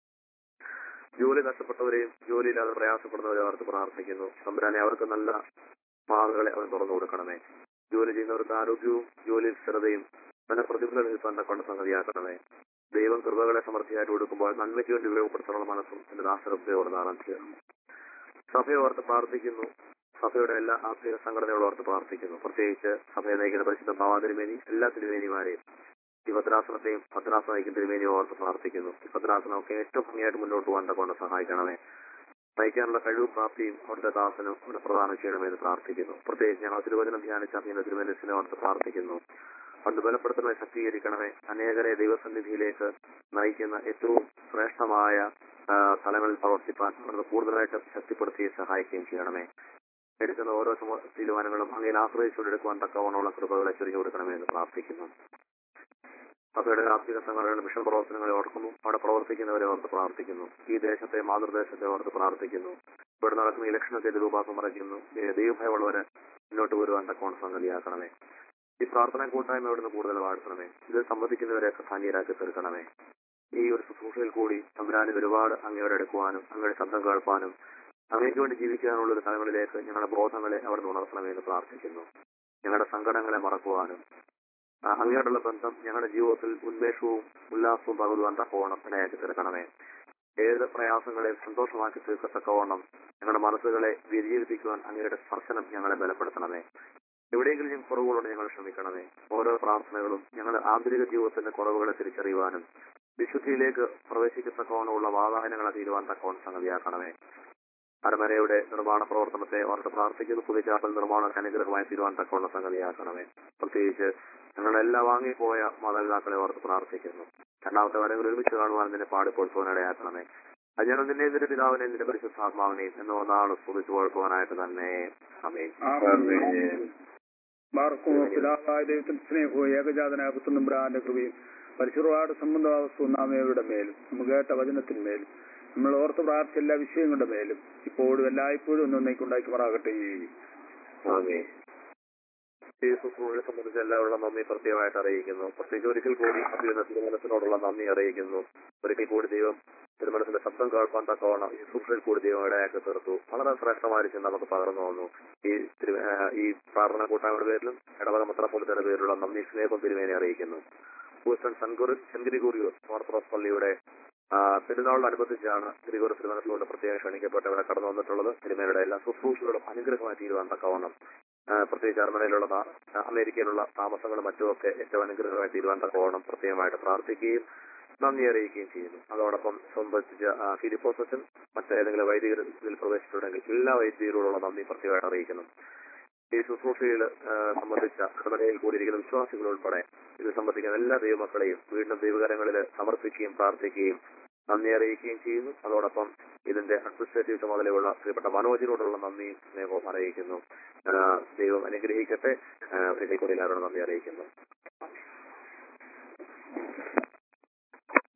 ജോലി നഷ്ടപ്പെട്ടവരെയും ജോലിയില്ലാതെ പ്രയാസപ്പെടുന്നവരെ ഓർത്ത് പ്രാർത്ഥിക്കുന്നു തമ്പുരാനെ അവർക്ക് നല്ല പാതകളെ അവൻ തുറന്നു കൊടുക്കണമേ ജോലി ചെയ്യുന്നവർക്ക് ആരോഗ്യവും ജോലിയിൽ സ്ഥിരതയും നല്ല പ്രതിഫലം നിൽക്കാൻ തക്കൊണ്ട് സംഗതിയാക്കണമേ ദൈവം കൃപകളെ സമൃദ്ധിയായിട്ട് കൊടുക്കുമ്പോൾ നന്മയ്ക്ക് വേണ്ടി ഉപയോഗപ്പെടുത്താനുള്ള മനസ്സും എന്റെ ദാസരൂപയോട് ദാനം ചെയ്യണം സഭയെ ഓർത്ത് പ്രാർത്ഥിക്കുന്നു സഭയുടെ എല്ലാ ആത്മീയ സംഘടനകളും ഓർത്ത് പ്രാർത്ഥിക്കുന്നു പ്രത്യേകിച്ച് സഭയെ നയിക്കുന്ന പരിശുദ്ധ ഭാവാതിരുമേനി എല്ലാ തിരുമേനിമാരെയും ഈ ഭദ്രാസനത്തെയും ഭദ്രാസന നയിക്കുന്ന തിരുമേനിയും ഓർത്ത് പ്രാർത്ഥിക്കുന്നു ഈ ഭദ്രാസനമൊക്കെ ഏറ്റവും ഭംഗിയായിട്ട് മുന്നോട്ട് പോകാൻ കൊണ്ട് സഹായിക്കണമേ നയിക്കാനുള്ള കഴിവും പ്രാപ്തിയും അവിടുത്തെ ദാസനും അവിടെ പ്രദാനം ചെയ്യണമെന്ന് പ്രാർത്ഥിക്കുന്നു പ്രത്യേകിച്ച് ഞങ്ങൾ തിരുവചനം ധ്യാനിച്ച അഭിനന്ദ തിരുമനസിനെ ഓർത്ത് പ്രാർത്ഥിക്കുന്നു അത് ബലപ്പെടുത്തണമേ ശക്തീകരിക്കണമേ അനേകരെ ദൈവസന്നിധിയിലേക്ക് നയിക്കുന്ന ഏറ്റവും ശ്രേഷ്ഠമായ ആ, സ്ഥലങ്ങളിൽ പ്രവർത്തിപ്പാൻ അവിടുന്ന് കൂടുതലായിട്ട് ശക്തിപ്പെടുത്തുകയും സഹായിക്കുകയും ചെയ്യണമേ എടുക്കുന്ന ഓരോ സമ- തീരുമാനങ്ങളും അങ്ങനെ ആശ്രയിച്ചുകൊണ്ടെടുക്കുവാൻ തക്കവണ്ണമുള്ള കൃപകളെ ചൊരിഞ്ഞു കൊടുക്കണമേ എന്ന് പ്രാർത്ഥിക്കുന്നു സഭയുടെ ആത്മിക സംഘടനകളുടെ മിഷൻ പ്രവർത്തനങ്ങളെ ഓർക്കുന്നു അവിടെ പ്രവർത്തിക്കുന്നവരെ ഓർത്ത് പ്രാർത്ഥിക്കുന്നു ഈ ദേശത്തെ മാതൃദേശത്തെ ഓർത്ത് പ്രാർത്ഥിക്കുന്നു ഇവിടെ നടക്കുന്ന ഇലക്ഷനൊക്കെ രൂപാസം മറയ്ക്കുന്നു ദൈവഭയമുള്ളവരെ മുന്നോട്ട് വരുവാൻ തക്കവണ്ണം സംഗതിയാക്കണമേ ഈ പ്രാർത്ഥന കൂട്ടായ്മ ഇവിടുന്ന് കൂടുതൽ വാഴ്ത്തണമേ ഇത് സംബന്ധിക്കുന്നവരെയൊക്കെ ധന്യരാക്കി തീർക്കണമേ ഈ ഒരു ശുശ്രൂഷയിൽ കൂടി തമ്പുരാന് ഒരുപാട് അങ്ങയോടെ എടുക്കുവാനും അങ്ങയുടെ ശബ്ദം കേൾപ്പാനും അങ്ങേക്ക് വേണ്ടി ജീവിക്കാനുള്ള ഒരു സ്ഥലങ്ങളിലേക്ക് ഞങ്ങളുടെ ബോധങ്ങളെ അവിടുന്ന് ഉണർത്തണമേ എന്ന് പ്രാർത്ഥിക്കുന്നു ഞങ്ങളുടെ സങ്കടങ്ങളെ മറക്കുവാനും ആ, അങ്ങയോടുള്ള ബന്ധം ഞങ്ങളുടെ ജീവിതത്തിൽ ഉന്മേഷവും ഉല്ലാസവും പകരുവാൻ തക്കവണ്ണം ഇടയാക്കി തീർക്കണമേ ഏത് പ്രയാസങ്ങളെ സന്തോഷമാക്കി തീർക്കത്തക്കവണ്ണം ഞങ്ങളുടെ മനസ്സുകളെ വ്യതിചലിപ്പിക്കുവാൻ അങ്ങയുടെ സ്പർശനം ഞങ്ങളെ ബലപ്പെടുത്തണമേ എവിടെയെങ്കിലും ഞങ്ങൾ കുറവുകളുണ്ട് ഞങ്ങൾ ക്ഷമിക്കണമേ ഓരോ പ്രാർത്ഥനകളും ഞങ്ങളുടെ ആന്തരിക ജീവിതത്തിന്റെ കുറവുകളെ തിരിച്ചറിയുവാനും വിശുദ്ധിയിലേക്ക് പ്രവേശിക്കത്തക്കവണ്ണമുള്ള വാതായനങ്ങളെ തീരുവാൻ തക്കവണ്ണം സംഗതിയാക്കണമേ അരമനയുടെ നിർമ്മാണ പ്രവർത്തനത്തെ ഓർത്ത് പ്രാർത്ഥിക്കുന്നു പുതിയ നിർമ്മാണത്തിന് അനുഗ്രഹമായി തീരുവാൻ തക്കവണ്ണം സംഗതിയാക്കണമേ പ്രത്യേകിച്ച് ഞങ്ങളെല്ലാം വാങ്ങിപ്പോയ മാതാപിതാക്കളെ ഓർത്ത് പ്രാർത്ഥിക്കുന്നു രണ്ടാമത്തെ വരങ്ങൾ ഒരുമിച്ച് കാണുവാൻ നിന്നെ പാടിപ്പോഴ്ത്തുവാൻ ഇടയാക്കണമേ അത് ഞങ്ങൾ നിന്നെ നിന്റെ പിതാവിനെ നിന്റെ പരിശുദ്ധാത്മാവിനെയും എന്ന് ഒന്നാണ് സ്തുതിച്ചു കൊടുക്കുവാനായിട്ട് തന്നെ അമേ മാർക്കും പിതാവായ ദൈവത്തിന്റെ സ്നേഹവും ഏകജാതനായ പുത്രനുമ്പ്രാന്റെ കൃപയും പരിശുറുവാട് സംബന്ധമാവസ്ഥ നാമയുടെ മേലും നമുക്ക് കേട്ട വചനത്തിന്മേലും നമ്മൾ ഓർത്ത് പ്രാർത്ഥിച്ച എല്ലാ വിഷയങ്ങളുടെ മേലും ഇപ്പോഴും എല്ലായ്പ്പോഴും ഒന്നേക്കുണ്ടാക്കി മാറാകട്ടെ ആമേ ഈ ശുശ്രൂഷയെ സംബന്ധിച്ച് എല്ലാവരുടെ നന്ദി പ്രത്യേകമായിട്ട് അറിയിക്കുന്നു പ്രത്യേകിച്ച് ഒരിക്കൽ കൂടി അഭിയുന്ന തിരുമനസിനോടുള്ള നന്ദി അറിയിക്കുന്നു ഒരിക്കൽ കൂടി ദൈവം തിരുമനസിന്റെ ശബ്ദം കേൾക്കാൻ തക്കവണ്ണം ഈ ശുശ്രൂഷയിൽ കൂടി ദൈവം ഇടയാക്കി തീർത്തു വളരെ ശ്രേഷ്ഠമായിരിക്കും നമുക്ക് പകർന്നു വന്നു ഈ തിരു- ആ, ഈ പ്രാർത്ഥന കൂട്ടായ്മയുടെ പേരിലും ഇടവക മെത്രാപ്പൊലിത്തയുടെ പേരിലുള്ള നന്ദി സ്നേഹം തിരുമേനെ അറിയിക്കുന്നു ഹൂസ്റ്റൺ സൻഗുറി സെൻഗിരിഗൂറിയോസ് ഓർത്തഡോക്സ് പള്ളിയുടെ ആ, പെരുന്നാളിനനുബന്ധിച്ചാണ് ഗ്രിഗോറി തിരുമനസിലൂടെ പ്രത്യേകം ക്ഷണിക്കപ്പെട്ട് ഇവിടെ കടന്നു വന്നിട്ടുള്ളത് തിരുമേനയുടെ എല്ലാ ശുശ്രൂഷകളും അനുഗ്രഹമായി തീരുവാൻ തക്കവണ്ണം ആ, പ്രത്യേകിച്ച് ജർമ്മനിയിലുള്ള താ- ആ, അമേരിക്കയിലുള്ള താമസങ്ങളും മറ്റുമൊക്കെ ഏറ്റവും അനുഗ്രഹമായി തീരുവാൻ തക്കവണ്ണം പ്രത്യേകമായിട്ട് പ്രാർത്ഥിക്കുകയും നന്ദി അറിയിക്കുകയും ചെയ്യുന്നു അതോടൊപ്പം സംബന്ധിച്ച ആ, ഫിലിപ്പോസ് അച്ഛൻ മറ്റേതെങ്കിലും വൈദികരിൽ പ്രവേശിച്ചിട്ടുണ്ടെങ്കിൽ എല്ലാ വൈദികരോടുള്ള നന്ദി പ്രത്യേകമായിട്ട് അറിയിക്കുന്നു ഈ ശുശ്രൂഷയിൽ സംബന്ധിച്ച കടമലയിൽ കൂടിയിരിക്കുന്ന വിശ്വാസികൾ ഉൾപ്പെടെ ഇത് സംബന്ധിക്കുന്ന എല്ലാ ദൈവമക്കളെയും വീണ്ടും ദൈവകരങ്ങളിൽ സമർപ്പിക്കുകയും പ്രാർത്ഥിക്കുകയും നന്ദി അറിയിക്കുകയും ചെയ്യുന്നു അതോടൊപ്പം ഇതിന്റെ അഡ്മിനിസ്ട്രേറ്റീവ് ചുമതലയുള്ള ശ്രീപ്പെട്ട മനോജിനോടുള്ള നന്ദിയും സ്നേഹവും അറിയിക്കുന്നു ആ, ദൈവം അനുഗ്രഹിക്കട്ടെ ആ, ഒരിക്കൽ കൂടി എല്ലാവരോടും നന്ദി അറിയിക്കുന്നു